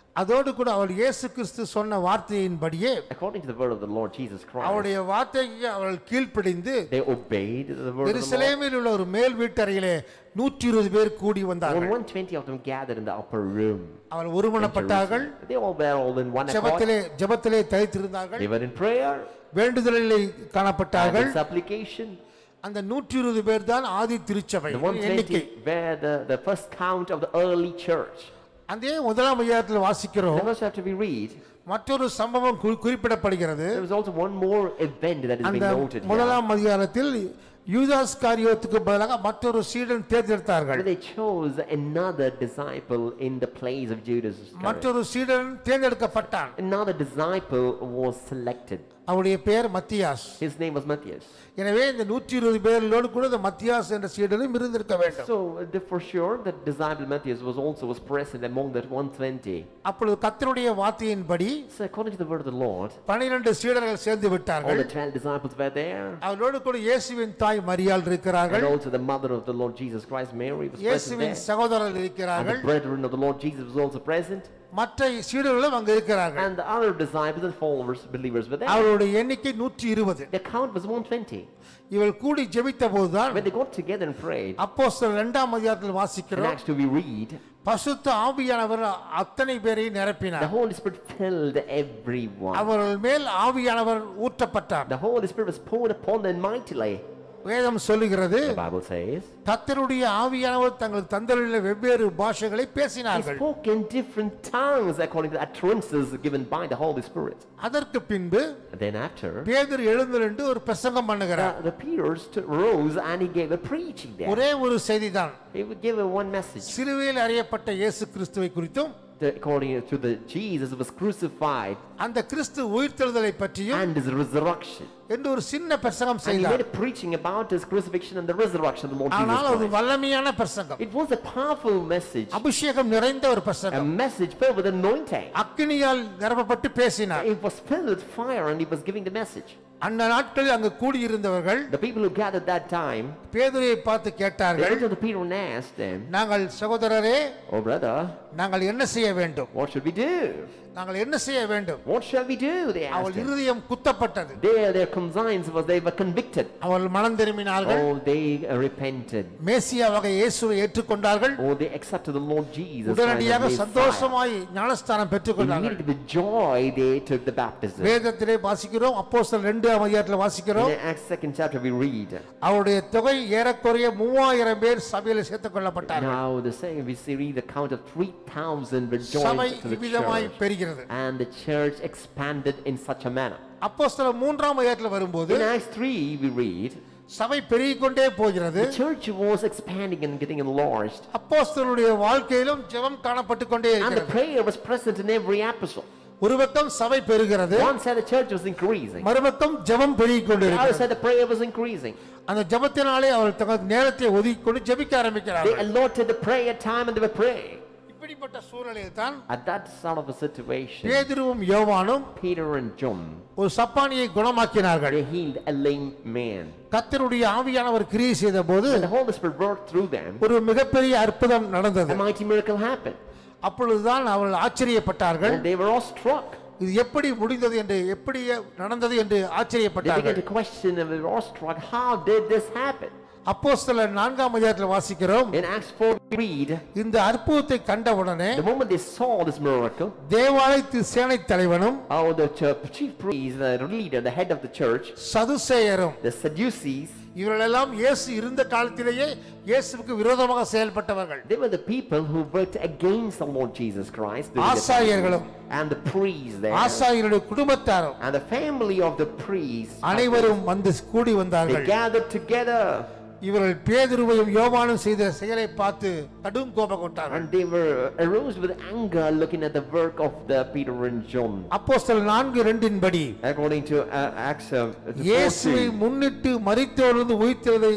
அதோடு கூட அவர் இயேசு கிறிஸ்து சொன்ன வார்த்தையின்படியே According to the word of the Lord Jesus Christ, அவருடைய வார்த்தைக்கு அவர்கள் கீழ்ப்படிந்து they obeyed the word of the Lord. எருசலேமில் உள்ள ஒரு மேல் வீட்டறையிலே நூற்றி இருபது பேர் கூடி All வந்தார்கள் 120 of them gathered in the upper room. அவர்கள் in ஒருமனப்பட்டார்கள் Jerusalem. They all were all in one accord. ஜெபத்திலே ஜெபத்திலே தரித்திருந்தார்கள் They were in prayer வேண்டுதலிலே and காணப்பட்டார்கள் in supplication. அந்த நூற்றி இருபது பேர் தான் ஆதி திருச்சபை The 120 எண்ணிக்கை were the, the first count of the early church. அதே முதலாம் அதிகாரத்தில் வாசிக்கிறோம் Then also after we read, மற்றொரு சம்பவம் குறி- குறிப்பிடப்படுகிறது there was also one more event that is being அந்த noted here. முதலாம் அதிகாரத்தில் யூதாஸ் காரியத்துக்கு பதிலாக மற்றொரு சீடன் தேர்ந்தெடுத்தார்கள் Where they chose another disciple in the place of Judas Iscariot. மற்றொரு சீடன் தேர்ந்தெடுக்கப்பட்டான் Another disciple was selected. அவருடைய பெயர் Mathias His name was Matthias. எனவே இந்த நூற்றி இருபது பேர்களோடு கூட இந்த மத்தியாஸ் என்ற சீடனும் இருந்திருக்க வேண்டும் So the- for sure that disciple Matthias was also was present among that 120. அப்பொழுது கர்த்தருடைய வார்த்தையின்படி So according to the word of the Lord, பனிரெண்டு சீடர்கள் சேர்ந்து all விட்டார்கள் the 12 disciples were there. அவர்களோடு கூட இயேசுவின் தாய் மரியாள் இருக்கிறார்கள் And also the mother of the Lord Jesus Christ, Mary, was present இயேசுவின் there. சகோதரர்கள் And the இருக்கிறார்கள் brethren of the Lord Jesus was also present. மற்ற சீடர்களும் அங்கு இருக்கிறார்கள் And the other disciples and followers, believers were there. அவருடைய எண்ணிக்கை நூற்றி இருபது The count was 120. இவள் கூடி ஜெபித்த போதுதான் When they got together and prayed, அப்போஸ்தலர் இரண்டாம் அதிகாரத்தில் in வாசிக்கிறோம் Acts 2 we read, பசுத்த ஆவியானவர் அத்தனை பேரையும் the நிரப்பினார் Holy Spirit filled everyone. அவர்கள் மேல் ஆவியானவர் ஊற்றப்பட்டார் The Holy Spirit was poured upon them mightily. வேதம் சொல்லுகிறது The Bible says, கர்த்தருடைய ஆவியானவர் தங்கள் தந்தரில் வெவ்வேறு பாஷைகளை He பேசினார்கள் spoke in different tongues according to the utterances given by the Holy Spirit. அதற்கு பின்பு And then after, பேதர் எழுந்து நின்று ஒரு பிரசங்கம் பண்ணுகிறார் the, the Peter st- rose and he gave a preaching there. ஒரே ஒரு செய்திதான் He would give a one message. சிலுவையில் அறியப்பட்ட இயேசு கிறிஸ்துவை குறித்தும் The- according to the Jesus was crucified அந்த கிறிஸ்து உயிர்த்தெழுதலை பற்றியும் and his resurrection. என்று ஒரு சின்ன பிரசங்கம் And he செய்தார் made a preaching about his crucifixion and the resurrection of the Lord ஆனால் Jesus அது Christ. வல்லமையான பிரசங்கம் It was a powerful message, அபிஷேகம் நிறைந்த ஒரு a பிரசங்கம் message filled with anointing. அக்கினியால் நிரப்பப்பட்டு பேசினார் It was filled with fire and he was giving the message. அந்த நாட்களில் அங்கு கூடியிருந்தவர்கள் The people who gathered that time, பேதுருவை பார்த்து they கேட்டார்கள் went to the Peter and asked them, நாங்கள் சகோதரரே Oh brother, நாங்கள் என்ன செய்ய வேண்டும் what should we do? நாங்கள் என்ன செய்ய வேண்டும் What shall we do? They அவள் asked him. இருதயம் குத்தப்பட்டது Their, their conscience was they were convicted. அவள் மனம் திரும்பினார்கள் Oh, they uh, repented. மேசியா வகை இயேசுவை ஏற்றுக்கொண்டார்கள் Oh, they accepted the Lord Jesus. Christ as உடனடியாக Messiah. சந்தோஷமாய் ஞானஸ்தானம் பெற்றுக்கொண்டார்கள் Immediately with joy they took the baptism. வேதத்திலே வாசிக்கிறோம் அப்போஸ்தலர் ரெண்டு அதிகாரத்தில் வாசிக்கிறோம் In Acts second chapter we read. அவருடைய தொகை ஏறக்குறைய மூவாயிரம் பேர் சபையில் சேர்த்துக் கொள்ளப்பட்டார்கள் Now the same we see read the count of three thousand were சபை joined to the இவ்விதமாய் church. பெறுகிறது And the church expanded in such a manner. அப்போஸ்தலர் மூன்றாம் அதிகாரத்தில் வரும்போது In Acts 3 we read, சபை பெருகிக் கொண்டே போகிறது the church was expanding and getting enlarged. அப்போஸ்தலருடைய வாழ்க்கையிலும் ஜெபம் காணப்பட்டு கொண்டே And the இருக்கிறது prayer was present in every epistle. ஒரு பக்கம் சபை பெறுகிறது One said the church was increasing. மறுபக்கம் ஜெபம் பெருகிக் The other கொண்டிருக்கிறது said the prayer was increasing. அந்த ஜெபத்தினாலே அவர்கள் தங்கள் நேரத்தை ஒதுக்கி கொண்டு ஜெபிக்க They ஆரம்பிக்கிறார்கள் allotted the prayer time and they were praying. இப்படிப்பட்ட சூழ்நிலையில் தான் At that sort of a situation, பேதுருவும் யோவானும் Peter and John, ஒரு சப்பானியை குணமாக்கினார்கள் they healed a lame man. கர்த்தருடைய ஆவியானவர் கிரியை செய்த போது And the Holy Spirit worked through them. ஒரு மிகப்பெரிய அற்புதம் நடந்தது A mighty miracle happened. அப்பொழுதுதான் அவர்கள் ஆச்சரியப்பட்டார்கள் And they were all struck. இது எப்படி முடிந்தது என்று எப்படி நடந்தது என்று They began ஆச்சரியப்பட்டார்கள் to question and they were all struck. How did this happen? அப்போஸ்தலர் நான்காம் அதிகாரத்தில் வாசிக்கிறோம் In Acts 4, we read, இந்த அற்புதத்தை கண்டவுடனே the moment they saw this miracle, தேவாலயத்து சேனை தலைவனும் oh, the ch- chief priest, the leader, the head of the church, சதுசேயரும் the Sadducees, இவர்களெல்லாம் இயேசு இருந்த காலத்திலேயே இயேசுவுக்கு விரோதமாக செயல்பட்டவர்கள் they were the people who worked against the Lord Jesus Christ. during the time. ஆசாரியர்களும் And the priests there, ஆசாரியருடைய குடும்பத்தாரும் and the family of the priests, அனைவரும் வந்து கூடி they வந்தார்கள் gathered together. இவர்கள் பேதுருவையும் யோவானும் செய்த செயலை பார்த்து கடும் கோபம் கொண்டார்கள் And they were aroused with anger looking at the work of the Peter and John. அப்போஸ்தலர் நான்கு ரெண்டின் படி According to uh, Acts uh, இயேசுவை 14, முன்னிட்டு மரித்தோரிலிருந்து உயிர்த்தெழுதை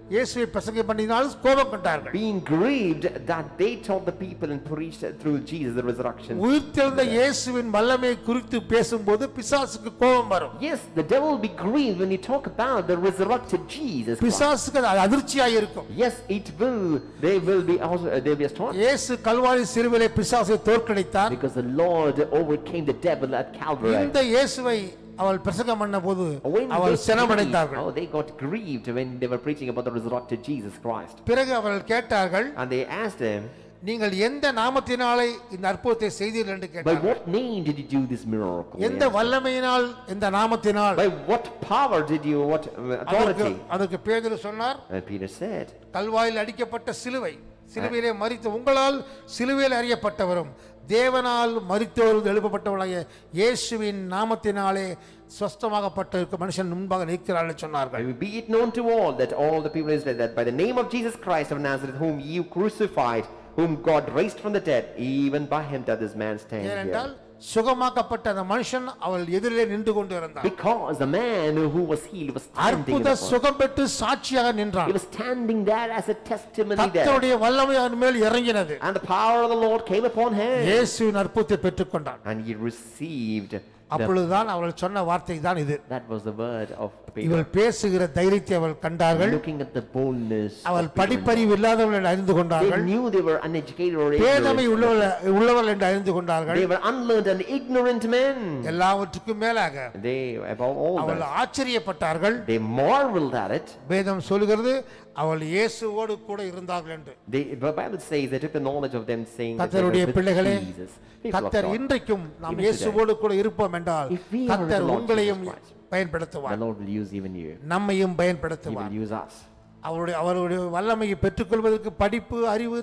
இயேசுவை பிரசங்கம் பண்ணினால் கோபம் கொண்டார்கள் being grieved that they taught the people and preached through Jesus the resurrection. உயிர்த்தெழுந்த இயேசுவின் வல்லமையை குறித்து பேசும்போது பிசாசுக்கு கோபம் வரும் Yes, the devil will be grieved when you talk about the resurrected Jesus. Christ. பிசாசுக்கு அது அதிர்ச்சியாக இருக்கும் Yes, it will. They will be also. Uh, they will be astonished இயேசு கல்வாரி சிறுவிலை பிசாசை தோற்கடித்தார் because the Lord overcame the devil at Calvary. இந்த இயேசுவை அவள் பிரசங்கம் பண்ண போது When அவள் they, சினமடைந்தார்கள் grieved, oh, they got grieved when they were preaching about the resurrected Jesus Christ. பிறகு அவர்கள் கேட்டார்கள் And they asked him, நீங்கள் எந்த நாமத்தினாலே இந்த அற்புதத்தை செய்தீர்கள் என்று By கேட்டார்கள் what name did you do this miracle? எந்த வல்லமையினால் இந்த நாமத்தினால் By what power did you, what uh, அதற்கு authority? அதற்கு பேதுரு சொன்னார் And Peter said, கல்வாயில் அடிக்கப்பட்ட சிலுவை சிலுவையிலே மறித்த உங்களால் சிலுவையில் அறியப்பட்டவரும் தேவனால் மறித்தவரும் எழுப்பப்பட்டவர்களாகிய இயேசுவின் நாமத்தினாலே சொஸ்தமாகப்பட்ட இருக்க மனுஷன் முன்பாக நிற்கிறார்கள் என்று சொன்னார்கள் Be it known to all that all the people of Israel that by the name of Jesus Christ of Nazareth, whom you crucified, whom God raised from the dead, even by him does this man stand ஏனென்றால் here. சுகமாக்கப்பட்ட அந்த மனுஷன் அவள் எதிரிலே நின்று கொண்டு இருந்தார் Because the man who was healed was standing, in அற்புத the front. சுகம் பெற்று சாட்சியாக நின்றான் he was standing there as a testimony there. கர்த்தருடைய வல்லமை அவன் மேல் இறங்கினது And the power of the Lord came upon him. இயேசுவின் அற்புதத்தை பெற்றுக்கொண்டான் And he received. The, அப்பொழுதுதான் அவள் சொன்ன வார்த்தை தான் இது that was the word of Peter. இவள் பேசுகிற தைரியத்தை அவள் கண்டார்கள் Looking at the boldness. of அவள் Peter and படிப்பறிவு இல்லாதவள் என்று அறிந்து They கொண்டார்கள் knew they were uneducated or பேதமை ignorant. உள்ளவள் உள்ளவள் என்று அறிந்து கொண்டார்கள் They were unlearned and ignorant men. எல்லாவற்றுக்கும் மேலாக They, above all அவள் that, ஆச்சரியப்பட்டார்கள் they marveled at it. வேதம் சொல்கிறது அவள் இயேசுவோடு கூட இருந்தார்கள் என்று They, the Bible says they took the knowledge of them saying that they கர்த்தருடைய were with பிள்ளைகளே Jesus. People of கத்தர் God, இன்றைக்கும் நாம் Even இயேசுவோடு கூட இருப்போம் என்றால் If we are with கத்தர் the Lord உங்களையும் Jesus Christ, the பயன்படுத்துவார் Lord will use even you. நம்மையும் He பயன்படுத்துவார் will use us. அவருடைய அவருடைய வல்லமையை பெற்றுக்கொள்வதற்கு படிப்பு அறிவு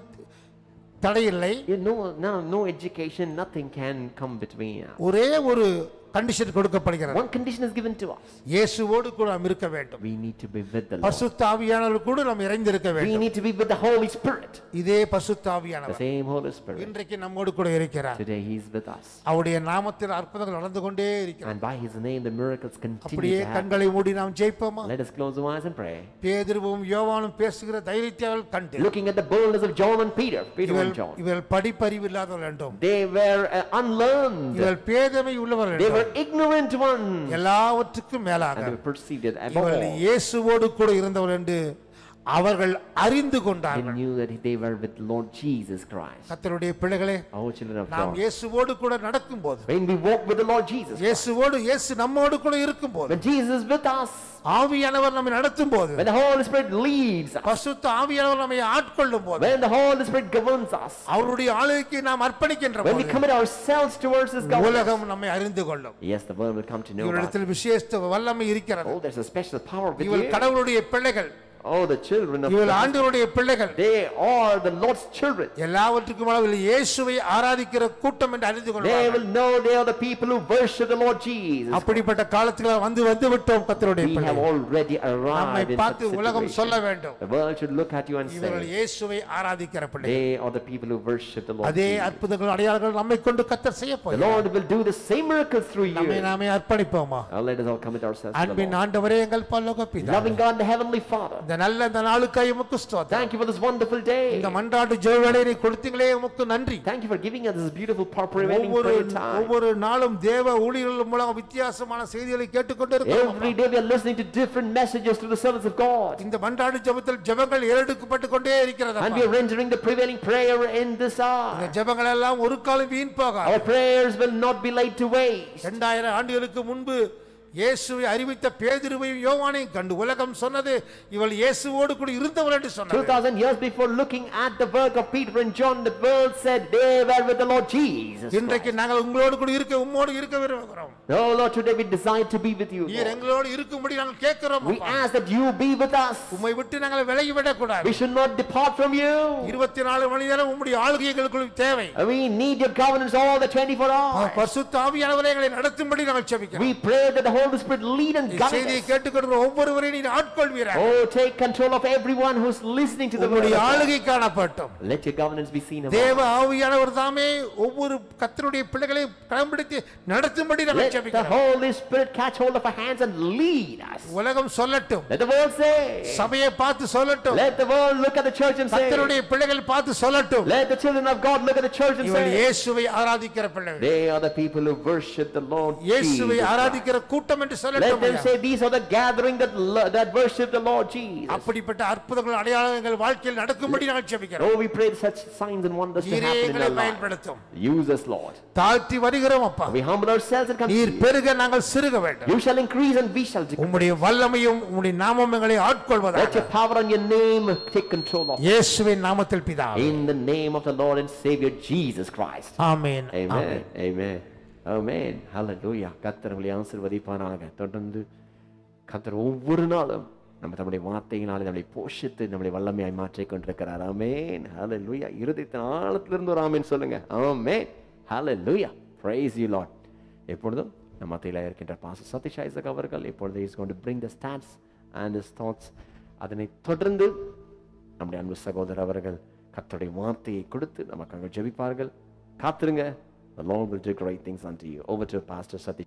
தடையில்லை You know, no, no education, nothing can come between us. ஒரே ஒரு கண்டிஷன் கொடுக்கப்படுகிறது One condition is given to us. இயேசுவோடு கூட நாம் இருக்க வேண்டும் We need to be with the Lord. பசுத்த ஆவியானவர் கூட நாம் இறைந்திருக்க We வேண்டும் need to be with the Holy Spirit. இதே பசுத்த The ஆவியானவர் same Holy Spirit. இன்றைக்கு நம்மோடு கூட இருக்கிறார் Today He is with us. அவருடைய நாமத்தில் அற்புதங்கள் நடந்து கொண்டே இருக்கிறார் And by His name, the miracles continue அப்படியே to happen. கண்களை மூடி நாம் ஜெயிப்போமா Let us close our eyes and pray. பேதுருவும் யோவானும் பேசுகிற தைரியத்தை அவள் கண்டு Looking at the boldness of John and Peter, Peter இவள் and John. இவள் படிப்பறிவு இல்லாதவள் என்றும் They were uh, unlearned. இவள் பேதமை உள்ளவள் They என்றும் were ignorant ones. எல்லாவற்றுக்கும் மேலாக And they were perceived above இவள் all. இயேசுவோடு கூட இருந்தவள் என்று அவர்கள் அறிந்து They கொண்டார்கள் knew that they were with Lord Jesus Christ. கர்த்தருடைய பிள்ளைகளே Our children of நாம் God. இயேசுவோடு கூட நடக்கும்போது When we walk with the Lord Jesus, இயேசுவோடு இயேசு நம்மோடு கூட இருக்கும்போது when Jesus is with us, ஆவியானவர் நம்மை நடத்தும் போது when the Holy Spirit leads us, பசுத்த ஆவியானவர் நம்மை ஆட்கொள்ளும் போது when the Holy Spirit governs us, அவருடைய ஆளுகைக்கு நாம் அர்ப்பணிக்கின்ற when we போது commit ourselves towards His government, உலகம் நம்மை அறிந்து கொள்ளும் yes, the world will come to know about. இவரிடத்தில் விசேஷ வல்லமை இருக்கிறது Oh, there's a special power with இவள் you. கடவுளுடைய பிள்ளைகள் Oh, the children of இவள் God. ஆண்டவருடைய பிள்ளைகள் They are the Lord's children. எல்லாவற்றுக்கும் அளவில் இயேசுவை ஆராதிக்கிற கூட்டம் என்று அறிந்து They கொள்வார்கள் will know they are the people who worship the Lord Jesus. அப்படிப்பட்ட காலத்துல வந்து வந்து விட்டோம் கத்தருடைய We have பிள்ளைகள் already நம்மை arrived in such பார்த்து உலகம் சொல்ல situation. வேண்டும் The world should look at you and இவர்கள் say, இயேசுவை ஆராதிக்கிற பிள்ளைகள் they are the people who worship the Lord அதே Jesus. அற்புதங்கள் அடையாளங்கள் நம்மை கொண்டு கத்தர் செய்ய The போகிறார் Lord will do the same miracles through நம்மை you. நாமே அர்ப்பணிப்போமா Now let us all commit ourselves to the அன்பின் Lord. ஆண்டவரே எங்கள் பல்லோக பிதா Loving God, the Heavenly Father, இந்த நல்ல இந்த நாளுக்காய் உமக்கு ஸ்தோத்திரம் thank you for this wonderful day. இந்த மன்றாட்டு ஜெயவேளை நீ கொடுத்தீங்களே உமக்கு நன்றி Thank you for giving us this beautiful prevailing ஒவ்வொரு prayer time. ஒவ்வொரு நாளும் தேவ ஊழியர்கள் மூலம் வித்தியாசமான செய்திகளை கேட்டுக்கொண்டு இருக்கிறோம் Every day we are listening to different messages through the servants of God. இந்த மன்றாடு ஜெபத்தில் ஜெபங்கள் ஏறெடுக்கப்பட்டு கொண்டே இருக்கிறது And we are rendering the prevailing prayer in this இந்த hour. ஜெபங்கள் எல்லாம் ஒரு காலம் வீண் போகாது Our prayers will not be laid to waste. இரண்டாயிரம் ஆண்டுகளுக்கு முன்பு இயேசுவை அறிவித்த பேதிருவையும் யோவானையும் கண்டு உலகம் சொன்னது இவள் இயேசுவோடு கூட இருந்தவள் என்று சொன்னது 2000 years before looking at the work of Peter and John, the world said they were with the Lord Jesus. இன்றைக்கு Christ. நாங்கள் உங்களோடு கூட இருக்க உம்மோடு இருக்க விரும்புகிறோம் Oh Lord, today we desire to be with you. நீர் Lord. எங்களோடு இருக்கும்படி நாங்கள் கேட்கிறோம் We அப்பா. ask that you be with us. உம்மை விட்டு நாங்கள் விலகி விடக்கூடாது We should not depart from you. இருபத்தி நாலு மணி நேரம் உம்முடைய ஆளுகை எங்களுக்குள் தேவை We need your governance all the 24 hours. பரிசுத்த ஆவியானவரை எங்களை நடத்தும்படி நாங்கள் செபிக்கிறோம் We pray that the Holy Spirit lead and guide செய்தியை us. கேட்டுக்கொண்டு ஒவ்வொருவரையும் நீர் ஆட்கொள்வீராக Oh, take control of everyone who's listening to the word. உங்களுடைய of God. ஆளுகை காணப்பட்டும் Let your governance be seen among தேவ us. ஆவியானவர் தாமே ஒவ்வொரு கத்தருடைய பிள்ளைகளை கடம்பிடித்து நடத்தும்படி நம்ம Let the ஜெபிக்கிறோம் Holy Spirit catch hold of our hands and lead us. உலகம் சொல்லட்டும் Let the world say. சபையை பார்த்து சொல்லட்டும் Let the world look at the church and say. கத்தருடைய பிள்ளைகள் பார்த்து சொல்லட்டும் Let the children of God look at the church and இவள் say. இயேசுவை ஆராதிக்கிற பிள்ளைகள் They are the people who worship the Lord இயேசுவை Jesus Christ. ஆராதிக்கிற கூட்டம் என்று Let சொல்லட்டும் them ஐயா. say these are the gathering that lo- that worship the Lord Jesus. அப்படிப்பட்ட அற்புதங்கள் அடையாளங்கள் வாழ்க்கையில் நடக்கும்படி நாங்கள் ஜெபிக்கிறோம் Oh, we pray such signs and wonders to நீரே happen in எங்களை our lives. பயன்படுத்தும் Use us, Lord. தாழ்த்தி வருகிறோம் அப்பா We humble ourselves and come to நீர் you. பெருக நாங்கள் சிறுக வேண்டும் You shall increase and we shall decrease. உம்முடைய வல்லமையும் உம்முடைய நாமம் எங்களை Let your ஆட்கொள்வதாக power and your name take control of us. இயேசுவின் நாமத்தில் பிதா In the name of the Lord and Savior Jesus Christ. Amen Amen. Amen Amen. Amen. Hallelujah. கர்த்தர் உங்களை ஆசீர்வதிப்பாராக தொடர்ந்து கர்த்தர் ஒவ்வொரு நாளும் நம்ம தம்முடைய வார்த்தையினாலே நம்மளை போஷித்து நம்மளை வல்லமையாய் மாற்றிக் கொண்டிருக்கிறார் ஆமென் ஹalleluya இருதயத்தின் ஆழத்திலிருந்து ஒரு ஆமென் சொல்லுங்க ஆமென் ஹalleluya praise you lord எப்பொழுதும் நம்ம மத்தியில் இருக்கின்ற பாச சதீஷ் ஐசக் அவர்கள் இப்பொழுது is going to bring the stats and his thoughts அதனை தொடர்ந்து நம்முடைய அன்பு சகோதரர் அவர்கள் கர்த்தருடைய வார்த்தையை கொடுத்து நமக்காக ஜெபிப்பார்கள் காத்திருங்க the lord will do great things unto you over to pastor satish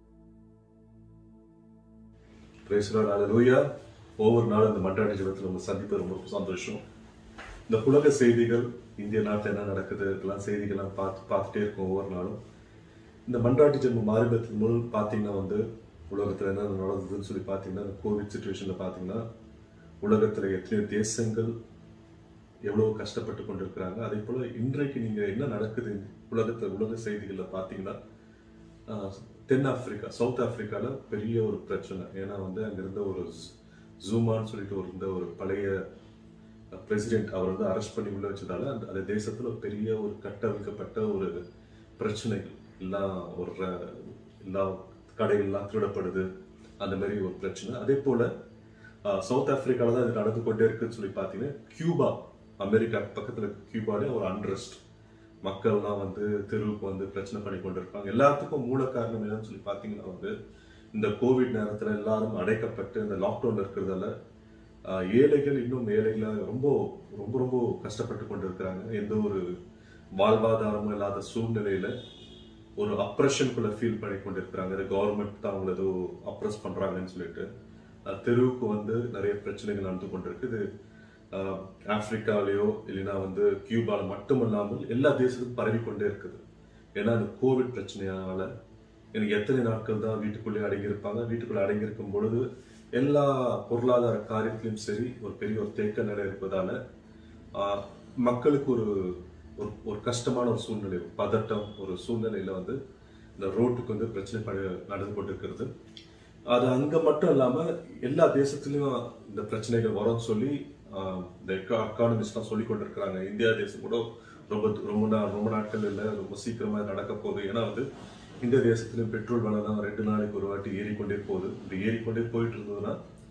praise Lord hallelujah ஒவ்வொரு நாளும் இந்த மன்றாடி ஜெபத்தில் நம்ம சந்திப்பது ரொம்ப சந்தோஷம் இந்த உலக செய்திகள் இந்திய நாட்டில் என்ன நடக்குது இதெல்லாம் செய்திகள்லாம் பார்த்து பார்த்துட்டே இருக்கோம் ஒவ்வொரு நாளும் இந்த மன்றாட்டி ஜென்மம் மாறிபத்தின் முன் பார்த்தீங்கன்னா வந்து உலகத்தில் என்ன நடந்ததுன்னு சொல்லி பார்த்தீங்கன்னா இந்த கோவிட் சுச்சுவேஷனில் பார்த்தீங்கன்னா உலகத்தில் எத்தனையோ தேசங்கள் எவ்வளவு கஷ்டப்பட்டு கொண்டிருக்கிறாங்க அதே போல இன்றைக்கு நீங்க என்ன நடக்குது உலகத்துல உலக செய்திகள்ல பாத்தீங்கன்னா ஆஹ், தென் ஆப்பிரிக்கா சவுத் ஆப்பிரிக்கால பெரிய ஒரு பிரச்சனை ஏன்னா வந்து அங்க இருந்த ஒரு ஜூமான்னு சொல்லிட்டு ஒரு இருந்த ஒரு பழைய பிரசிடென்ட் அவர் வந்து அரெஸ்ட் பண்ணி உள்ள வச்சதால அந்த அந்த தேசத்துல ஒரு பெரிய ஒரு கட்டமைக்கப்பட்ட ஒரு பிரச்சனைகள் எல்லாம் ஒரு ர- எல்லா கடைகள்லாம் திருடப்படுது அந்த மாதிரி ஒரு பிரச்சனை அதே போல ஆஹ், சவுத் ஆப்பிரிக்கால தான் இது நடந்து கொண்டே இருக்குன்னு சொல்லி பார்த்தீங்கன்னா கியூபா அமெரிக்கா பக்கத்துல இருக்க கியூபாலே ஒரு அன்ரெஸ்ட் மக்கள்லாம் வந்து தெருவுக்கு வந்து பிரச்சனை பண்ணி கொண்டிருப்பாங்க எல்லாத்துக்கும் மூல காரணம் என்னன்னு சொல்லி பார்த்தீங்கன்னா வந்து இந்த கோவிட் நேரத்துல எல்லாரும் அடைக்கப்பட்டு இந்த லாக்டவுன்ல இருக்கிறதால ஆஹ், ஏழைகள் இன்னும் ஏழைகளா ரொம்ப ரொம்ப ரொம்ப கஷ்டப்பட்டு கொண்டிருக்கிறாங்க எந்த ஒரு வாழ்வாதாரமும் இல்லாத சூழ்நிலையில ஒரு அப்ரெஷனுக்குள்ள ஃபீல் பண்ணி கொண்டிருக்கிறாங்க இந்த கவர்மெண்ட் தான் அவங்கள ஏதோ அப்ரெஸ் பண்றாங்கன்னு சொல்லிட்டு அஹ் தெருவுக்கு வந்து நிறைய பிரச்சனைகள் நடந்து கொண்டிருக்கு இது அஹ், ஆப்பிரிக்காலயோ இல்லைன்னா வந்து கியூபால மட்டுமல்லாமல் எல்லா தேசத்துக்கும் பரவி கொண்டே இருக்குது ஏன்னா இந்த கோவிட் பிரச்சனையால எனக்கு எத்தனை நாட்கள் தான் வீட்டுக்குள்ளே அடங்கியிருப்பாங்க வீட்டுக்குள்ளே அடங்கியிருக்கும் பொழுது எல்லா பொருளாதார காரியத்திலும் சரி ஒரு பெரிய ஒரு தேக்க நிலை இருப்பதால ஆஹ், மக்களுக்கு ஒரு ஒரு ஒரு கஷ்டமான ஒரு சூழ்நிலை ஒரு பதட்டம் ஒரு சூழ்நிலையில வந்து இந்த ரோட்டுக்கு வந்து பிரச்சனை ப- நடந்து கொண்டிருக்கிறது அது அங்க மட்டும் இல்லாம எல்லா தேசத்திலயும் இந்த பிரச்சனைகள் வரும்னு சொல்லி ஆஹ், இந்த எக்கானமிஸ்ட்லாம் சொல்லி கொண்டிருக்கிறாங்க இந்தியா தேசம் கூட ரொம்ப ரொம்ப நா- ரொம்ப நாட்கள் இல்லை ரொம்ப சீக்கிரமா நடக்க போகுது ஏன்னா வந்து இந்திய தேசத்திலும் பெட்ரோல் விலைலாம் ரெண்டு நாளைக்கு ஒரு வாட்டி ஏறிக்கொண்டே போகுது இந்த ஏறிக்கொண்டே போயிட்டு இருந்ததுன்னா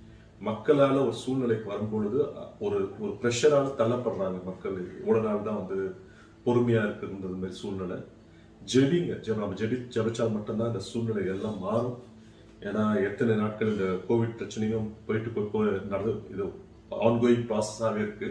மக்களால ஒரு சூழ்நிலைக்கு வரும்பொழுது அ- ஒரு ஒரு ப்ரெஷரால தள்ளப்படுறாங்க மக்கள் இவ்வளவு நாள் தான் வந்து பொறுமையா இருக்கிறது மாதிரி சூழ்நிலை ஜெபிங்க ஜெப நம்ம ஜெபி ஜெபிச்சால் மட்டும்தான் இந்த சூழ்நிலை எல்லாம் மாறும் ஏன்னா எத்தனை நாட்கள் இந்த கோவிட் பிரச்சனையும் போயிட்டு போய் போய் நடந்து இது ஆன்கோயிங் ப்ராசஸாகவே இருக்கு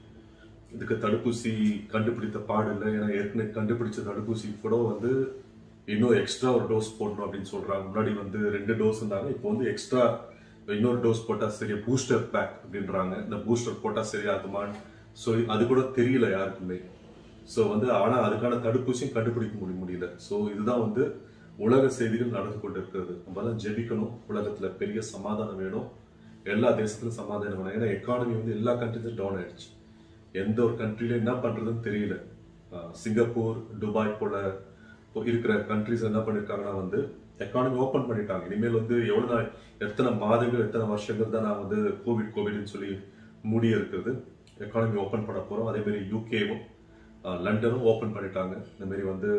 இதுக்கு தடுப்பூசி கண்டுபிடித்த பாடு இல்லை ஏன்னா ஏற்கனவே கண்டுபிடிச்ச தடுப்பூசி கூட வந்து இன்னும் எக்ஸ்ட்ரா ஒரு டோஸ் போடணும் அப்படின்னு சொல்றாங்க முன்னாடி வந்து ரெண்டு டோஸ் இருந்தாங்க இப்போ வந்து எக்ஸ்ட்ரா இன்னொரு டோஸ் போட்டா சரியா பூஸ்டர் பேக் அப்படின்றாங்க இந்த பூஸ்டர் போட்டா சரியாகுமான்னு ஸோ அது கூட தெரியல யாருக்குமே ஸோ வந்து ஆனா அதுக்கான தடுப்பூசியும் கண்டுபிடிக்க முடிய முடியல ஸோ இதுதான் வந்து உலக செய்திகள் நடந்து கொண்டு இருக்கிறது நம்ம தான் ஜெபிக்கணும் உலகத்துல பெரிய சமாதானம் வேணும் எல்லா தேசத்திலும் சமாதானம் வேணும் ஏன்னா எக்கானமி வந்து எல்லா கண்ட்ரிஸும் டவுன் ஆயிடுச்சு எந்த ஒரு கண்ட்ரில என்ன பண்றதுன்னு தெரியல ஆஹ் சிங்கப்பூர் துபாய் போல இப்போ இருக்கிற கண்ட்ரிஸ் என்ன பண்ணிருக்காங்கன்னா வந்து எக்கானமி ஓபன் பண்ணிட்டாங்க இனிமேல் வந்து எவ்வளவு நாள் எத்தனை மாதங்கள் எத்தனை வருஷங்கள் தான் நான் வந்து கோவிட் கோவிட்னு சொல்லி மூடி இருக்கிறது எக்கானமி ஓபன் பண்ண போறோம் அதே மாதிரி யூகேவும் லண்டனும் ஓபன் பண்ணிட்டாங்க இந்த மாதிரி வந்து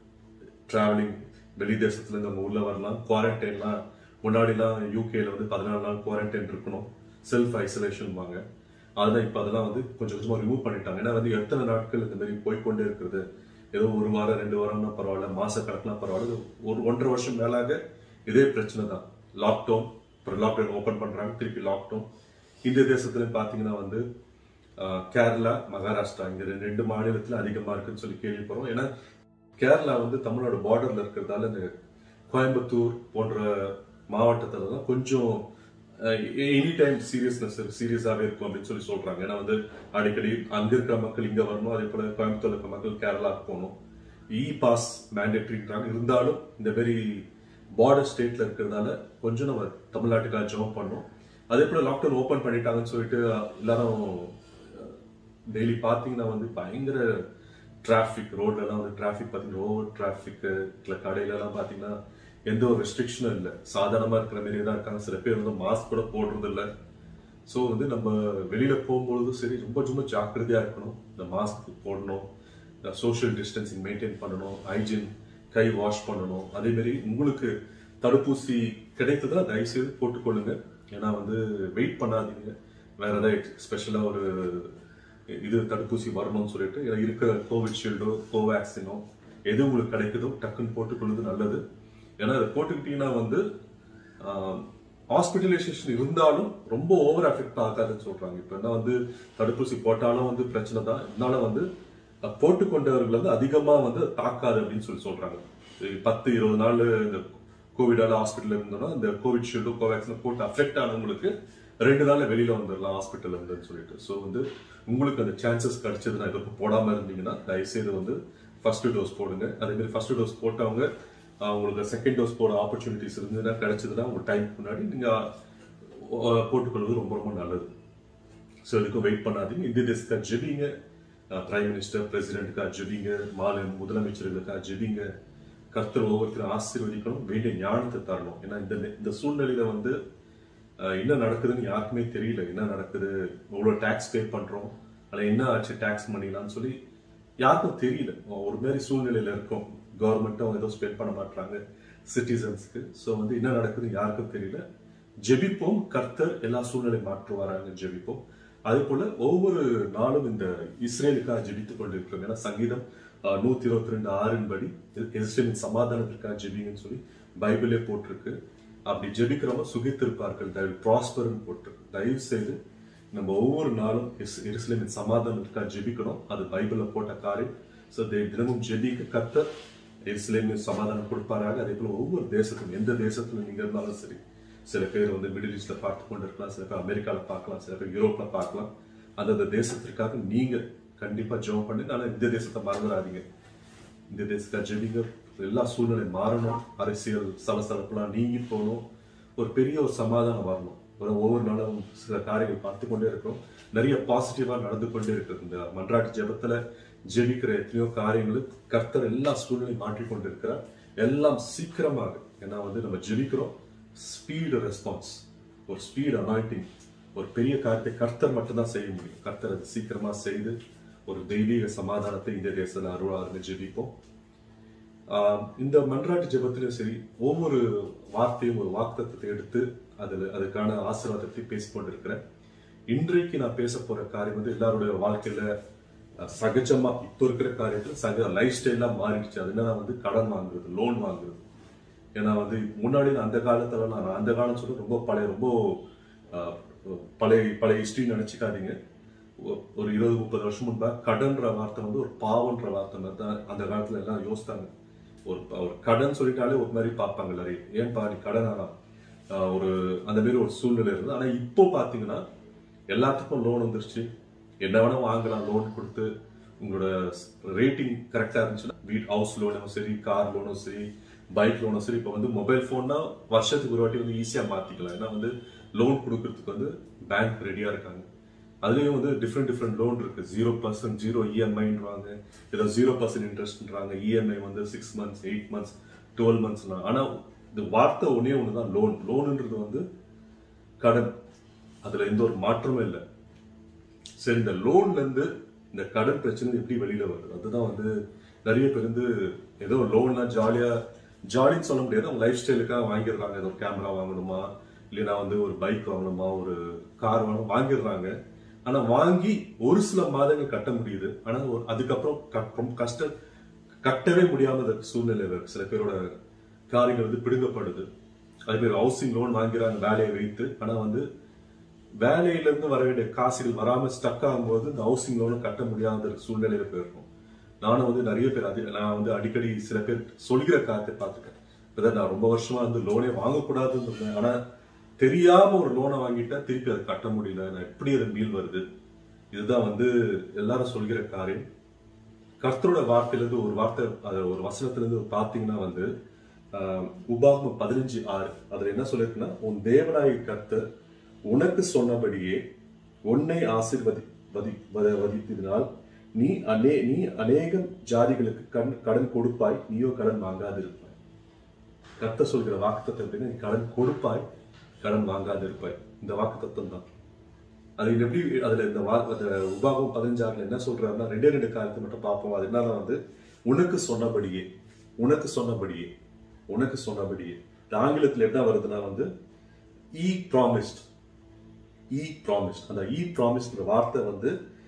டிராவலிங் வெளி தேசத்துல இருந்து நம்ம உள்ள வரலாம் குவாரண்டைன்லாம் முன்னாடிலாம் யூகேல வந்து பதினாலு நாள் குவாரண்டைன் இருக்கணும் செல்ஃப் ஐசோலேஷன் வாங்க அதெல்லாம் இப்போ அதெல்லாம் வந்து கொஞ்சம் கொஞ்சமா ரிமூவ் பண்ணிட்டாங்க ஏன்னா வந்து எத்தனை நாட்கள் இந்த மாதிரி போய்க்கொண்டே இருக்கிறது ஏதோ ஒரு வாரம் ரெண்டு வாரம்னா பரவாயில்ல மாச கணக்குலாம் பரவாயில்ல இது ஒரு ஒன்றரை வருஷம் மேலாக இதே பிரச்சனை தான் லாக்டவுன் அப்புறம் லாக்டவுன் ஓபன் பண்றாங்க திருப்பி லாக்டவுன் இந்திய தேசத்துல பாத்தீங்கன்னா வந்து ஆஹ், கேரளா மகாராஷ்டிரா இங்க ரெண்டு- ரெண்டு மாநிலத்துல அதிகமா இருக்குன்னு சொல்லி கேள்விப்படுறோம் ஏன்னா கேரளா வந்து தமிழ்நாடு பார்டர்ல இருக்கிறதால இந்த கோயம்புத்தூர் போன்ற மாவட்டத்துல தான் கொஞ்சம் எனி டைம் சீரியஸ்னஸ் சீரியஸாவே இருக்கும் அப்படின்னு சொல்லி சொல்றாங்க ஏன்னா வந்து அடிக்கடி அங்க இருக்கிற மக்கள் இங்க வரணும் அதே போல கோயம்புத்தூர்ல இருக்கிற மக்கள் கேரளா போகணும் இ பாஸ் மேண்டேட்ரின்றாங்க இருந்தாலும் இந்த மாதிரி பார்டர் ஸ்டேட்ல இருக்கிறதால கொஞ்சம் நம்ம தமிழ்நாட்டுக்காக ஜம்ப் பண்ணோம் அதே போல லாக்டவுன் ஓபன் பண்ணிட்டாங்கன்னு சொல்லிட்டு எல்லாரும் டெய்லி பார்த்தீங்கன்னா வந்து பயங்கர டிராஃபிக் ரோட்லலாம் வந்து டிராஃபிக் பார்த்தீங்கன்னா ஓவர் டிராஃபிக் இல்லை கடையிலலாம் பார்த்தீங்கன்னா எந்த ஒரு ரெஸ்ட்ரிக்ஷனும் இல்லை சாதாரணமாக இருக்கிற மாதிரியே தான் இருக்காங்க சில பேர் வந்து மாஸ்க் கூட போடுறது இல்லை ஸோ வந்து நம்ம வெளியில போகும்பொழுதும் சரி ரொம்ப ரொம்ப ஜாக்கிரதையா இருக்கணும் இந்த மாஸ்க் போடணும் சோஷியல் டிஸ்டன்சிங் மெயின்டைன் பண்ணணும் ஹைஜீன் கை வாஷ் பண்ணணும் அதே மாதிரி உங்களுக்கு தடுப்பூசி கிடைத்ததா தயவுசெய்து போட்டுக்கொள்ளுங்க ஏன்னா வந்து வெயிட் பண்ணாதீங்க வேற ஏதாவது ஸ்பெஷலா ஒரு இது தடுப்பூசி வரணும்னு சொல்லிட்டு இதுல இருக்கிற கோவிஷீல்டோ கோவேக்சினோ எது உங்களுக்கு கிடைக்குதோ டக்குன்னு போட்டுக்கொள்வது நல்லது ஏன்னா அதை போட்டுக்கிட்டீங்கன்னா வந்து ஹாஸ்பிட்டலைசேஷன் இருந்தாலும் ரொம்ப ஓவர் எஃபெக்ட் ஆகாதுன்னு சொல்றாங்க இப்போ என்ன வந்து தடுப்பூசி போட்டாலும் வந்து பிரச்சனை தான் இருந்தாலும் வந்து அஹ், போட்டுக்கொண்டவர்கள் வந்து அதிகமா வந்து தாக்காது அப்படின்னு சொல்லி சொல்றாங்க இது பத்து இருபது நாள் இந்த கோவிடால ஹாஸ்பிட்டல் இருந்தோம்னா இந்த கோவிட் ஷீல்டு கோவேக்சின் போட்டு அஃபெக்ட் ஆனவங்களுக்கு ரெண்டு நாள்ல வெளியில வந்துடலாம் ஹாஸ்பிட்டல் இருந்துன்னு சொல்லிட்டு ஸோ வந்து உங்களுக்கு அந்த சான்சஸ் கிடைச்சதுன்னா இதுக்கு போடாம இருந்தீங்கன்னா தயவுசெய்து வந்து ஃபர்ஸ்ட் டோஸ் போடுங்க அதே மாதிரி ஃபர்ஸ்ட் டோஸ் போட்டவங்க ஆஹ், உங்களுக்கு செகண்ட் டோஸ் போட ஆப்பர்ச்சுனிட்டிஸ் இருந்ததுன்னா கிடைச்சதுன்னா உங்க டைம் முன்னாடி நீங்க ஆஹ், போட்டுக்கொள்வது ரொம்ப ரொம்ப நல்லது ஸோ இதுக்கும் வெயிட் பண்ணாதீங்க இந்திய தேசத்துக்காக ஜெபிங்க பிரைம் மினிஸ்டர் பிரசிடென்ட்டுக்காக ஜெபிங்க மாநில முதலமைச்சர்களுக்காக ஜெபிங்க கர்த்தர் ஒவ்வொருத்தரும் ஆசீர்வதிக்கணும் வேண்டிய ஞானத்தை தரணும் ஏன்னா இந்த இந்த சூழ்நிலையில வந்து அஹ், என்ன நடக்குதுன்னு யாருக்குமே தெரியல என்ன நடக்குது இவ்வளோ டேக்ஸ் பே பண்றோம் அதில் என்ன ஆச்சு டேக்ஸ் பண்ணிடலாம்னு சொல்லி யாருக்கும் தெரியல ஒரு மாதிரி சூழ்நிலையில இருக்கும் கவர்மெண்ட்டும் ஏதோ ஸ்பெண்ட் பண்ண மாட்டாங்க சிட்டிசன்ஸ்க்கு ஸோ வந்து என்ன நடக்குதுன்னு யாருக்கும் தெரியல ஜெபிப்போம் கர்த்தர் எல்லா சூழ்நிலை மாற்றுவாராங்க ஜெபிப்போம் அதே போல ஒவ்வொரு நாளும் இந்த இஸ்ரேலுக்காக ஜெபித்துக் கொண்டிருக்கிறோம் ஏன்னா சங்கீதம் அஹ், நூத்தி இருபத்தி ரெண்டு ஆறின் படி இஸ்ரேலின் சமாதானத்திற்காக ஜெபிங்கன்னு சொல்லி பைபிளே போட்டிருக்கு அப்படி ஜெபிக்கிறவங்க சுகித்திருப்பார்கள் தயவு ப்ராஸ்பர்னு போட்டிருக்கு தயவு செய்து நம்ம ஒவ்வொரு நாளும் இஸ் எருசலேமின் சமாதானத்துக்காக ஜெபிக்கணும் அது பைபிள்ல போட்ட காரியம் ஸோ தினமும் ஜெபிக்க கர்த்தர் எருசலேமின் சமாதானம் கொடுப்பாராக அதே போல ஒவ்வொரு தேசத்திலும் எந்த தேசத்துல நீங்க இருந்தாலும் சரி சில பேர் வந்து மிடில் ஈஸ்ட்ல பார்த்து கொண்டு இருக்கலாம் சில பேர் அமெரிக்கால பார்க்கலாம் சில பேர் யூரோப்ல பார்க்கலாம் அந்தந்த தேசத்திற்காக நீங்க கண்டிப்பா ஜெபம் பண்ணுங்க ஆனா இந்த தேசத்தை மறந்துடாதீங்க இந்த தேசத்துக்காக ஜெபிங்க எல்லா சூழ்நிலை மாறணும் அரசியல் சலசலப்புலாம் நீங்கி போகணும் ஒரு பெரிய ஒரு சமாதானம் வரணும் ஒரு ஒவ்வொரு நாளும் சில காரியங்கள் பார்த்து கொண்டே இருக்கிறோம் நிறைய பாசிட்டிவா நடந்து கொண்டே இருக்கு இந்த மன்றாட்டு ஜெபத்துல ஜெபிக்கிற எத்தனையோ காரியங்கள் கர்த்தர் எல்லா சூழ்நிலையும் மாற்றிக் கொண்டிருக்கிறார் எல்லாம் சீக்கிரமாக ஏன்னா வந்து நம்ம ஜெபிக்கிறோம் ஸ்பீடு ரெஸ்பான்ஸ் ஒரு ஸ்பீட் அனாயிட்டிங் ஒரு பெரிய காரியத்தை கர்த்தர் மட்டும்தான் செய்ய முடியும் கர்த்தர் அது சீக்கிரமா செய்து ஒரு தெய்வீக சமாதானத்தை இந்த தேசத்துல அருளாருன்னு ஜெபிப்போம் ஆஹ் இந்த மன்றாட்டு ஜெபத்திலும் சரி ஒவ்வொரு வார்த்தையும் ஒரு வாக்குத்தத்தை எடுத்து அதுல அதுக்கான ஆசீர்வாதத்தை பேசிக் கொண்டிருக்கிறேன் இன்றைக்கு நான் பேச போற காரியம் வந்து எல்லாருடைய வாழ்க்கையில அஹ், சகஜமா இப்போ இருக்கிற காரியத்துல சக லைஃப் ஸ்டைலா மாறிடுச்சு அது என்னன்னா வந்து கடன் வாங்குறது லோன் வாங்குறது ஏன்னா வந்து முன்னாடி நான் அந்த காலத்துல நான் அந்த காலம் சொல்ல ரொம்ப பழைய ரொம்ப ஆஹ், பழைய பழைய ஹிஸ்டரி நினைச்சுக்காதீங்க ஒ- ஒரு இருபது முப்பது வருஷம் முன்பா கடன்ற வார்த்தை வந்து ஒரு பாவன்ற வார்த்தை மாதிரி தான் அந்த காலத்துல எல்லாம் யோசித்தாங்க ஒரு ஒரு கடன் சொல்லிட்டாலே ஒரு மாதிரி பார்ப்பாங்க எல்லாரையும் ஏன்பா நீ கடன் ஆனாம் ஒரு அந்த மாதிரி ஒரு சூழ்நிலை இருந்தது ஆனா இப்போ பாத்தீங்கன்னா எல்லாத்துக்கும் லோன் வந்துருச்சு என்ன வேணா வாங்கலாம் லோன் கொடுத்து உங்களோட ரேட்டிங் கரெக்டா இருந்துச்சுன்னா வீட் ஹவுஸ் லோனும் சரி கார் லோனும் சரி பைக் லோனும் சரி இப்போ வந்து மொபைல் ஃபோன்னா வருஷத்துக்கு ஒரு வாட்டி வந்து ஈஸியா மாத்திக்கலாம் ஏன்னா வந்து லோன் கொடுக்கறதுக்கு வந்து பேங்க் ரெடியா இருக்காங்க அதுலயும் வந்து டிஃப்ரெண்ட் டிஃப்ரெண்ட் லோன் இருக்கு ஜீரோ பர்சன்ட் ஜீரோ இஎம்ஐன்றாங்க ஏதோ ஜீரோ பர்சன்ட் இன்ட்ரெஸ்ட்ன்றாங்க இஎம்ஐ வந்து six months eight months twelve months ஆனா இந்த வார்த்தை ஒன்னே ஒண்ணுதான் லோன் லோனுன்றது வந்து கடன் அதுல எந்த ஒரு மாற்றமும் இல்லை சரி இந்த லோன்ல இருந்து இந்த கடன் பிரச்சனை எப்படி வெளியில வருது அதுதான் வந்து நிறைய பேர் வந்து ஏதோ லோன்னா ஜாலியா ஜாலின்னு சொல்ல முடியாது அவங்க லைஃப் ஸ்டைலுக்காக வாங்கிடுறாங்க ஏதோ கேமரா வாங்கணுமா இல்லைன்னா வந்து ஒரு பைக் வாங்கணுமா ஒரு கார் வாங்கணும் வாங்கிடுறாங்க ஆனா வாங்கி ஒரு சில மாதங்கள் கட்ட முடியுது ஆனா ஒரு அதுக்கப்புறம் கட்- ரொம்ப கஷ்ட கட்டவே முடியாம இருக்க சூழ்நிலை இருக்கு சில பேரோட காரியங்கள் வந்து பிடுங்கப்படுது அது பேர் ஹவுசிங் லோன் வாங்கிறாங்க வேலையை வைத்து ஆனா வந்து வேலையில இருந்து வர வேண்டிய காசுகள் வராம ஸ்டக் ஆகும்போது இந்த ஹவுசிங் லோனும் கட்ட முடியாத ஒரு சூழ்நிலையில போயிருக்கும் நானும் வந்து நிறைய பேர் அது நான் வந்து அடிக்கடி சில பேர் சொல்கிற காரியத்தை பார்த்துருக்கேன் அதாவது நான் ரொம்ப வருஷமா வந்து லோனே வாங்கக்கூடாதுன்னு இருந்தேன் ஆனா தெரியாம ஒரு லோனை வாங்கிட்டா திருப்பி அதை கட்ட முடியல நான் எப்படி அது மீள் வருது இதுதான் வந்து எல்லாரும் சொல்கிற காரியம் கர்த்தரோட வார்த்தையிலிருந்து ஒரு வார்த்தை அது ஒரு வசனத்திலிருந்து பாத்தீங்கன்னா வந்து ஆஹ், உபாகமம் பதினஞ்சு ஆறு அதுல என்ன சொல்லிருக்குன்னா உன் தேவனாய் கர்த்தர் உனக்கு சொன்னபடியே உன்னை ஆசீர்வதி வதி வத- வதித்ததினால் நீ அநே நீ அநேகம் ஜாதிகளுக்கு கண் கடன் கொடுப்பாய் நீயோ கடன் வாங்காதிருப்பாய் கர்த்தர் சொல்கிற வாக்குத்தத்தம் நீ கடன் கொடுப்பாய் கடன் வாங்காதிருப்பாய் இந்த வாக்குத்தத்தம் தான் அது எப்படி அதுல இந்த வா அந்த உபாகம் பதினஞ்சாறுல என்ன சொல்றாருன்னா ரெண்டே ரெண்டு காரியத்தை மட்டும் பார்ப்போம் அது என்னன்னா வந்து உனக்கு சொன்னபடியே உனக்கு சொன்னபடியே உனக்கு சொன்னபடியே இந்த ஆங்கிலத்துல என்ன வருதுன்னா வந்து ஈ ப்ராமிஸ்ட் ஈ ப்ராமிஸ்ட் அந்த ஈ ப்ராமிஸ்ட்ன்ற வார்த்தை வந்து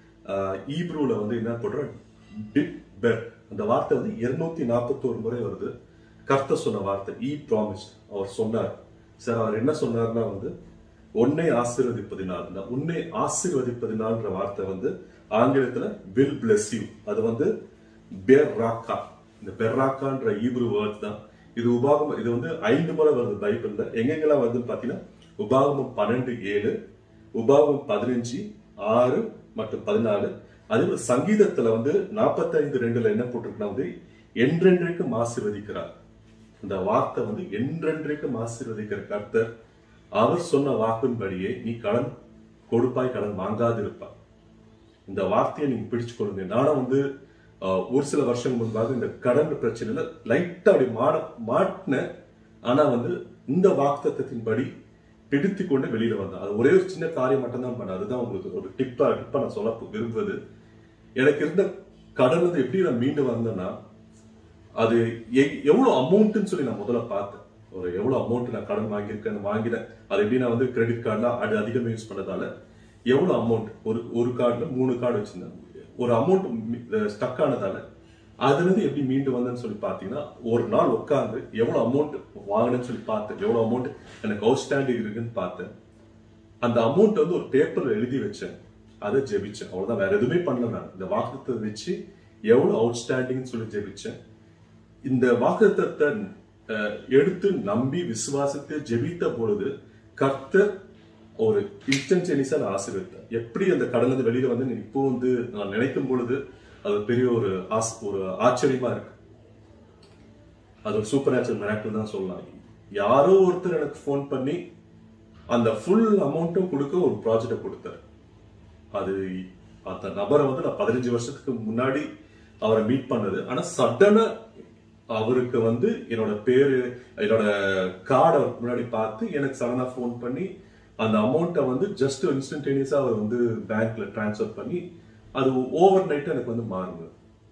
ஈப்ரூல வந்து என்ன போடுறோம் டிட் பெர் அந்த வார்த்தை வந்து இருநூத்தி நாற்பத்தோரு முறை வருது கர்த்தர் சொன்ன வார்த்தை ஈ ப்ராமிஸ்ட் அவர் சொன்னார் சார் அவர் என்ன சொன்னார்னா வந்து உன்னை ஆசீர்வதிப்பதினால் இந்த உன்னை ஆசீர்வதிப்பதினால்ன்ற வார்த்தை வந்து ஆங்கிலத்துல வில் bless you அது வந்து பெர்ராக்கா இந்த பெர்ராக்கான்ற ஈப்ரு வேர்ட் தான் இது உபாகமம் இது வந்து ஐந்து முறை வருது பைபிள்ல எங்கெங்கெல்லாம் வருதுன்னு பாத்தீங்கன்னா உபாகமம் பன்னெண்டு ஏழு உபாகமம் பதினஞ்சு ஆறு மற்றும் பதினாலு அதே போல சங்கீதத்துல வந்து நாற்பத்தைந்து ரெண்டுல என்ன போட்டிருக்குன்னா வந்து என்றென்றைக்கும் ஆசீர்வதிக்கிறார் இந்த வார்த்தை வந்து என்றென்றைக்கும் ஆசீர்வதிக்கிற கர்த்தர் அவர் சொன்ன வாக்கின்படியே நீ கடன் கொடுப்பாய் கடன் வாங்காதிருப்பாய் இந்த வார்த்தையை நீங்க பிடிச்சு கொள்ளுங்க நானும் வந்து ஆஹ், ஒரு சில வருஷம் முன்பாக இந்த கடன் பிரச்சனையில லைட்டா அப்படி மாட மாட்டினேன் ஆனா வந்து இந்த வாக்குத்தத்தின்படி பிடித்து கொண்டு வெளியில வந்தேன் அது ஒரே ஒரு சின்ன காரியம் மட்டும் தான் பண்ணேன் அதுதான் உங்களுக்கு ஒரு டிப்பா டிப்பா நான் சொல்ல விரும்புவது எனக்கு இருந்த கடன் வந்து எப்படி நான் மீண்டு வந்தேன்னா அது எ- எவ்வளவு அமௌண்ட்னு சொல்லி நான் முதல்ல பார்த்தேன் ஒரு எவ்வளவு அமௌண்ட் நான் கடன் வாங்கியிருக்கேன் வாங்கினேன் அது எப்படி நான் வந்து கிரெடிட் கார்டுலாம் அது அதிகமாக யூஸ் பண்ணதால எவ்வளவு அமௌண்ட் ஒரு ஒரு கார்டுல மூணு கார்டு வச்சிருந்தேன் ஒரு அமௌண்ட் ஸ்டக் ஆனதால அதுல இருந்து எப்படி மீண்டு வந்தேன்னு சொல்லி பார்த்தீங்கன்னா ஒரு நாள் உட்காந்து எவ்வளவு அமௌண்ட் வாங்கினேன்னு சொல்லி பார்த்தேன் எவ்வளவு அமௌண்ட் எனக்கு அவுட்ஸ்டாண்டிங் இருக்குன்னு பார்த்தேன் அந்த அமௌண்ட் வந்து ஒரு பேப்பர்ல எழுதி வச்சேன் அதை ஜெபிச்சேன் அவ்வளவுதான் வேற எதுவுமே பண்ணல நான் இந்த வாக்குத்தத்தை வச்சு எவ்வளவு அவுட்ஸ்டாண்டிங்னு சொல்லி ஜெபிச்சேன் இந்த வாக்குத்தத்தை எடுத்து நம்பி விசுவாசித்து ஜெபித்த பொழுது கர்த்தர் ஒரு இன்ஸ்டன்டேனியஸா நான் ஆசீர்வதித்தார் எப்படி அந்த கடல்ல இருந்து வெளியில வந்து இப்போ வந்து நான் நினைக்கும் பொழுது அது பெரிய ஒரு ஆஸ் ஒரு ஆச்சரியமா இருக்கு அது ஒரு சூப்பர் நேச்சுரல் மிராக்கிள் தான் சொல்லலாம் யாரோ ஒருத்தர் எனக்கு ஃபோன் பண்ணி அந்த ஃபுல் அமௌண்ட்டும் கொடுக்க ஒரு ப்ராஜெக்டை கொடுத்தாரு அது அந்த நபரை வந்து நான் பதினஞ்சு வருஷத்துக்கு முன்னாடி அவரை மீட் பண்ணது ஆனா சடனா அவருக்கு வந்து என்னோட பேரு என்னோட கார்டு அவருக்கு முன்னாடி பார்த்து எனக்கு சடனா ஃபோன் பண்ணி அந்த அமௌண்ட்டை வந்து ஜஸ்ட் இன்ஸ்டன்டேனியஸா அவர் வந்து பேங்க்ல டிரான்ஸ்ஃபர் பண்ணி அது ஓவர் நைட் எனக்கு வந்து மாறுங்க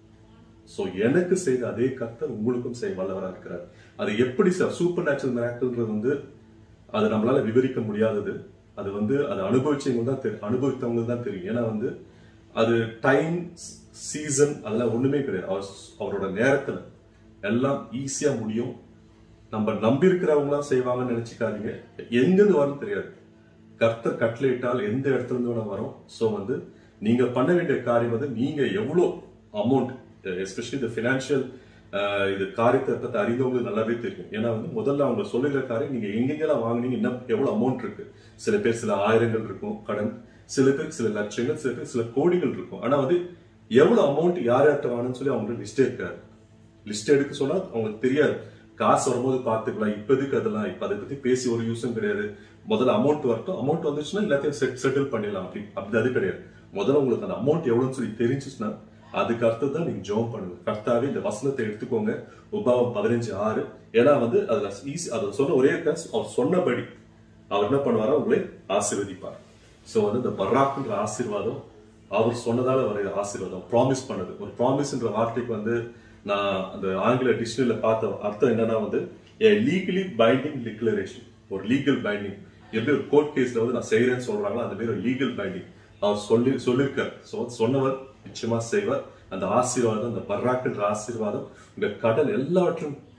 சோ எனக்கு செய்த அதே கர்த்தர் உங்களுக்கும் செய்ய வல்லவரா இருக்கிறார் அது எப்படி சார் சூப்பர் நேச்சுரல் மிராக்கிள்ன்றது வந்து அது நம்மளால விவரிக்க முடியாதது அது வந்து அது அனுபவிச்சவங்க தான் தெரியும் அனுபவித்தவங்களுக்கு தான் தெரியும் ஏன்னா வந்து அது டைம் சீசன் அதெல்லாம் ஒண்ணுமே கிடையாது அவர் அவரோட நேரத்துல எல்லாம் ஈஸியா முடியும் நம்ம நம்பி இருக்கிறவங்களாம் செய்வாங்கன்னு நினைச்சுக்காதீங்க எங்கிருந்து வரும்னு தெரியாது கர்த்தர் கட்டளையிட்டால் எந்த இடத்துல இருந்து வேணா வரும் சோ வந்து நீங்க பண்ண வேண்டிய காரியம் வந்து நீங்க எவ்வளவு அமௌண்ட் எஸ்பெஷலி இந்த பினான்சியல் இது காரியத்தை பத்தி அறிந்தவங்களுக்கு நல்லாவே தெரியும் ஏன்னா வந்து முதல்ல அவங்க சொல்லுகிற காரியம் நீங்க எங்கெங்கெல்லாம் வாங்குனீங்க என்ன எவ்வளவு அமௌண்ட் இருக்கு சில பேர் சில ஆயிரங்கள் இருக்கும் கடன் சில பேருக்கு சில லட்சங்கள் சில பேருக்கு சில கோடிகள் இருக்கும் ஆனா வந்து எவ்வளவு அமௌண்ட் யார் யார்கிட்ட வாங்கணும்னு சொல்லி அவங்களுக்கு லிஸ்டே இருக்காது லிஸ்ட் எடுக்க சொன்னா அவங்களுக்கு தெரியாது காசு வரும்போது பாத்துக்கலாம் இப்போதைக்கு அதெல்லாம் இப்ப அதை பத்தி பேசி ஒரு யூஸும் கிடையாது முதல்ல அமௌண்ட் வரட்டும் அமௌண்ட் வந்துச்சுன்னா எல்லாத்தையும் செட் செட்டில் பண்ணிடலாம் அப்படி அப்படி அது கிடையாது முதல்ல உங்களுக்கு அந்த அமௌண்ட் எவ்வளவுன்னு சொல்லி தெரிஞ்சுச்சுன்னா அதுக்கு அர்த்தம் தான் நீங்க ஜோம் பண்ணுங்க கர்த்தாவே இந்த வசனத்தை எடுத்துக்கோங்க உபாவம் பதினஞ்சு ஆறு ஏன்னா வந்து அதுல ஈஸி அதை சொன்ன ஒரே காசு அவர் சொன்னபடி அவர் என்ன பண்ணுவாரா உங்களை ஆசீர்வதிப்பார் சோ வந்து இந்த பர்ராக்குன்ற ஆசீர்வாதம் அவர் சொன்னதால வர ஆசீர்வாதம் ப்ராமிஸ் பண்ணது ஒரு ப்ராமிஸ்ன்ற வார்த்தைக்கு வந்து நான் அந்த ஆங்கில டிக்ஷனரியில பார்த்த அர்த்தம் என்னன்னா வந்து லீகலி பைண்டிங் டிக்ளரேஷன் ஒரு லீகல் பைண்டிங் எப்படி ஒரு கோர்ட் கேஸ்ல வந்து நான் செய்யறேன்னு சொல்றாங்களோ அந்த மாதிரி ஒரு லீகல் பைண்டிங் அவர் சொல்லி சொல்லியிருக்கார் சோ சொன்னவர் நிச்சயமா செய்வார் அந்த ஆசீர்வாதம் அந்த பர்ராக்குன்ற ஆசீர்வாதம் உங்க கடல் எல்லாவற்றும்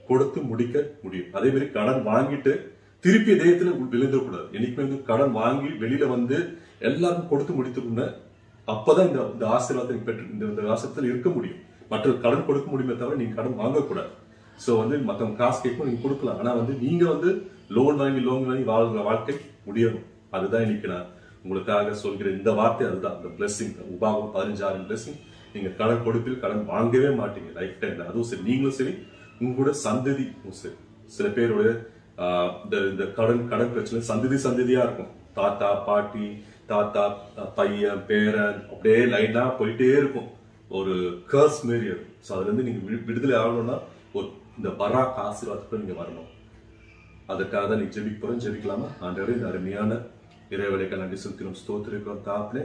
கொடுத்து முடிக்க முடியும் அதே மாதிரி கடன் வாங்கிட்டு திருப்பி இதயத்துல விழுந்துடக்கூடாது என்னைக்குமே வந்து கடன் வாங்கி வெளியில வந்து எல்லாருக்கும் கொடுத்து முடித்துக்கணும் அப்பதான் இந்த இந்த ஆசீர்வாதத்தை நீங்க பெற்று இந்த இந்த ஆசீர்வாதத்தில் இருக்க முடியும் மற்ற கடன் கொடுக்க முடியுமே தவிர நீங்க கடன் வாங்கக்கூடாது சோ வந்து மத்தவங்க காசு கேட்கும் நீங்க கொடுக்கலாம் ஆனா வந்து நீங்க வந்து லோன் வாங்கி லோன் வாங்கி வாழ்ற வாழ்க்கை முடியணும் அதுதான் இன்னைக்கு நான் உங்களுக்காக சொல்கிற இந்த வார்த்தை அதுதான் இந்த பிளெஸிங் உபாகம் பதினஞ்சாயிரம் பிளெஸிங் நீங்க கடன் கொடுப்பில் கடன் வாங்கவே மாட்டீங்க லைஃப் டைம்ல அதுவும் சரி நீங்களும் சரி உங்களோட சந்ததி சரி சில பேரோட ஆஹ், இந்த இந்த கடன் கடன் பிரச்சனை சந்ததி சந்ததியா இருக்கும் தாத்தா பாட்டி தாத்தா அஹ், பையன் பேரன் அப்படியே லைனா போயிட்டே இருக்கும் ஒரு கர்ஸ் மாரி இருக்கும் ஸோ அதுல இருந்து நீங்க வி- விடுதலை ஆகணும்னா ஒரு இந்த பராக் ஆசீர்வாதத்துக்கு நீங்க வரணும் அதுக்காக தான் நீ ஜெபிக்க போறோம் ஜெபிக்கலாமா ஆண்டவரே இந்த அருமையான இறைவனைக்கு நன்றி செலுத்தினோம் ஸ்தோத்திரிக்கிறோம் தாப்னே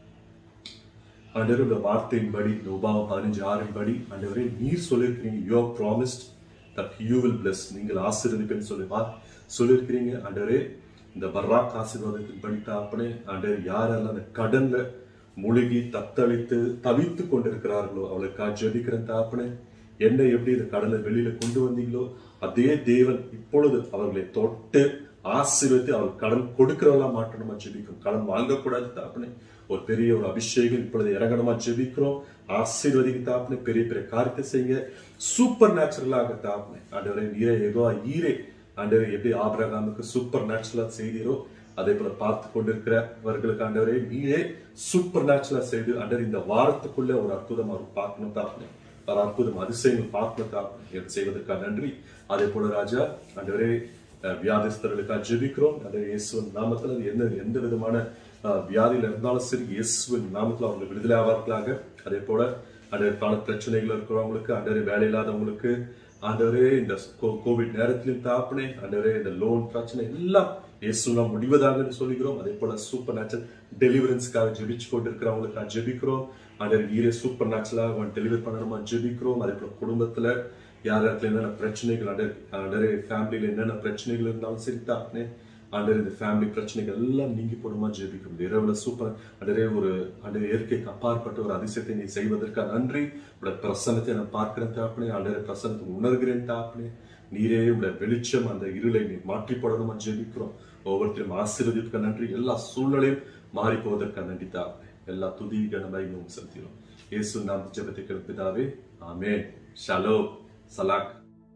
ஆண்டவரே இந்த வார்த்தையின்படி இந்த உபாவம் பதினஞ்சு ஆறின்படி ஆண்டவரே நீர் சொல்லியிருக்கிறீங்க you are promised that you will bless நீங்கள் ஆசீர்வதிப்பேன்னு சொல்லி வா சொல்லியிருக்கிறீங்க ஆண்டவரே இந்த பர்ராக் ஆசீர்வாதத்தின்படி தாப்பனே ஆண்டவர் யாரெல்லாம் அந்த கடன்ல முழுகி தத்தளித்து தவித்து கொண்டிருக்கிறார்களோ அவளுக்காக ஜெபிக்கிறேன் தாப்பனே என்ன எப்படி இந்த கடனை வெளியில கொண்டு வந்தீங்களோ அதே தேவன் இப்பொழுது அவர்களை தொட்டு ஆசீர்வதித்து அவர் கடன் கொடுக்கிறவங்களா மாற்றணுமா ஜெபிக்கும் கடன் வாங்கக்கூடாது தாப்பனே ஒரு பெரிய ஒரு அபிஷேகம் இப்பொழுது இறங்கணுமா ஜெபிக்கிறோம் ஆசீர்வதிக்கு தாப்பனே பெரிய பெரிய காரியத்தை செய்யுங்க சூப்பர் நேச்சுரலாக தாப்பனே ஆண்டவரே நீரே எகோ ஈரே ஆண்டவரே எப்படி ஆபிரகாமுக்கு சூப்பர் நேச்சுரலா செய்தீரோ அதே போல பார்த்து கொண்டிருக்கிறவர்களுக்கு ஆண்டவரே நீரே சூப்பர் நேச்சுரலா செய்து ஆண்டவர் இந்த வாரத்துக்குள்ள ஒரு அற்புதமா ஒரு பார்க்கணும் தாப்பனே ஒரு அற்புதம் அதிசயங்கள் பார்க்கணும் தாப்பனே எனக்கு செய்வதற்காக நன்றி அதே போல ராஜா ஆண்டவரே அஹ், வியாதிஸ்தர்களுக்காக ஜெபிக்கிறோம் ஆண்டவரே இயேசுவின் நாமத்துல அது எந்த எந்த விதமான அஹ், வியாதியில இருந்தாலும் சரி இயேசுவின் நாமத்துல அவங்க விடுதலை ஆவார்களாக அதே போல ஆண்டவர் பல பிரச்சனைகள் இருக்கிறவங்களுக்கு ஆண்டவரே வேலை இல்லாதவங்களுக்கு ஆண்டவரே இந்த கோ- கோவிட் நேரத்திலும் தாப்பனே ஆண்டவரே இந்த லோன் பிரச்சனை எல்லாம் இயேசுலாம் முடிவதாக என்று சொல்லுகிறோம் அதே போல சூப்பர் நேச்சுரல் டெலிவரன்ஸ்க்காக ஜெபிச்சு கொண்டிருக்கிறவங்களுக்காக ஜெபிக்கிறோம் ஆண்டவர் நீரே சூப்பர் நேச்சுரலாக அவன் டெலிவரி பண்ணணுமா ஜெபிக்கிறோம் அதே போல குடும்பத்துல யார் இடத்துல என்னென்ன பிரச்சனைகள் ஆண்டவர் ஆண்டவரே ஃபேமிலியில என்னென்ன பிரச்சனைகள் இருந்தாலும் சரி தாப்பனே ஆண்டவர் இந்த ஃபேமிலி பிரச்சனைகள் எல்லாம் நீங்கி போடுமா ஜெபிக்கும் இந்த இரவுல சூப்பர் ஆண்டவரே ஒரு ஆண்டவர் இயற்கைக்கு அப்பாற்பட்ட ஒரு அதிசயத்தை நீ செய்வதற்காக நன்றி உடைய பிரசன்னத்தை நான் பார்க்கிறேன் தாப்பனே ஆண்டவரே பிரசன்னத்தை உணர்கிறேன் தாப்பனே நீரே உடைய வெளிச்சம் அந்த இருளை நீ மாற்றி போடணுமா ஜெபிக்கிறோம் ஒவ்வொருத்தரும் ஆசீர்வதிக்க நன்றி எல்லா சூழ்நிலையும் மாறி போவதற்காக நன்றி தாப்பனே எல்லா துதி கனமையும் செலுத்தினோம் இயேசு நாம் ஜெபத்தை கிளப்பிதாவே ஆமென் ஷலோ சலாக்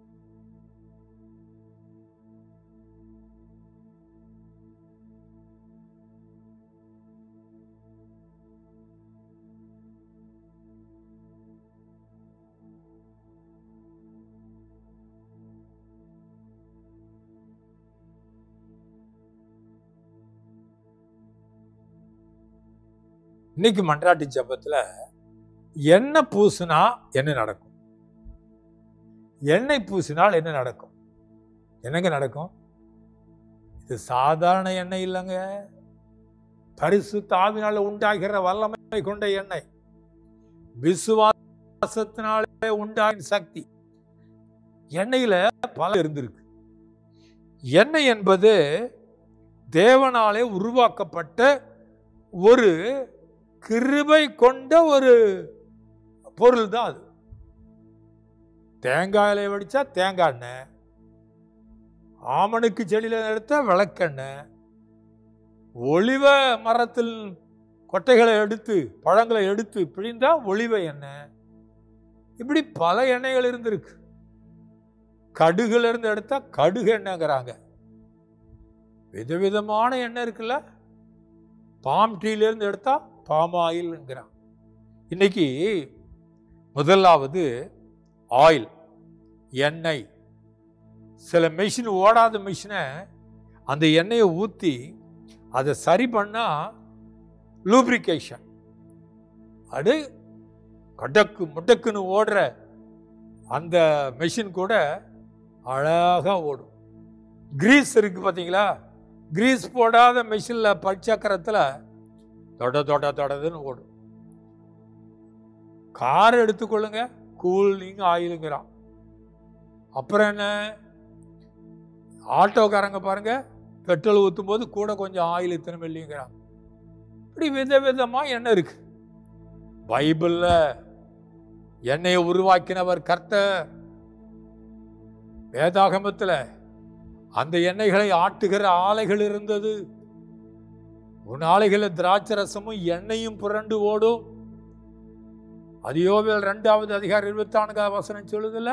இன்னைக்கு மன்றாட்டு ஜெபத்துல எண்ணெய் பூசினா என்ன நடக்கும் எண்ணெய் பூசினால் என்ன நடக்கும் என்னங்க நடக்கும் இது சாதாரண எண்ணெய் இல்லைங்க பரிசு தாவினால உண்டாகிற வல்லமை கொண்ட எண்ணெய் விசுவாசத்தினாலே உண்டாகின சக்தி எண்ணெயில பல இருந்திருக்கு எண்ணெய் என்பது தேவனாலே உருவாக்கப்பட்ட ஒரு கிருபை கொண்ட ஒரு பொருள் தான் அது தேங்காயில வடிச்சா தேங்காய் எண்ணெய் ஆமணுக்கு செடியில எடுத்த விளக்கெண்ணெய் ஒளிவ மரத்தில் கொட்டைகளை எடுத்து பழங்களை எடுத்து பிழிந்தா ஒளிவ எண்ணெய் இப்படி பல எண்ணெய்கள் இருந்திருக்கு கடுகுல இருந்து எடுத்தா கடுகு எண்ணெய்ங்கிறாங்க விதவிதமான எண்ணெய் இருக்குல்ல பாம் டீல இருந்து எடுத்தா பாம் ஆயில்ங்கிறான் இன்னைக்கு முதலாவது ஆயில் எண்ணெய் சில மிஷின் ஓடாத மிஷினை அந்த எண்ணெயை ஊற்றி அதை சரி பண்ணா லூப்ரிகேஷன் அது கடக்கு முடக்குன்னு ஓடுற அந்த மெஷின் கூட அழகாக ஓடும் கிரீஸ் இருக்கு பார்த்தீங்களா கிரீஸ் போடாத மெஷினில் பச்சக்கரத்தில் தொட தொட தொடதுன்னு ஓடும் கார் எடுத்துக்கொள்ளுங்க கூலிங் ஆயிலுங்கிறான் அப்புறம் என்ன ஆட்டோக்காரங்க பாருங்க பெட்ரோல் ஊற்றும் போது கூட கொஞ்சம் ஆயில் இத்தனை மில்லிங்கிறான் இப்படி வித விதமாக எண்ணெய் இருக்கு பைபிளில் எண்ணெயை உருவாக்கினவர் கர்த்தர் வேதாகமத்தில் அந்த எண்ணெய்களை ஆட்டுகிற ஆலைகள் இருந்தது உன் ஆலைகளில் திராட்சை ரசமும் எண்ணெயும் புரண்டு ஓடும் அதியோவில் ரெண்டாவது அதிகாரம் இருபத்தி நான்காவது வசனம் சொல்லுதுல்ல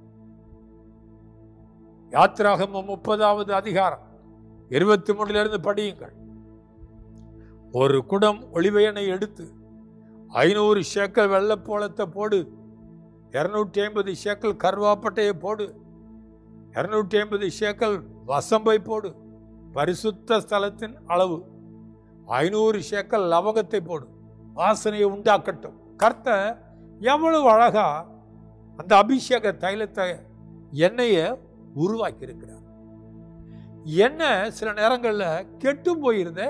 யாத்திராகமம் முப்பதாவது அதிகாரம் இருபத்தி மூணுல இருந்து படியுங்கள் ஒரு குடம் ஒளிவ எண்ணெய் எடுத்து ஐநூறு ஷேக்கல் வெள்ளப்போளத்தை போடு இருநூற்றி ஐம்பது ஷேக்கல் கருவாப்பட்டையை போடு இருநூற்றி ஐம்பது ஷேக்கல் வசம்பை போடு பரிசுத்த ஸ்தலத்தின் அளவு ஐநூறு ஷேக்கல் லவங்கத்தை போடு வாசனையை உண்டாக்கட்டும் கர்த்தர் எவ்வளவு அழகா அந்த அபிஷேக தைலத்தை எண்ணெயை உருவாக்கி இருக்கிறார் எண்ணெய் சில நேரங்களில் கெட்டு போயிருதே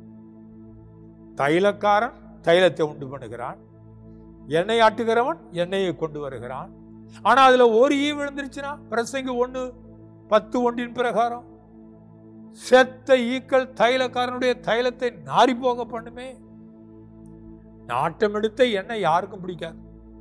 தைலக்காரன் தைலத்தை உண்டு பண்ணுகிறான் எண்ணெய் ஆட்டுகிறவன் எண்ணெயை கொண்டு வருகிறான் ஆனா அதுல ஒரு ஈ விழுந்துருச்சுன்னா பிரசங்க ஒண்ணு பத்து ஒன்றின் பிரகாரம் செத்த ஈக்கள் தைலக்காரனுடைய தைலத்தை நாரி போக பண்ணுமே நாட்டம் எடுத்த எண்ணெய் யாருக்கும் பிடிக்காது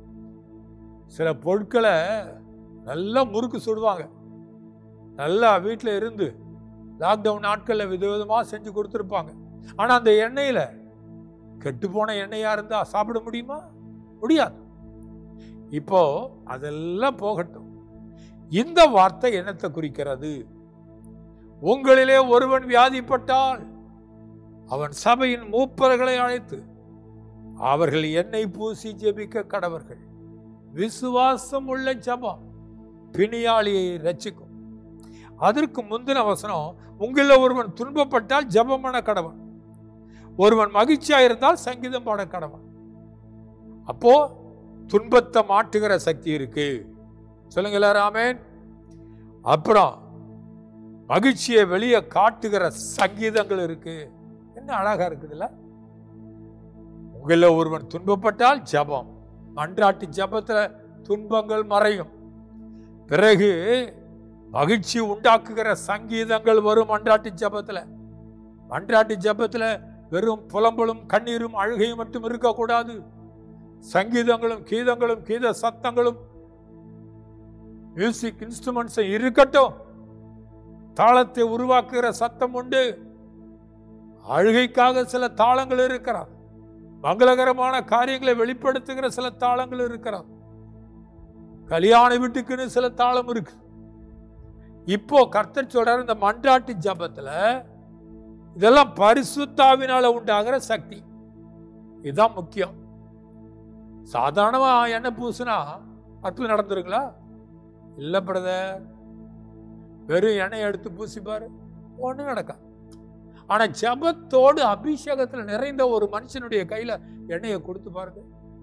சில பொருட்களை நல்லா முறுக்கு சுடுவாங்க நல்லா வீட்டில் இருந்து லாக்டவுன் நாட்களில் விதவிதமாக செஞ்சு கொடுத்துருப்பாங்க ஆனால் அந்த எண்ணெயில் கெட்டுப்போன எண்ணெயா இருந்தா சாப்பிட முடியுமா முடியாது இப்போ அதெல்லாம் போகட்டும் இந்த வார்த்தை என்னத்தை குறிக்கிறது உங்களிலே ஒருவன் வியாதிப்பட்டால் அவன் சபையின் மூப்பர்களை அழைத்து அவர்கள் எண்ணெய் பூசி ஜெபிக்க கடவர்கள் விசுவாசம் உள்ள ஜபம் பிணியாளியை ரட்சிக்கும் அதற்கு முந்தின வசனம் உங்களில் ஒருவன் துன்பப்பட்டால் ஜபம் பண்ண கடவன் ஒருவன் மகிழ்ச்சியா இருந்தால் சங்கீதம் பாட கடவன் அப்போ துன்பத்தை மாட்டுகிற சக்தி இருக்கு சொல்லுங்க எல்லாரும் ஆமென் அப்புறம் மகிழ்ச்சியை வெளியே காட்டுகிற சங்கீதங்கள் இருக்கு என்ன அழகா இருக்குதுல்ல உங்கள ஒருவன் துன்பப்பட்டால் ஜபம் மன்றாட்டு ஜபத்துல துன்பங்கள் மறையும் பிறகு மகிழ்ச்சி உண்டாக்குகிற சங்கீதங்கள் வரும் மன்றாட்டு ஜபத்துல மன்றாட்டு ஜபத்துல வெறும் புலம்பலும் கண்ணீரும் அழுகையும் மட்டும் இருக்கக்கூடாது சங்கீதங்களும் கீதங்களும் கீத சத்தங்களும் மியூசிக் இன்ஸ்ட்ருமெண்ட்ஸ் இருக்கட்டும் தாளத்தை உருவாக்குகிற சத்தம் உண்டு அழுகைக்காக சில தாளங்கள் இருக்கிறார் மங்களகரமான காரியங்களை வெளிப்படுத்துகிற சில தாளங்கள் இருக்கிறார் கல்யாண வீட்டுக்குன்னு சில தாளம் இருக்கு இப்போ கர்த்தர் சொல்றாரு இந்த மன்றாட்டு ஜபத்துல இதெல்லாம் பரிசுத்தாவினால உண்டாகிற சக்தி இதுதான் முக்கியம் சாதாரணமா எண்ணெய் பூசுனா அற்புதம் நடந்துருங்களா இல்ல பிரதர் வெறும் எண்ணெய் எடுத்து பூசி பாரு ஒண்ணு நடக்காது ஆனா ஜபத்தோடு அபிஷேகத்துல நிறைந்த ஒரு மனுஷனுடைய கையில எண்ணெயை கொடுத்து பாருங்க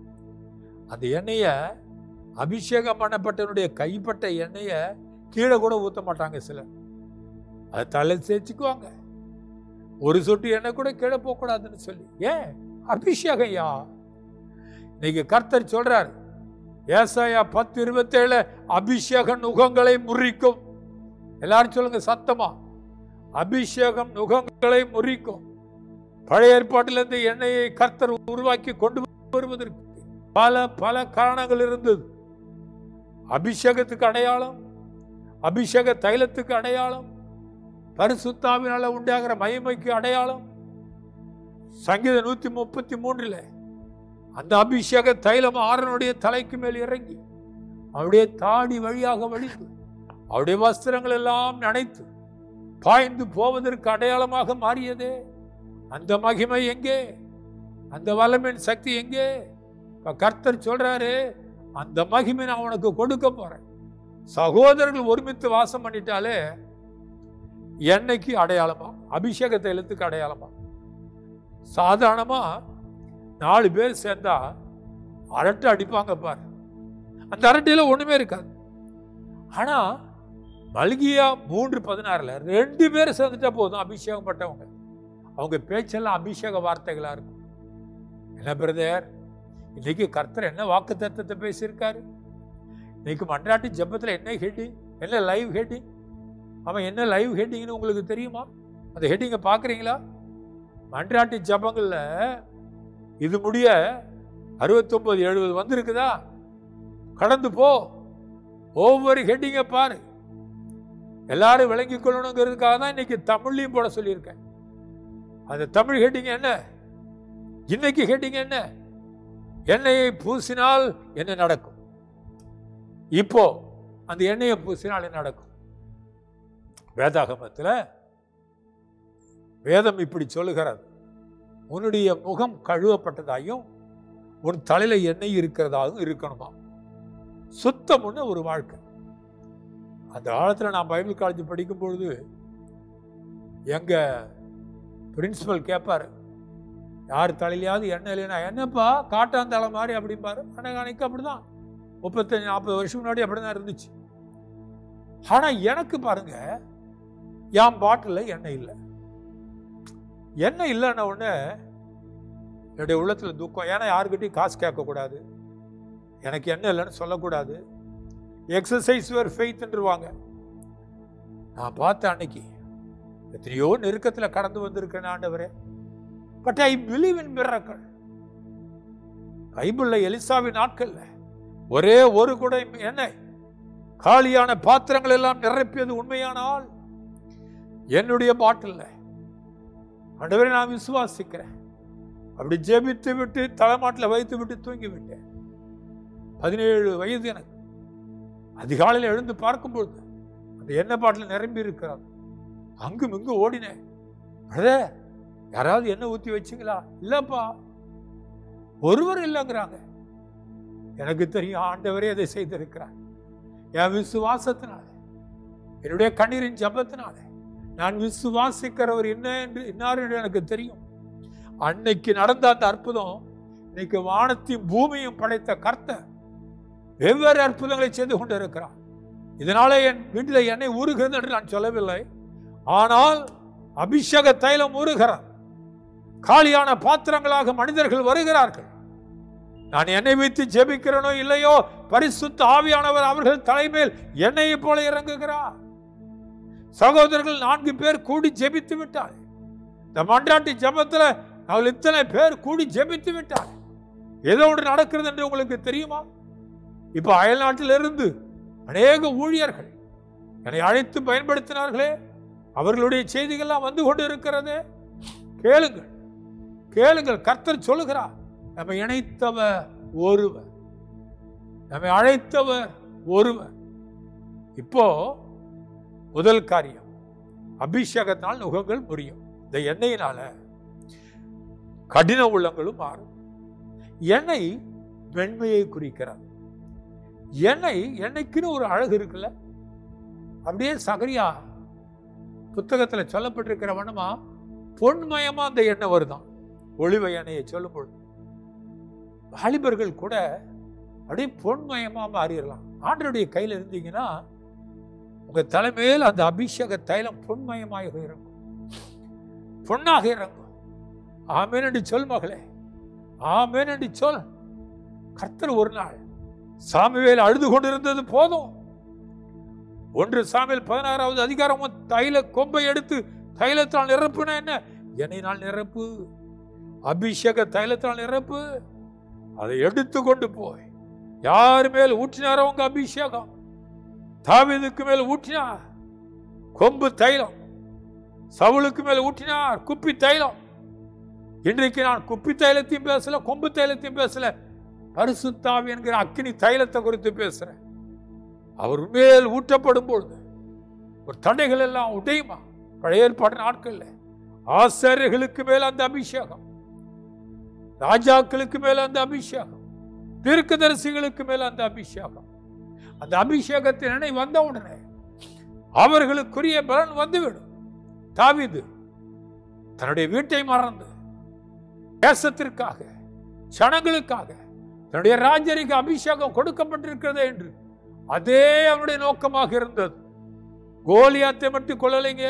அந்த எண்ணெய அபிஷேகம் பண்ணப்பட்டவனுடைய கைப்பட்ட எண்ணெய கீழே கூட ஊத்த மாட்டாங்க சிலர் அதை தலை தேய்ச்சிக்குவாங்க ஒரு சொட்டு எண்ணெய் கூட கீழே போகக்கூடாதுன்னு சொல்லி ஏன் அபிஷேகம் யா இன்னைக்கு கர்த்தர் சொல்றார் ஏசாயா பத்து இருபத்தேழு அபிஷேக நுகங்களை முறிக்கும் எல்லாரும் சொல்லுங்க சத்தமா அபிஷேகம் நுகங்களை முறிக்கும் பழைய ஏற்பாட்டிலிருந்து எண்ணெயை கர்த்தர் உருவாக்கி கொண்டு வருவதற்கு பல பல காரணங்கள் இருந்தது அபிஷேகத்துக்கு அடையாளம் அபிஷேக தைலத்துக்கு அடையாளம் பரிசுத்தாவினால உண்டாகிற மகிமைக்கு அடையாளம் சங்கீத நூத்தி முப்பத்தி மூன்றுல அந்த அபிஷேக தைலம் ஆரனுடைய தலைக்கு மேல் இறங்கி அவருடைய தாடி வழியாக வழிந்து அவருடைய வஸ்திரங்கள் எல்லாம் நனைத்து பாய்ந்து போவதற்கு அடையாளமாக மாறியதே அந்த மகிமை எங்கே அந்த வல்லமின் சக்தி எங்கே இப்ப கர்த்தர் சொல்றாரு அந்த மகிமை நான் உனக்கு கொடுக்க போறேன் சகோதரர்கள் ஒருமித்து வாசம் பண்ணிட்டாலே எண்ணெய்க்கு அடையாளமா அபிஷேக தைலத்துக்கு அடையாளமா சாதாரணமா நாலு பேர் சேர்ந்தா அரட்டை அடிப்பாங்க பார் அந்த அரட்டையில ஒண்ணுமே இருக்காது ஆனா மல்கியா மூன்று பதினாறுல ரெண்டு பேர் சேர்ந்துட்டா போதும் அபிஷேகம் பட்டவங்க அவங்க பேச்செல்லாம் அபிஷேக வார்த்தைகளா இருக்கும் என்ன பிரதர் இன்னைக்கு கர்த்தர் என்ன வாக்கு தத்துவத்தை பேசியிருக்காரு இன்னைக்கு மன்றாட்டு ஜெபத்துல என்ன ஹெட்டிங் என்ன லைவ் ஹெட்டிங் அவன் என்ன லைவ் ஹெட்டிங்னு உங்களுக்கு தெரியுமா அந்த ஹெட்டிங்கை பார்க்குறீங்களா மன்றாட்டு ஜபங்கள்ல இது முடிய அறுபத்தொன்பது எழுபது வந்திருக்குதா கடந்து போ ஒவ்வொரு ஹெட்டிங்கை பாரு எல்லாரும் விளங்கிக் கொள்ளணுங்கிறதுக்காக தான் இன்னைக்கு தமிழ்லையும் போட சொல்லியிருக்கேன் அந்த தமிழ் ஹெட்டிங் என்ன இன்னைக்கு ஹெட்டிங் என்ன எண்ணெயை பூசினால் என்ன நடக்கும் இப்போ அந்த எண்ணெயை பூசினால் என்ன நடக்கும் வேதாகமத்தில் வேதம் இப்படி சொல்லுகிறது உன்னுடைய முகம் கழுவப்பட்டதாயும் உன் தலையில எண்ணெய் இருக்கிறதாகவும் இருக்கணுமா சுத்தம்னு ஒரு வாழ்க்கை அந்த காலத்தில் நான் பைபிள் காலேஜ் படிக்கும் பொழுது எங்க பிரின்சிபல் கேட்பாரு யார் தலையிலையாவது எண்ணெய் இல்லைன்னா என்னப்பா காட்டாந்தலை மாதிரி அப்படிம்பாரு ஆனால் அன்னைக்கு அப்படிதான் முப்பத்தஞ்சு நாற்பது வருஷம் முன்னாடி அப்படிதான் இருந்துச்சு ஆனா எனக்கு பாருங்க என் பாட்டில் எண்ணெய் இல்லை எண்ணெய் இல்லைன்ன உடனே என்னுடைய உள்ளத்துல துக்கம் ஏன்னா யாருக்கிட்டையும் காசு கேட்கக்கூடாது எனக்கு என்ன இல்லைன்னு சொல்லக்கூடாது எக்ஸசைஸ் வேர் ஃபெய்த்ன்றுவாங்க நான் பார்த்தேன் அன்னைக்கு எத்தனையோ நெருக்கத்தில் கடந்து வந்திருக்கேன் ஆண்டவரே but I believe in miracle பைபிள்ல எலிசாவின் நாட்கள்ல ஒரே ஒரு குடை எண்ணெய் காலியான பாத்திரங்கள் எல்லாம் நிரப்பியது உண்மையானால் என்னுடைய பாட்டில்ல ஆண்டவரை நான் விசுவாசிக்கிறேன் அப்படி ஜெபித்து விட்டு தலைமாட்டில் வைத்து விட்டு தூங்கி விட்டேன் பதினேழு வயது எனக்கு அதிகாலையில் எழுந்து பார்க்கும் பொழுது அந்த எண்ணெய் பாட்டில் நிரம்பி இருக்கிறார் அங்கும் இங்கும் ஓடினேன் பிரதர் யாராவது எண்ணெய் ஊற்றி வச்சிங்களா இல்லப்பா ஒருவர் இல்லைங்கிறாங்க எனக்கு தெரியும் ஆண்டவரே அதை செய்திருக்கிறார் என் விசுவாசத்தினால என்னுடைய கண்ணீரின் ஜபத்தினால நான் விசுவாசிக்கிறவர் என்ன என்று இன்னார் என்று எனக்கு தெரியும் அன்னைக்கு நடந்த அந்த அற்புதம் இன்னைக்கு வானத்தையும் பூமியும் படைத்த கர்த்தர் வெவ்வேறு அற்புதங்களை செய்து கொண்டிருக்கிறார் இதனால என் வீட்டில் எண்ணெய் ஊறுகிறது என்று நான் சொல்லவில்லை ஆனால் அபிஷேக தைலம் ஊறுகிறார் காலியான பாத்திரங்களாக மனிதர்கள் வருகிறார்கள் நான் எண்ணெய் வைத்து ஜெபிக்கிறேனோ இல்லையோ பரிசுத்த ஆவியானவர் அவர்கள் தலைமேல் எண்ணெயை போல இறங்குகிறார் சகோதரர்கள் நான்கு பேர் கூடி ஜெபித்து விட்டார் இந்த மன்றாட்டி ஜெபத்துல அவள் இத்தனை பேர் கூடி ஜெபித்து விட்டார் ஏதோ ஒன்று நடக்கிறது என்று உங்களுக்கு தெரியுமா இப்ப அயல்நாட்டிலிருந்து அநேக ஊழியர்கள் என்னை அழைத்து பயன்படுத்தினார்களே அவர்களுடைய செய்திகள்லாம் வந்து கொண்டு இருக்கிறது கேளுங்கள் கேளுங்கள் கர்த்தர் சொல்லுகிறார் நம்மை இணைத்தவர் ஒருவர் நம்மை அழைத்தவர் ஒருவர் இப்போ முதல் காரியம் அபிஷேகத்தினால் நுகங்கள் புரியும் இந்த எண்ணெயினால கடின உள்ளங்களும் மாறும் எண்ணெய் வெண்மையை குறிக்கிறார் எண்ணெய் எண்ணெய்க்குன்னு ஒரு அழகு இருக்குல்ல அப்படியே சகரியா புத்தகத்துல சொல்லப்பட்டிருக்கிற வண்ணமா பொன்மயமா அந்த எண்ணெய் வருதான் ஒளிவ எண்ணெயை சொல்லும் பொழுது வாலிபர்கள் கூட அப்படியே பொன்மயமா மாறிடலாம் ஆண்டருடைய கையில இருந்தீங்கன்னா உங்க தலைமையில் அந்த அபிஷேக தைலம் பொன்மயமாக இறங்கும் பொன்னாக இறங்கும் ஆமேன் என்று சொல் மகளே ஆமேன் என்று சொல் கர்த்தர் ஒரு நாள் சாமுவேல் அழுது கொண்டிருந்தது போதும் ஒன்று சாமியல் பதினாறாவது அதிகாரம் தைல கொம்பை எடுத்து தைலத்தால் நிரப்புனா என்ன எண்ணெயினால் நிரப்பு அபிஷேக தைலத்தால் நிரப்பு அதை எடுத்து கொண்டு போய் யார் மேல் ஊற்றினாரோ உங்க அபிஷேகம் தாவீதுக்கு மேல் ஊற்றினார் கொம்பு தைலம் சவுலுக்கு மேல் ஊற்றினார் குப்பி தைலம் இன்றைக்கு நான் குப்பி தைலத்தையும் பேசல கொம்பு தைலத்தையும் பேசல பரிசுத்தாவி என்கிற அக்கினி தைலத்தை குறித்து பேசுறேன் அவர் மேல் ஊற்றப்படும் பொழுது ஒரு தடைகள் எல்லாம் உடையுமா பழைய ஏற்பாடு நாட்கள்ல ஆசாரியர்களுக்கு மேல் அந்த அபிஷேகம் ராஜாக்களுக்கு மேல் அந்த அபிஷேகம் தீர்க்கதரிசிகளுக்கு மேல் அந்த அபிஷேகம் அந்த அபிஷேகத்தின் நினை வந்த உடனே அவர்களுக்குரிய பலன் வந்துவிடும் தாவீது தன்னுடைய வீட்டை மறந்து தேசத்திற்காக ஜனங்களுக்காக தன்னுடைய ராஜரிக அபிஷேகம் கொடுக்கப்பட்டிருக்கிறது என்று அதே அவனுடைய நோக்கமாக இருந்தது கோலியாத்தை மட்டும் கொள்ளலைங்க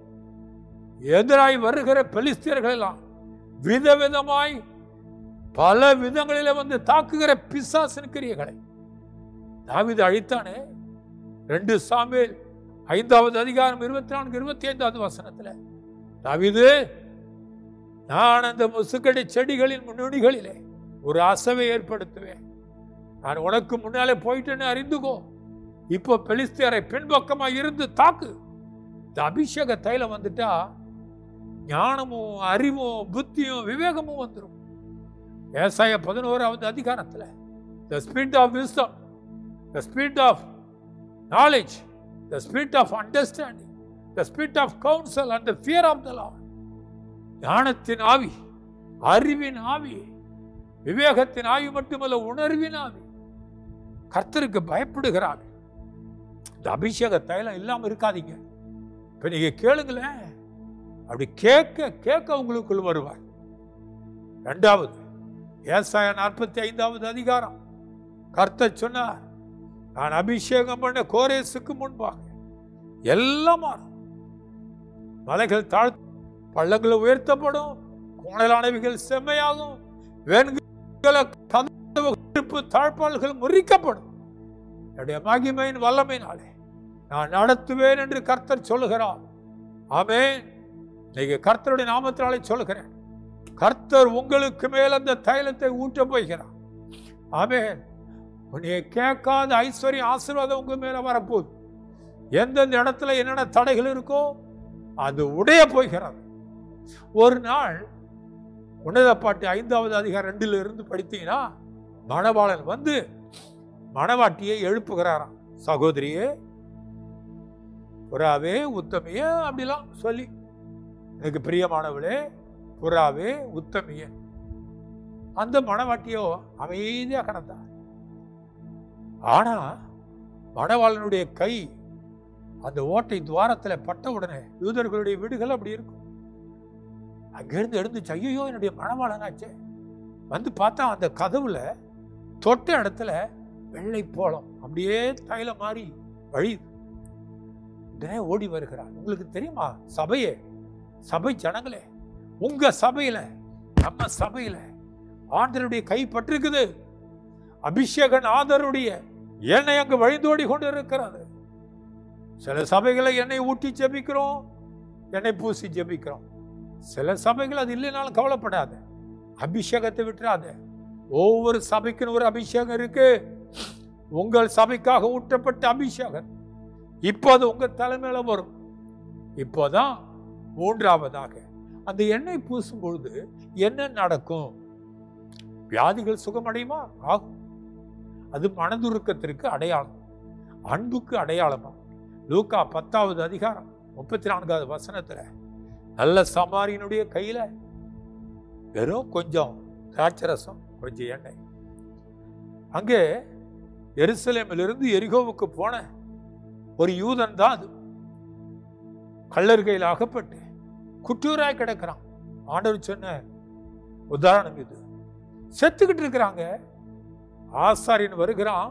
எதிராய் வருகிற பெலிஸ்தியர்கள் எல்லாம் விதவிதமாய் பல விதங்களில வந்து தாக்குகிற பிசாசின் கிரியைகளை தாவீது அழித்தானே ரெண்டு சாமுவேல் ஐந்தாவது அதிகாரம் இருபத்தி நான்கு இருபத்தி ஐந்தாவது வசனத்துல தாவீது நான் அந்த முசுக்கடி செடிகளின் முன்னணிகளிலே ஒரு அசவை ஏற்படுத்துவேன் நான் உனக்கு முன்னாலே போயிட்டேன்னு அறிந்துக்கோ இப்போ பெலிஸ்தியரை பின்பக்கமாக இருந்து தாக்கு இந்த அபிஷேக தைலம் வந்துட்டா ஞானமும் அறிவும் புத்தியும் விவேகமும் வந்துடும் ஏசாய பதினோராவது அதிகாரத்துல the spirit of wisdom the spirit of knowledge the spirit of understanding the spirit of counsel and the fear of the Lord ஞானத்தின் ஆவி அறிவின் ஆவி விவேகத்தின் ஆவி மட்டுமல்ல உணர்வின் ஆவி கர்த்தருக்கு பயப்படுகிறார் இந்த அபிஷேக தைலம் இல்லாம இருக்காதீங்க இப்ப நீங்க கேளுங்களேன் அப்படி கேட்க கேட்க உங்களுக்குள் வருவார் இரண்டாவது ஏசாயா நாற்பத்தி ஐந்தாவது அதிகாரம் கர்த்தர் சொன்னார் நான் அபிஷேகம் பண்ண கோரேசுக்கு முன்பாக எல்லாம் மாறும் மலைகள் தாழ் பள்ளங்கள் உயர்த்தப்படும் கோணலானவைகள் செம்மையாகும் வெண்கல கதவு இருப்பு தாழ்பால்கள் முறிக்கப்படும் என்னுடைய மகிமையின் வல்லமையினாலே நான் நடத்துவேன் என்று கர்த்தர் சொல்லுகிறார் ஆமென் இன்னைக்கு கர்த்தருடைய நாமத்தினாலே சொல்லுகிறேன் கர்த்தர் உங்களுக்கு மேல் அந்த தைலத்தை ஊற்ற போகிறார் ஆமென் உன்னை கேட்காத ஐஸ்வர்ய ஆசீர்வாதம் உங்க மேல வரப்போகுது எந்தெந்த இடத்துல என்னென்ன தடைகள் இருக்கோ அது உடைய போகிறது ஒரு நாள் உன்னத பாட்டு ஐந்தாவது அதிகாரம் ரெண்டுல இருந்து படித்தீங்கன்னா மணவாளன் வந்து மணவாட்டியை எழுப்புகிறாராம் சகோதரியே புறாவே உத்தமிய அப்படிலாம் சொல்லி எனக்கு பிரியமானவளே புறாவே உத்தமிய அந்த மணவாட்டியோ அமைதியா கடந்தார் ஆனா மணவாளனுடைய கை அந்த ஓட்டை துவாரத்துல பட்ட உடனே யூதர்களுடைய வீடுகள் அப்படி இருக்கும் அங்கிருந்து எழுந்துச்சு ஐயோ என்னுடைய மணவாளனாச்சே வந்து பார்த்தா அந்த கதவுல தொட்ட இடத்துல வெள்ளை போலம் அப்படியே தைல மாதிரி வழியுது உடனே ஓடி வருகிறார் உங்களுக்கு தெரியுமா சபையே சபை ஜனங்களே உங்க சபையில நம்ம சபையில ஆண்டருடைய கை பட்டிருக்குது அபிஷேகன் ஆதருடைய எண்ணெய் அங்கு வழிந்தோடி கொண்டு இருக்கிறது சில சபைகளை எண்ணெய் ஊட்டி ஜெபிக்கிறோம் எண்ணெய் பூசி ஜெபிக்கிறோம் சில சபைகள் அது இல்லைனாலும் கவலைப்படாத அபிஷேகத்தை விட்டுறாத ஒவ்வொரு சபைக்கும் ஒரு அபிஷேகம் இருக்கு உங்கள் சபைக்காக ஊற்றப்பட்ட அபிஷேகம் இப்போது உங்க தலைமையில வரும் இப்போதான் மூன்றாவதாக அந்த எண்ணெய் பூசும் பொழுது என்ன நடக்கும் வியாதிகள் சுகமடையுமா ஆகும் அது மனதுருக்கத்திற்கு அடையாளம் அன்புக்கு அடையாளமா லூக்கா பத்தாவது அதிகாரம் முப்பத்தி நான்காவது வசனத்துல நல்ல சமாரியனுடைய கையில வெறும் கொஞ்சம் திராட்சரசம் கொஞ்சம் எண்ணெய் அங்கே எருசலேமிலிருந்து எரிகோவுக்கு போன ஒரு யூதன் தான் அது கள்ளர் கையில் அகப்பட்டு குற்றூராய் கிடக்கிறான் ஆண்டவர் சொன்ன உதாரணம் இது செத்துக்கிட்டு இருக்கிறாங்க ஆசாரியன் வருகிறான்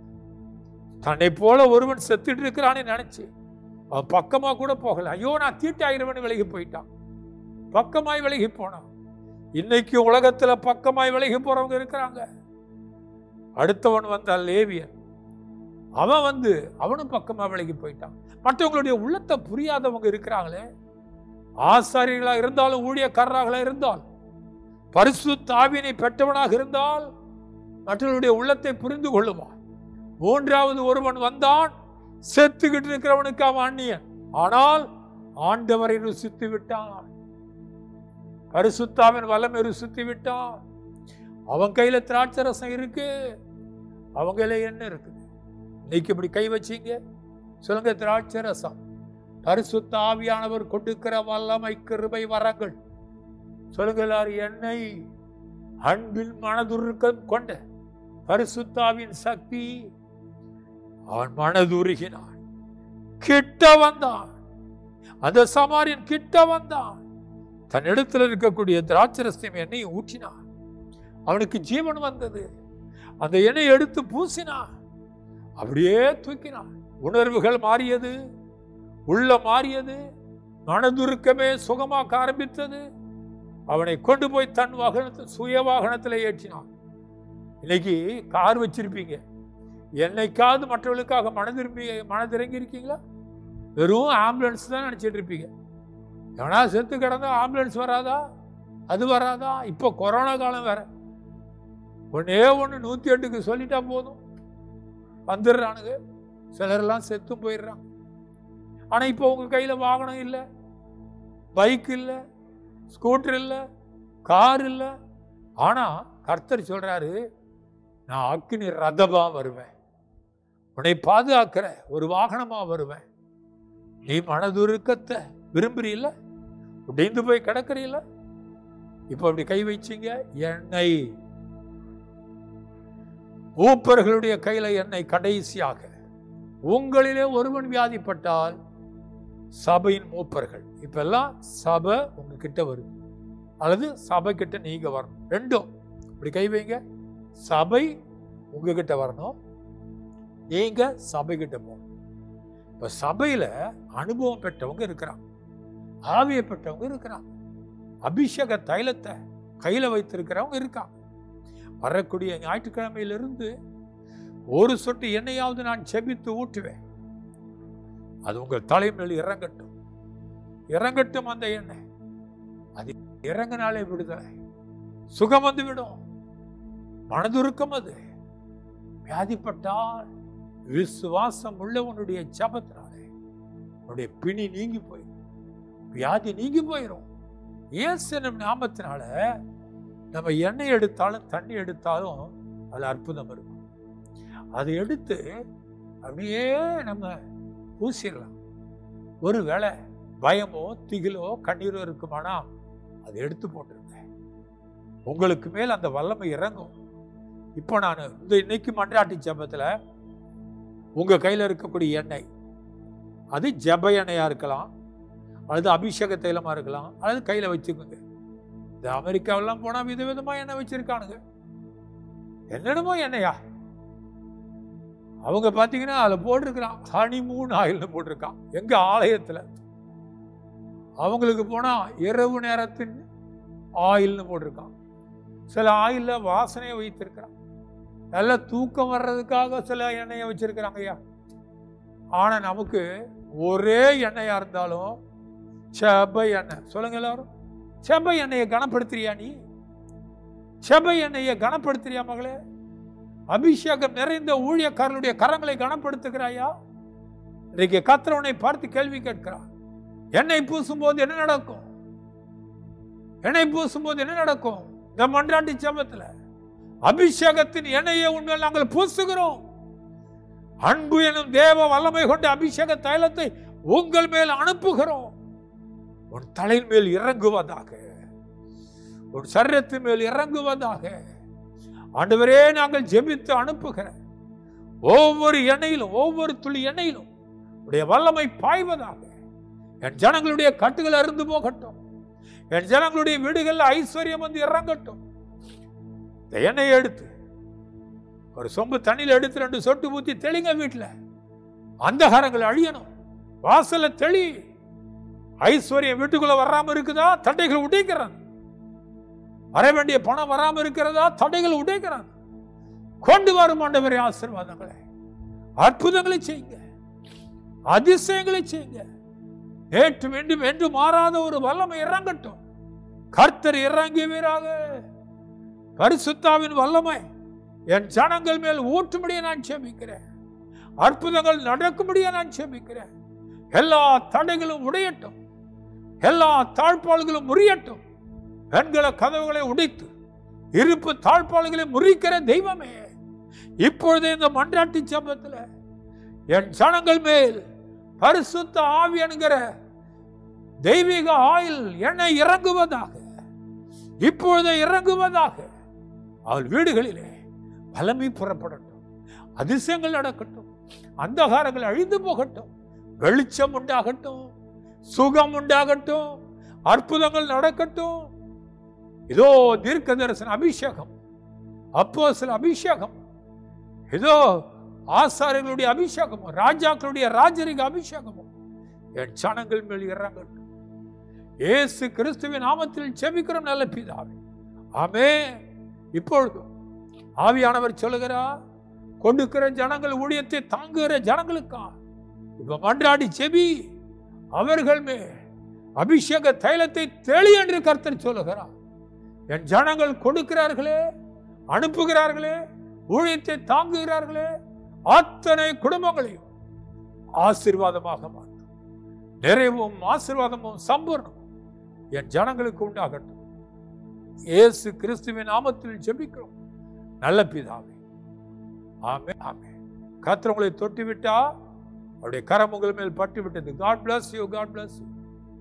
தன்னை போல ஒருவன் செத்துட்டு இருக்கிறான்னு நினைச்சு அவன் பக்கமா கூட போகல ஐயோ நான் தீட்டாயிரவன் விலகி போயிட்டான் பக்கமாய் விலகி போனான் இன்னைக்கு உலகத்துல பக்கமாய் விலகி போறவங்க இருக்கிறாங்க அடுத்தவன் வந்தான் லேவியன் அவன் வந்து அவனும் பக்கமா விலகி போயிட்டான் மற்றவங்களுடைய உள்ளத்தை புரியாதவங்க இருக்கிறாங்களே ஆசாரியர்களா இருந்தாலும் ஊழியக்காரராக இருந்தால் பரிசு தாவினை பெற்றவனாக இருந்தால் மற்றவர்களுடைய உள்ளத்தை புரிந்து கொள்ளுவான் மூன்றாவது ஒருவன் வந்தான் செத்துக்கிட்டு இருக்கிறவனுக்கு அவன் அந்நியன் ஆனால் ஆண்டவரை ருசித்து விட்டான் பரிசுத்தாவின் வல்லமை ருசித்து விட்டான் அவன் கையில திராட்சை ரசம் இருக்கு அவங்க கையில என்ன இருக்குது இன்னைக்கு இப்படி கை வச்சீங்க சொல்லுங்க திராட்சை ரசம் பரிசுத்த ஆவியானவர் கொடுக்கிற வல்லமை கிருபை வரங்கள் சொல்லுங்க எல்லாரும் என்னை அன்பில் மனதுருக்கம் கொண்ட பரிசுத்தாவின் சக்தி அவன் மனதுருகினான் கிட்ட வந்தான் அந்த சமாரியன் கிட்ட வந்தான் தன்னிடத்தில் இருக்கக்கூடிய திராட்சரஸ்தம் எண்ணெயை ஊற்றினான் அவனுக்கு ஜீவன் வந்தது அந்த எண்ணெயை எடுத்து பூசினான் அப்படியே தூக்கினான் உணர்வுகள் மாறியது உள்ள மாறியது மனதுருக்கமே சுகமாக்க ஆரம்பித்தது அவனை கொண்டு போய் தன் வாகனத்தில் சுய வாகனத்தில் ஏற்றினான் இன்னைக்கு கார் வச்சிருப்பீங்க என்னைக்காவது மற்றவர்களுக்காக மனதிரும்பி மனதிறங்கி இருக்கீங்களா வெறும் ஆம்புலன்ஸ் தான் நினச்சிட்டு இருப்பீங்க எவனா செத்து கிடந்தா ஆம்புலன்ஸ் வராதா அது வராதா இப்போ கொரோனா காலம் வேற ஒன்னே ஒன்று நூற்றி எட்டுக்கு சொல்லிட்டா போதும் வந்துடுறானுங்க சிலரெல்லாம் செத்தும் போயிடுறாங்க ஆனா இப்போ உங்க கையில வாகனம் இல்லை பைக் இல்லை ஸ்கூட்டர் இல்லை கார் இல்லை ஆனா கர்த்தர் சொல்றாரு நான் அக்கினி ரதமா வருவேன் உன்னை பாதுகாக்கிற ஒரு வாகனமா வருவேன் நீ மனதுருக்கத்தை விரும்புறீல்ல உடைந்து போய் கிடக்குறீல்ல இப்போ அப்படி கை வச்சீங்க எண்ணெய் மூப்பர்களுடைய கையில எண்ணெய் கடைசியாக உங்களிலே ஒருவன் வியாதிப்பட்டால் சபையின் மூப்பர்கள் இப்பெல்லாம் சபை உங்ககிட்ட வருது அல்லது சபை கிட்ட நீங்க வரணும் ரெண்டும் இப்படி கை வைங்க சபை உங்ககிட்ட வரணும் நீங்க சபை கிட்ட போகணும் இப்ப சபையில அனுபவம் பெற்றவங்க இருக்கிறாங்க ஆவியை பெற்றவங்க இருக்கிறாங்க அபிஷேக தைலத்தை கையில வைத்திருக்கிறவங்க இருக்காங்க வரக்கூடிய ஞாயிற்றுக்கிழமையிலிருந்து ஒரு சொட்டு எண்ணெயாவது நான் செபித்து ஊட்டுவேன் அது உங்கள் தலைமையில் இறங்கட்டும் இறங்கட்டும் அந்த எண்ணெய் அது இறங்கினாலே விடுதலை சுகம் வந்து விடும் மனதுருக்கம் அது வியாதிப்பட்டால் விசுவாசம் உள்ளவனுடைய ஜபத்தினாலே உன்னுடைய பிணி நீங்கி போயிடும் வியாதி நீங்கி போயிடும் இயேசுனும் நாமத்தினால நம்ம எண்ணெய் எடுத்தாலும் தண்ணி எடுத்தாலும் அது அற்புதம் இருக்கும் அதை எடுத்து அப்படியே நம்ம பூசிடலாம் ஒருவேளை பயமோ திகிலோ கண்ணீரோ இருக்குமானா அதை எடுத்து போட்டுருங்க உங்களுக்கு மேல் அந்த வல்லமை இறங்கும் இப்போ நான் இந்த இன்னைக்கு மன்றாட்டி ஜபத்துல உங்க கையில இருக்கக்கூடிய எண்ணெய் அது ஜப எண்ணெயா இருக்கலாம் அல்லது அபிஷேக தைலமா இருக்கலாம் அல்லது கையில வச்சுக்கோங்க இந்த அமெரிக்காவெல்லாம் போனா விதவிதமா எண்ணெய் வச்சிருக்கானுங்க என்னென்னமோ எண்ணெயா அவங்க பார்த்தீங்கன்னா அதில் போட்டிருக்கிறான் ஹனிமூன் ஆயில்னு போட்டிருக்கான் எங்க ஆலயத்தில் அவங்களுக்கு போனா இரவு நேரத்தின் ஆயில்னு போட்டிருக்கான் சில ஆயில்ல வாசனையை வைத்திருக்கிறான் நல்ல தூக்கம் வர்றதுக்காக சில எண்ணெயை வச்சிருக்கிறாங்க ஐயா ஆனா நமக்கு ஒரே எண்ணெயா இருந்தாலும் செப எண்ணெய் சொல்லுங்க எல்லாரும் செப எண்ணெயை கனப்படுத்துறியா நீ செப எண்ணெயை கனப்படுத்துறியா மகளே அபிஷேகம் நிறைந்த ஊழியக்காரனுடைய கரங்களை கனப்படுத்துகிறாயா இன்றைக்கு கத்திரவனை பார்த்து கேள்வி கேட்கிறார் எண்ணெய் பூசும் போது என்ன நடக்கும் எண்ணெய் பூசும் போது என்ன நடக்கும் இந்த மன்றாட்டி ஜபத்துல அபிஷேகத்தின் எண்ணெயை உண்மையில் நாங்கள் பூசுகிறோம் அன்பு எனும் தேவ வல்லமை கொண்ட அபிஷேக தைலத்தை உங்கள் மேல் அனுப்புகிறோம் உன் தலையின் மேல் இறங்குவதாக உன் சரீரத்தின் மேல் இறங்குவதாக ஆண்டவரே நாங்கள் ஜெபித்து அனுப்புகிற ஒவ்வொரு எண்ணெயிலும் ஒவ்வொரு துளி எண்ணெயிலும் உடைய வல்லமை பாய்வதாக என் ஜனங்களுடைய கட்டுகள் அருந்து போகட்டும் என் ஜனங்களுடைய வீடுகளில் ஐஸ்வர்யம் வந்து இறங்கட்டும் இந்த எண்ணெயை எடுத்து ஒரு சொம்பு தண்ணியில் எடுத்து ரெண்டு சொட்டு ஊத்தி தெளிங்க வீட்டில் அந்தகாரங்கள் அழியணும் வாசல்ல தெளி ஐஸ்வர்யம் வீட்டுக்குள்ள வராம இருக்குதா தட்டைகள் உடைக்கிறான் வர வேண்டிய பணம் வராம இருக்கிறதா தடைகள் உடைக்கிறான் கொண்டு வரும் ஆண்டவரே ஆசீர்வாதங்களை அற்புதங்களை செய்யுங்க அதிசயங்களை செய்யுங்க நேற்று மீண்டும் என்று மாறாத ஒரு வல்லமை இறங்கட்டும் கர்த்தர் இறங்குவீராக பரிசுத்தாவின் வல்லமை என் ஜனங்கள் மேல் ஊற்றும்படியே நான் சேமிக்கிறேன் அற்புதங்கள் நடக்கும்படியே நான் சேமிக்கிறேன் எல்லா தடைகளும் உடையட்டும் எல்லா தாழ்பாள்களும் முறியட்டும் வெண்கல கதவுகளை உடைத்து இருப்பு தாழ்பாள்களை முறிக்கிற தெய்வமே இப்பொழுது இந்த மன்றாட்டி சம்பத்தில் என் ஜனங்கள் மேல் பரிசுத்த ஆவி என்கிற தெய்வீக ஆயில் எண்ணெய் இறங்குவதாக இப்பொழுது இறங்குவதாக அவள் வீடுகளிலே பலமை புறப்படட்டும் அதிசயங்கள் நடக்கட்டும் அந்தகாரங்கள் அழிந்து போகட்டும் வெளிச்சம் உண்டாகட்டும் சுகம் உண்டாகட்டும் அற்புதங்கள் நடக்கட்டும் இதோ தீர்க்க தரிசன அபிஷேகம் அப்போ சில அபிஷேகம் இதோ ஆசாரியர்களுடைய அபிஷேகமும் ராஜாக்களுடைய ராஜரிக அபிஷேகமும் என் சனங்கள் மேல் இறங்கட்டும் இயேசு கிறிஸ்துவின் நாமத்தில் செபிக்கிறோம் நல்ல பிதாவே ஆமே இப்பொழுது ஆவியானவர் சொல்லுகிறார் கொடுக்கிற ஜனங்கள் ஊழியத்தை தாங்குகிற ஜனங்களுக்கா இப்ப மன்றாடி செபி அவர்கள் மேல் அபிஷேக தைலத்தை தெளி என்று கர்த்தர் சொல்லுகிறார் என் ஜனங்கள் கொடுக்கிறார்களே அனுப்புகிறார்களே ஊழியத்தை தாங்குகிறார்களே அத்தனை குடும்பங்களையும் ஆசீர்வாதமாக மாற்றும் நிறைவும் ஆசீர்வாதமும் சம்பூர்ணம் என் ஜனங்களுக்கு உண்டாகட்டும் இயேசு கிறிஸ்துவின் நாமத்தில் ஜெபிக்கிறோம் நல்ல பிதாவே ஆமே ஆமே கர்த்தர் உங்களை தொட்டு விட்டா அவருடைய கரம் உங்கள் மேல் பட்டு விட்டது God bless you God bless you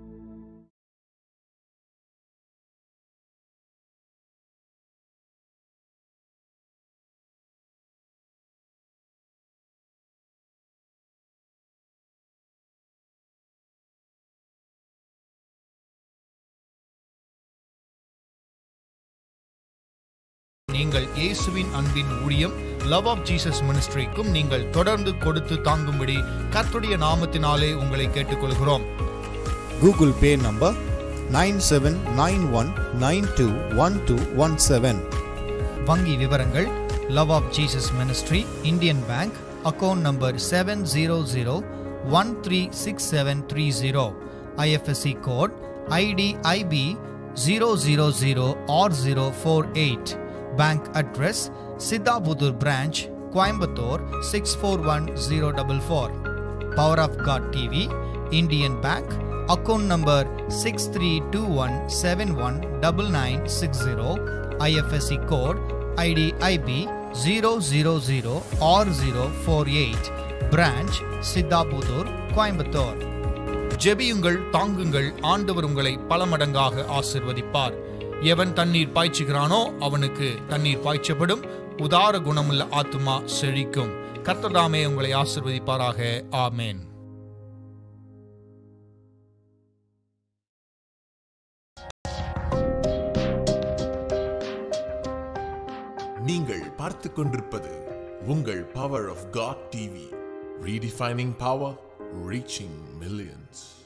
நீங்கள் இயேசுவின் அன்பின் ஊழியம் லவ் ஆஃப் ஜீசஸ் மினிஸ்ட்ரிக்கும் நீங்கள் தொடர்ந்து கொடுத்து தாங்கும்படி கர்த்தருடைய நாமத்தினாலே உங்களை கேட்டுக்கொள்கிறோம் Google Pay number 9791921217. வங்கி விவரங்கள் love of Jesus ministry Indian Bank account number seven zero zero one three six seven three zero IFSC code IDIB zero zero zero R zero four eight bank address Siddhapudur branch Coimbatore six four one zero double four power of God TV Indian Bank account number six three two one seven one double nine six zero IFSC code IDIB zero zero zero R zero four eight branch Siddhapudur Coimbatore ஜெபியுங்கள் தாங்குங்கள் ஆண்டவர் உங்களை பல மடங்காக ஆசிர்வதிப்பார் எவன் தண்ணீர் பாய்ச்சுகிறானோ அவனுக்கு தண்ணீர் பாய்ச்சப்படும் உதார குணமுள்ள ஆத்துமா செழிக்கும் கர்த்ததாமே உங்களை ஆசிர்வதிப்பாராக ஆமேன் நீங்கள் பார்த்து கொண்டிருப்பது உங்கள் power of God TV redefining power reaching millions